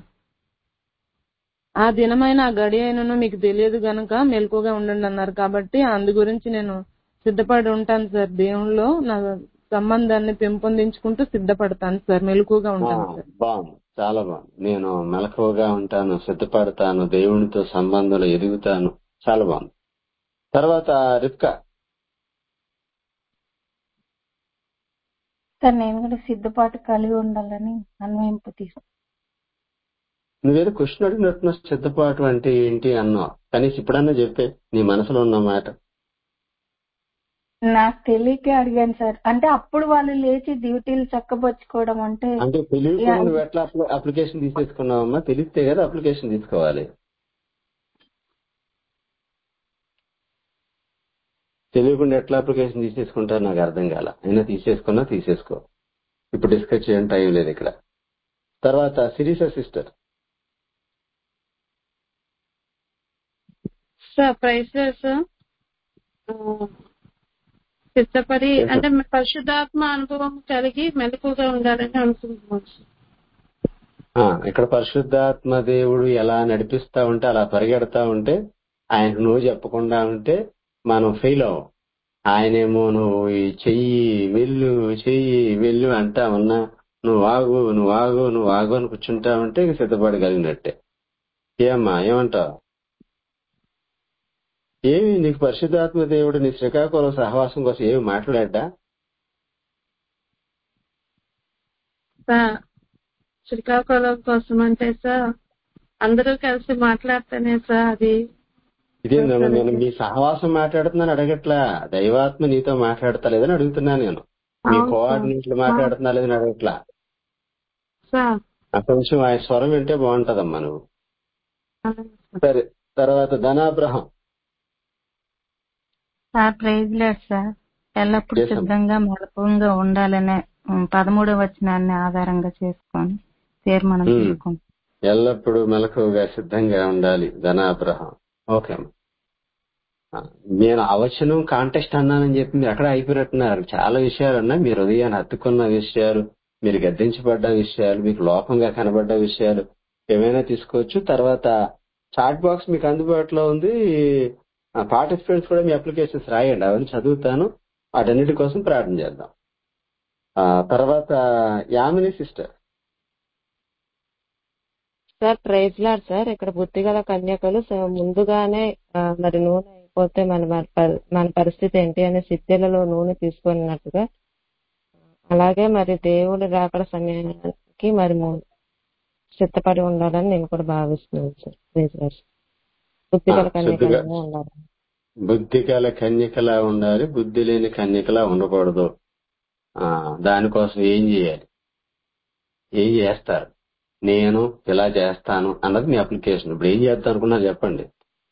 ఆ దినమైన ఆ గడి అయినను మీకు తెలియదు గనక మెలకుగా ఉండండి అన్నారు కాబట్టి అందు గురించి నేను సిద్ధపడి ఉంటాను సార్ దేవుళ్ళో నా సంబంధాన్ని పెంపొందించుకుంటూ సిద్ధపడతాను సార్ మెలకుగా ఆ, ఉంటాను సార్ బాగుంది చాలా బాగుంది నేను మెలకువగా ఉంటాను సిద్ధపడతాను దేవునితో సంబంధంలో ఎదుగుతాను చాలా బాగుంది తర్వాత రిప్కా సార్ నేను కూడా సిద్ధపాటు కలిగి ఉండాలని అన్వయింపు తీసుకు నువ్వేదో క్వశ్చన్ అడిగినట్టున్న సిద్ధపాటు అంటే ఏంటి అన్నావు కనీసం ఇప్పుడన్నా చెప్పే నీ మనసులో ఉన్న మాట నాకు తెలియక అడిగాను సార్ అంటే అప్పుడు వాళ్ళు లేచి డ్యూటీలు చక్కబరుచుకోవడం అంటే అంటే తెలియకుండా నువ్వు ఎట్లా అప్లి- అప్లికేషన్ తీసేసుకున్నావమ్మా తెలిస్తే కదా అప్లికేషన్ తీసుకోవాలి తెలియకుండా ఎట్లా అప్లికేషన్ తీసేసుకుంటారో నాకు అర్థం కాల అయినా తీసేసుకున్నా తీసేసుకో ఇప్పుడు డిస్కస్ చేయడం టైం లేదు ఇక్కడ తర్వాత Sirisha sister sir praise sir ఆ, సిద్ధపడి అంటే పరిశుద్ధాత్మ అనుభవం కలిగి మెలకుగా ఉండాలని అనుకుంటున్నాను సార్. ఆ, ఇక్కడ పరిశుద్ధాత్మ దేవుడు ఎలా నడిపిస్తా ఉంటే అలా పరిగెడతా ఉంటే ఆయనకు నువ్వు చెప్పకుండా ఉంటే మనం ఫెయిల్ అవ్వం ఆయనేమో నువ్వు ఈ చెయ్యి వెళ్ళు చెయ్యి వెళ్ళు అంటా ఉన్నా నువ్వు ఆగు నువ్వు ఆగు నువ్వు ఆగు అని కూర్చుంటా ఉంటే ఇక సిద్ధపడగలిగినట్టే ఏమ్మా ఏమంటావు ఏమి నీకు పరిశుద్ధాత్మ దేవుడు నీ శ్రీకాకుళం సహవాసం కోసం ఏమి మాట్లాడా సార్ శ్రీకాకుళం కోసం అంటే సార్ అందరూ కలిసి మాట్లాడితేనే సార్ అది ఇదేందమ్మా నేను మీ సహవాసం మాట్లాడుతున్నాను అడగట్లా దైవాత్మ నీతో మాట్లాడతలేదని అడుగుతున్నాను నేను మీ అవును సార్. కోఆర్డినేట్లు మాట్లాడుతున్నా లేదని అడగట్లా సార్ ఆ కొంచెం ఆయన స్వరం వింటే బాగుంటదమ్మా నువ్వు సరే తర్వాత ధనాబ్రహం సార్ ప్రైజ్ లేదు సార్ ఎల్లప్పుడూ చేసాం. సిద్ధంగా మెలకువగా ఉండాలనే ఉమ్, పదమూడవ వచనాన్ని ఆధారంగా చేసుకొని తీర్మానం ఉమ్. తీసుకుంటాం ఎల్లప్పుడూ మెలకువగా సిద్ధంగా ఉండాలి ధనాబ్రహం ఓకే అమ్మా. ఆ, నేను అవచనం కాంటెస్ట్ అన్నానని చెప్పి మీరు అక్కడ అయిపోయినట్టున్నారు చాలా విషయాలు ఉన్నాయి మీరు హృదయాన్ని హత్తుకున్న విషయాలు మీరు గద్దించబడ్డ విషయాలు మీకు లోపంగా కనబడ్డ విషయాలు ఏమైనా తీసుకోవచ్చు తర్వాత చాట్ బాక్స్ మీకు అందుబాటులో ఉంది పార్టిసిపెంట్స్ కూడా మీ అప్లికేషన్స్ రాయండి అవన్నీ చదువుతాను వాటన్నిటి కోసం ప్రార్థన చేద్దాం ఆ తర్వాత Yamini sister sir praise lord sir ఇక్కడ బుద్ధిగల కన్యకలు స- ముందుగానే ఆ, మరి నూనె అయిపోతే మన మన ప- మన పరిస్థితి ఏంటి అనే సిద్ధెలలో నూనె తీసుకున్నట్టుగా అలాగే మరి దేవుడు రాకడ సమయానికి మరి ము- సిద్ధపడి ఉండాలని నేను కూడా భావిస్తున్నాను సార్ ప్రైజ్ లాడ్ బుద్ధిగల ఆ, సిద్ధంగా కన్యకలుగా ఉండాలి బుద్ధి గల కన్యకలా ఉండాలి బుద్ధి లేని కన్యకలా ఉండకూడదు ఆ దానికోసం ఏం చేయాలి ఏం చేస్తారు నేను ఇలా చేస్తాను అన్నది మీ అప్లికేషన్ ఇప్పుడు ఏం చేద్దాం అనుకున్నారు చెప్పండి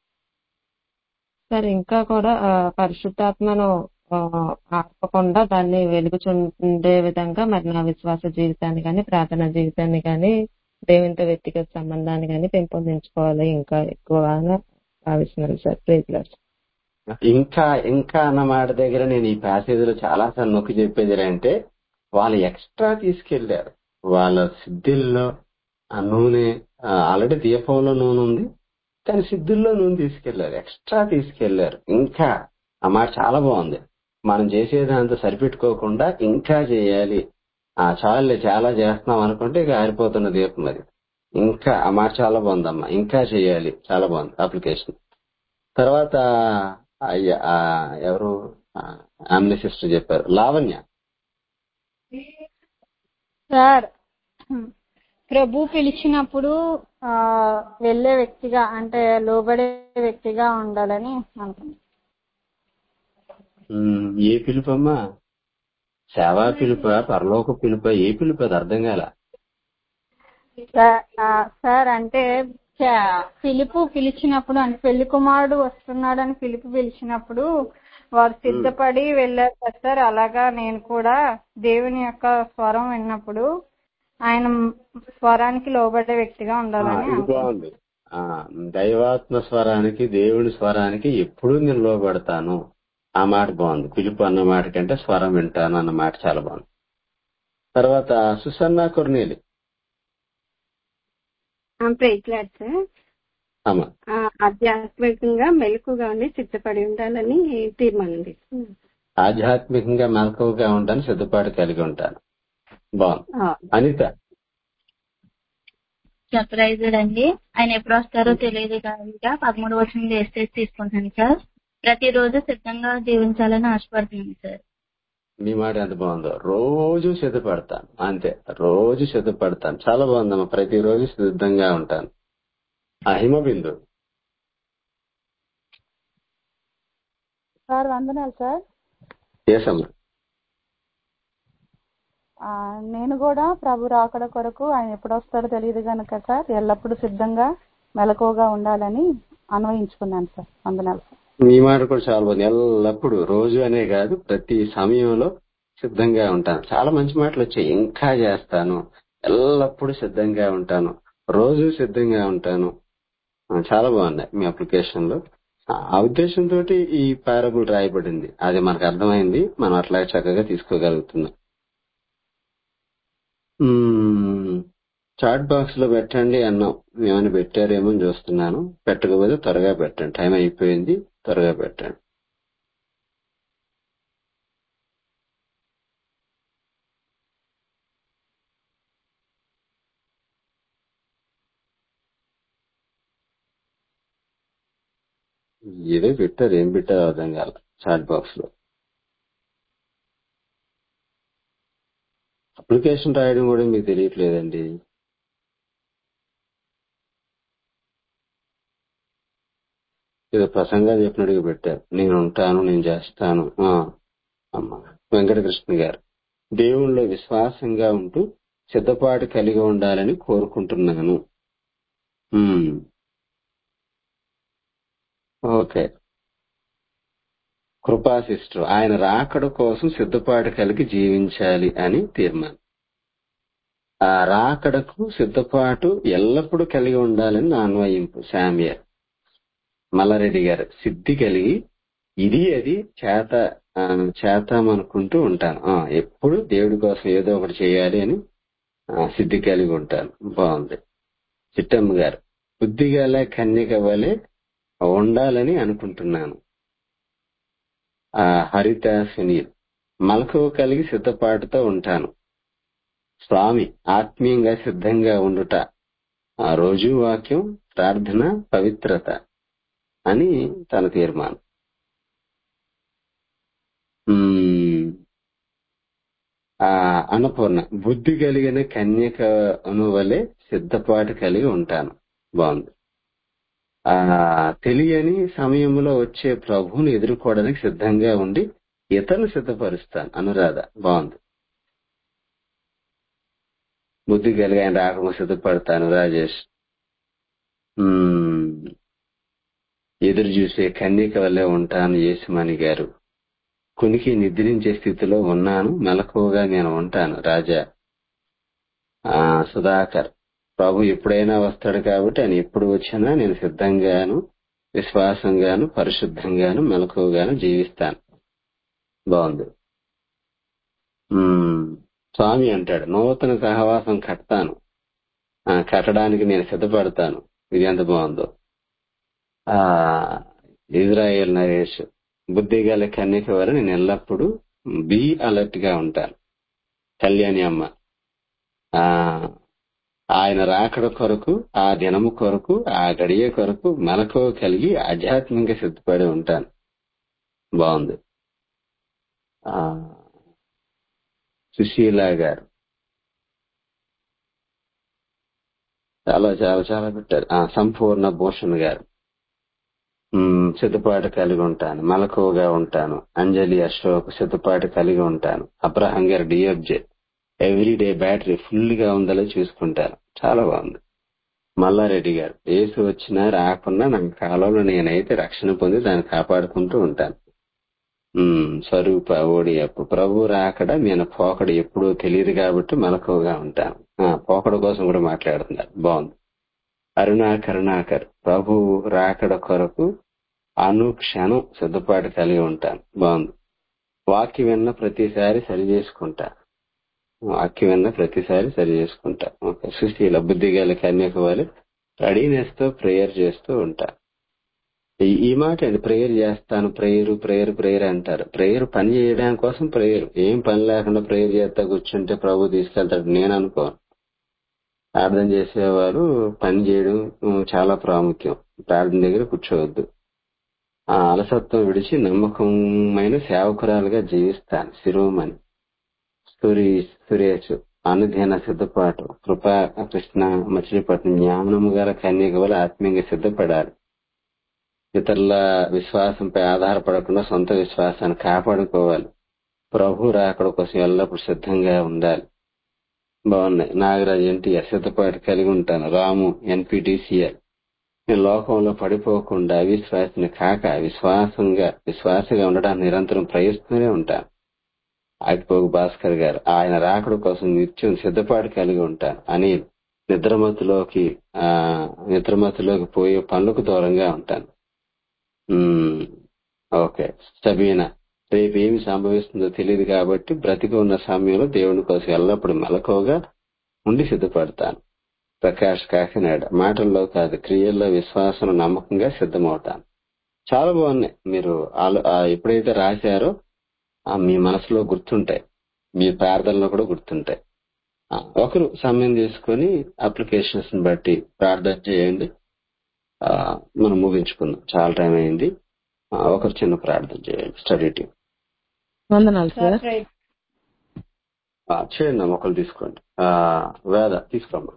సార్ ఇంకా కూడా ఆ, పరిశుద్ధాత్మను ఆ, ఆర్పకుండా దాన్ని వెలుగుచుండే విధంగా మరి నా విశ్వాస జీవితాన్ని కానీ ప్రార్థనా జీవితాన్ని కానీ దేవునితో వ్యక్తిగత సంబంధాన్ని కానీ పెంపొందించుకోవాలి ఇంకా ఎక్కువగా భావిస్తున్నాను సార్ ప్లీజ్ లాడ్ ఇంకా ఇంకా అన్న మాట దగ్గర నేను ఈ ప్యాసేజీలో చాలా సార్లు నొక్కి చెప్పేది అంటే వాళ్ళు ఎక్స్ట్రా తీసుకెళ్లారు వాళ్ళ సిద్ధిల్లో ఆ నూనె ఆల్రెడీ దీపంలో నూనె ఉంది కానీ సిద్ధుల్లో నూనె తీసుకెళ్లారు ఎక్స్ట్రా తీసుకెళ్లారు ఇంకా ఆ మాట చాలా బాగుంది మనం చేసేదంతా సరిపెట్టుకోకుండా ఇంకా చేయాలి ఆ చాలే చాలా చేస్తున్నాం అనుకుంటే ఇక ఆరిపోతున్న దీపం అది ఇంకా ఆ మాట చాలా బాగుందమ్మా ఇంకా చేయాలి చాలా బాగుంది అప్లికేషన్ తర్వాత అయ్య ఆ ఎవరు ఆమె సిస్టర్ చెప్పారు లావణ్య సార్ ప్రభు పిలిచినప్పుడు ఆ వెళ్ళే వ్యక్తిగా అంటే లోబడే వ్యక్తిగా ఉండాలని అనుకుంటున్నాను ఉమ్, ఏ పిలుపమ్మా సేవా పిలుప పరలోక పిలుప ఏ పిలుపు అది అర్థం కాల సార్ ఆ, సార్ అంటే చ- పిలుపు పిలిచినప్పుడు అంటే పెళ్లి కుమారుడు వస్తున్నాడని పిలుపు పిలిచినప్పుడు వారు సిద్ధపడి వెళ్ళారు కదా సార్ అలాగా నేను కూడా దేవుని యొక్క స్వరం విన్నప్పుడు ఆయన స్వరానికి లోబడే వ్యక్తిగా ఆ, ఉండాలని ఇది అనుకుంటున్నాను బాగుంది ఆ దైవాత్మ స్వరానికి దేవుడి స్వరానికి ఎప్పుడూ నేను లోబడతాను ఆ మాట బాగుంది పిలుపు అన్న మాట కంటే స్వరం వింటాను అన్న మాట చాలా బాగుంది తర్వాత సుసన్నా కొర్నేలి ప్రైజ్లాడ్ సార్ అమ్మ ఆ, ఆధ్యాత్మికంగా మెలకుగా ఉండి సిద్ధపడి ఉండాలని తీర్మానం తీసుకున్నాను ఆధ్యాత్మికంగా మెలకువగా ఉంటాను సిద్ధపాటు కలిగి ఉంటాను బాగుంది ఆ, అనిత సర్ప్రైజ్డ్ అండి ఆయన ఎప్పుడు వస్తారో తెలియదు కనుక పదమూడు వర్షం వేస్తే తీసుకుంటాను సార్ ప్రతిరోజు సిద్ధంగా జీవించాలని ఆశపడుతున్నాను సార్ మీ మాట ఎంత బాగుందో రోజు సిద్ధపడతాను అంతే రోజు సిద్ధపడతాను చాలా బాగుందమ్మా ప్రతిరోజు సిద్ధంగా ఉంటాను ఆ హిమబిందు సార్ వందనాలు సార్ చేసమ్మా ఆ, నేను కూడా ప్రభు రాకడ కొరకు ఆయన ఎప్పుడు వస్తాడో తెలియదు కనుక సార్ ఎల్లప్పుడూ సిద్ధంగా మెలకువగా ఉండాలని అన్వయించుకున్నాను సార్ వందనాలు సార్ మీ మాట కూడా చాలా బాగుంది ఎల్లప్పుడూ రోజు అనే కాదు ప్రతి సమయంలో సిద్ధంగా ఉంటాను చాలా మంచి మాటలు వచ్చాయి ఇంకా చేస్తాను ఎల్లప్పుడూ సిద్ధంగా ఉంటాను రోజు సిద్ధంగా ఉంటాను ఆ, చాలా బాగున్నాయి మీ అప్లికేషన్ లో ఆ ఆ ఉద్దేశంతో ఈ పారబుల్ రాయబడింది అది మనకు అర్థమైంది మనం అట్లా చక్కగా తీసుకోగలుగుతున్నాం మ్మ్. చాట్ బాక్స్ లో పెట్టండి అన్నాం ఏమైనా పెట్టారేమో అని చూస్తున్నాను పెట్టకపోతే త్వరగా పెట్టండి టైం అయిపోయింది త్వరగా పెట్టండి ఏదో పెట్టారు ఏం పెట్టారు అర్థం కాల చాట్ బాక్స్ లో అప్లికేషన్ రాయడం కూడా మీకు తెలియట్లేదండి ఏదో ప్రసంగాలు చెప్పినట్టుగా పెట్టారు నేను ఉంటాను నేను చేస్తాను ఆ, అమ్మ వెంకటకృష్ణ గారు దేవుళ్ళో విశ్వాసంగా ఉంటూ సిద్ధపాటు కలిగి ఉండాలని కోరుకుంటున్నాను ఉమ్, ఓకే కృపా సిస్టర్ ఆయన రాకడ కోసం సిద్ధపాటు కలిగి జీవించాలి అని తీర్మానం ఆ రాకడకు సిద్ధపాటు ఎల్లప్పుడూ కలిగి ఉండాలని నా అన్వయింపు శామ్యర్ మల్లారెడ్డి గారు సిద్ధి కలిగి ఇది అది చేత ఆ, చేద్దామనుకుంటూ ఉంటాను ఆ, ఎప్పుడు దేవుడి కోసం ఏదో ఒకటి చేయాలి అని ఆ, సిద్ధి కలిగి ఉంటాను బాగుంది చిట్టమ్మ గారు బుద్ధిగల కన్యక వలె ఉండాలని అనుకుంటున్నాను ఆ హరిత సునీల్ మలకువ కలిగి సిద్ధపాటుతో ఉంటాను స్వామి ఆత్మీయంగా సిద్ధంగా ఉండుట ఆ రోజు వాక్యం ప్రార్థన పవిత్రత అని తన తీర్మానం ఉమ్, ఆ అన్నపూర్ణ బుద్ధి కలిగిన కన్యకను వలె సిద్ధపాటు కలిగి ఉంటాను బాగుంది ఆ తెలియని సమయంలో వచ్చే ప్రభువుని ఎదుర్కోవడానికి సిద్ధంగా ఉండి ఇతరులు సిద్ధపరుస్తాను అనురాధ బాగుంది బుద్ధి కలిగి ఆయన రాకుండా సిద్ధపడతాను రాజేష్ ఉమ్, ఎదురు చూసే కన్యక వల్లే ఉంటాను యేసుమణి గారు కునికి నిద్రించే స్థితిలో ఉన్నాను మెలకువగా నేను ఉంటాను రాజా ఆ సుధాకర్ ప్రభు ఎప్పుడైనా వస్తాడు కాబట్టి ఆయన ఎప్పుడు వచ్చినా నేను సిద్ధంగాను విశ్వాసంగాను పరిశుద్ధంగాను మెలకువగాను జీవిస్తాను బాగుంది ఉమ్, స్వామి అంటాడు నూతన సహవాసం కడతాను ఆ, కట్టడానికి నేను సిద్ధపడతాను ఇది ఎంత బాగుందో ఆ ఇజ్రాయేల్ నరేష్ బుద్ధి గల కన్యక వల్ల నేను ఎల్లప్పుడూ బీ అలర్ట్ గా ఉంటాను కళ్యాణి అమ్మ ఆ ఆయన రాకడ కొరకు ఆ దినము కొరకు ఆ గడియ కొరకు మెలకువ కలిగి ఆధ్యాత్మికంగా సిద్ధపడి ఉంటాను బాగుంది ఆ సుశీల గారు చాలా చాలా చాలా పెట్టారు ఆ సంపూర్ణ భూషణ్ గారు ఉమ్, సిద్ధపాటు కలిగి ఉంటాను మలకువగా ఉంటాను అంజలి అశోక్ సిద్ధపాటు కలిగి ఉంటాను అబ్రహం గారు డిఎఫ్జే ఎవ్రీ డే బ్యాటరీ ఫుల్ గా ఉందలో చూసుకుంటాను చాలా బాగుంది మల్లారెడ్డి గారు ఏసు వచ్చినా రాకున్నా నా కాలంలో నేనైతే రక్షణ పొంది దాన్ని కాపాడుకుంటూ ఉంటాను ఉమ్, స్వరూప ఓడియప్పు ప్రభు రాకడ నేను పోకడ ఎప్పుడూ తెలియదు కాబట్టి మెలకువగా ఉంటాను ఆ, పోకడ కోసం కూడా మాట్లాడుతున్నారు బాగుంది అరుణా కరుణాకర్ ప్రభు రాకడ కొరకు అనుక్షణం సిద్ధపాటు కలిగి ఉంటాను బాగుంది వాక్యం విన్న ప్రతిసారి సరి చేసుకుంటా వాక్యం విన్న ప్రతిసారి సరి చేసుకుంటా ఒక సుశీల బుద్ధి గల కన్యక వల్ల రెడీనెస్ తో ప్రేయర్ చేస్తూ ఉంటా ఈ ఈ మాట అండి ప్రేయర్ చేస్తాను ప్రేయర్ ప్రేయర్ ప్రేయర్ అంటారు ప్రేయర్ పని చేయడం కోసం ప్రేయర్ ఏం పని లేకుండా ప్రేయర్ చేస్తా కూర్చుంటే ప్రభు తీసుకెళ్తాడు నేను అనుకోను ప్రార్థన చేసేవారు పని చేయడం ఉమ్, చాలా ప్రాముఖ్యం ప్రార్థన దగ్గర కూర్చోవద్దు ఆ అలసత్వం విడిచి నమ్మకమైన సేవకురాలుగా జీవిస్తాను శిరోమణి సూరి సురేష్ అనుదిన సిద్ధపాటు కృపా కృష్ణ మచిలీపట్నం జ్ఞానము గల కన్యక వల్ల ఆత్మీయంగా సిద్ధపడాలి ఇతరుల విశ్వాసంపై ఆధారపడకుండా సొంత విశ్వాసాన్ని కాపాడుకోవాలి ప్రభు రాకడ కోసం ఎల్లప్పుడూ సిద్ధంగా ఉండాలి బాగున్నాయి నాగరాజ్ ఎన్టీఆర్ సిద్ధపాటు కలిగి ఉంటాను రాము ఎన్పిటిసిఎల్ నేను లోకంలో పడిపోకుండా అవిశ్వాసిని కాక విశ్వాసంగా విశ్వాసగా ఉండడానికి నిరంతరం ప్రయత్నమే ఉంటాను ఆగిపోగు భాస్కర్ గారు ఆయన రాకడ కోసం నిత్యం సిద్ధపాటు కలిగి ఉంటాను అని నిద్రమతిలోకి ఆ నిద్రమతిలోకి పోయే పనులకు దూరంగా ఉంటాను ఉమ్, ఓకే సబీనా రేపు ఏమి సంభవిస్తుందో తెలియదు కాబట్టి బ్రతికి ఉన్న సమయంలో దేవుని కోసం ఎల్లప్పుడూ మెలకువగా ఉండి సిద్ధపడతాను ప్రకాష్ కాకినాడ మాటల్లో కాదు క్రియల్లో విశ్వాసం నమ్మకంగా సిద్ధమవుతాను చాలా బాగున్నాయి మీరు ఆలో- ఆ ఎప్పుడైతే రాశారో ఆ మీ మనసులో గుర్తుంటాయి మీ ప్రార్థనలో కూడా గుర్తుంటాయి ఆ, ఒకరు సమయం తీసుకొని అప్లికేషన్స్ ని బట్టి ప్రార్థన చేయండి ఆ, మనం ముగించుకుందాం చాలా టైం అయింది ఆ, ఒకరు చిన్న ప్రార్థన చేయండి స్టడీ టీం వందనాలు సార్ ఆ, చేయండి అమ్మ, ఒకరు తీసుకోండి ఆ, వేద తీసుకోమ్మా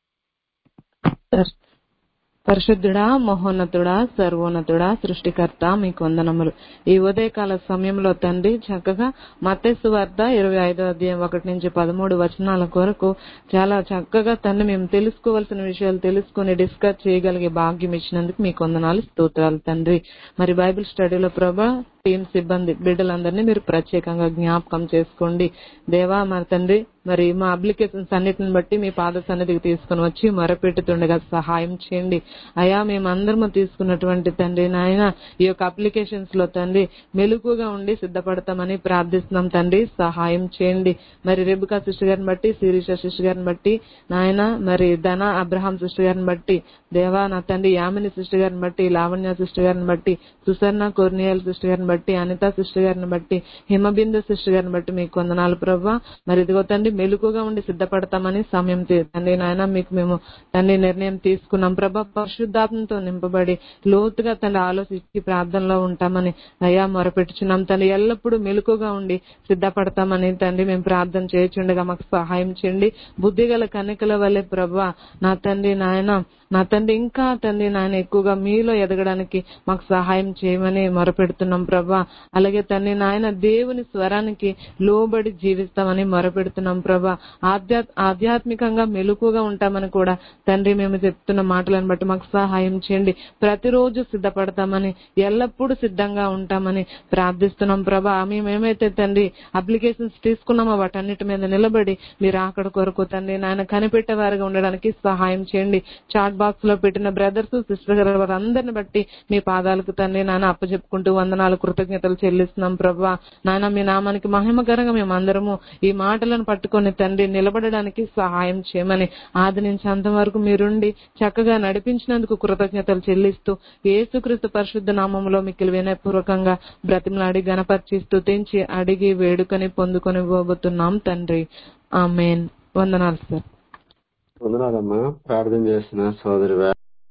సార్ పరిశుద్ధుడా మహోన్నతుడా సర్వోన్నతుడా సృష్టికర్త మీకు వందనములు ఈ ఉదయకాల సమయంలో తండ్రి చక్కగా మత్తేసు వార్త ఇరవై ఐదో అధ్యాయం ఒకటి నుంచి పదమూడు వచనాల కొరకు చాలా చక్కగా తండ్రి మేము తెలుసుకోవాల్సిన విషయాలు తెలుసుకుని డిస్కస్ చేయగలిగే భాగ్యం ఇచ్చినందుకు మీకు వందనాలు స్తోత్రాలు తండ్రి మరి బైబిల్ స్టడీలో ప్రభా టీం సిబ్బంది బిడ్డలందరినీ మీరు ప్రత్యేకంగా జ్ఞాపకం చేసుకోండి దేవా మరి తండ్రి మరి మా అప్లికేషన్స్ అన్నిటిని బట్టి మీ పాద సన్నిధికి తీసుకుని వచ్చి మొరపెట్టుతుండగా సహాయం చేయండి అయా మేమందరము తీసుకున్నటువంటి తండ్రి నాయన ఈ యొక్క అప్లికేషన్స్ లో తండ్రి మెలుగుగా ఉండి సిద్ధపడతామని ప్రార్థిస్తున్నాం తండ్రి సహాయం చేయండి మరి రెబుకా సిస్టర్ గారిని బట్టి శిరీష సిస్టర్ గారిని బట్టి నాయన మరి ధన అబ్రహాం సిస్టర్ గారిని బట్టి దేవా నా తండ్రి యామిని సిస్టర్ గారిని బట్టి లావణ్య సిస్టర్ గారిని బట్టి సుసర్ణ కొర్నియల్ సిస్టర్ గారిని బట్టి అనిత సిస్టర్ గారిని బట్టి హిమబిందు సిస్టర్ గారిని బట్టి మీకు వందనాలు ప్రభా మరి ఇదిగో తండ్రి మెలుగుగా ఉండి సిద్ధపడతామని సమయం తీ- తండ్రి నాయన మీకు మేము తండ్రి నిర్ణయం తీసుకున్నాం ప్రభా పరిశుద్ధాత్మతో నింపబడి లోతుగా తండ్రి ఆలోచించి ప్రార్థనలో ఉంటామని అయ్యా మొరపెట్టుచున్నాం తండ్రి ఎల్లప్పుడూ మెలుకుగా ఉండి సిద్ధపడతామని తండ్రి మేము ప్రార్థన చేయుచుండగా మాకు సహాయం చేయండి బుద్ధిగల కన్నికల వల్లే ప్రభా నా తండ్రి నాయన నా తండ్రి ఇంకా తండ్రి నాయన ఎక్కువగా మీలో ఎదగడానికి మాకు సహాయం చేయమని మొరపెడుతున్నాం ప్రభా అలాగే తండ్రి నాయన దేవుని స్వరానికి లోబడి జీవిస్తామని మొరపెడుతున్నాం ప్రభా ఆధ్యా ఆధ్యాత్మికంగా మెలకుగా ఉంటామని కూడా తండ్రి మేము చెప్తున్న మాటలను బట్టి మాకు సహాయం చేయండి ప్రతిరోజు సిద్ధపడతామని ఎల్లప్పుడూ సిద్ధంగా ఉంటామని ప్రార్థిస్తున్నాం ప్రభా మేమేమైతే తండ్రి అప్లికేషన్స్ తీసుకున్నామో వాటన్నిటి మీద నిలబడి మీరు అక్కడ కొరకు తండ్రి నాయన కనిపెట్టే వారిగా ఉండడానికి సహాయం చేయండి చాట్ బాక్స్ లో పెట్టిన బ్రదర్స్ సిస్టర్ గారు వారందరిని బట్టి మీ పాదాలకు తండ్రి నాయన అప్పచెప్పుకుంటూ వందనాలు కృతజ్ఞతలు చెల్లిస్తున్నాం ప్రభా నాయన మీ నామానికి మహిమకరంగా మేమందరము ఈ మాటలను పట్టుకొని తండ్రి నిలబడడానికి సహాయం చేయమని ఆది నుంచి అంతవరకు మీరుండి చక్కగా నడిపించినందుకు కృతజ్ఞతలు చెల్లిస్తూ యేసుక్రీస్తు పరిశుద్ధ నామంలో మిక్కిలి వినయపూర్వకంగా బ్రతిమలాడి గణపరిచి స్తుతించి అడిగి వేడుకొని పొందుకొని పోబోతున్నాం తండ్రి ఆమెన్ వందనాలు సార్ వందనాలమ్మా ప్రార్థన చేసిన సోదరి వేద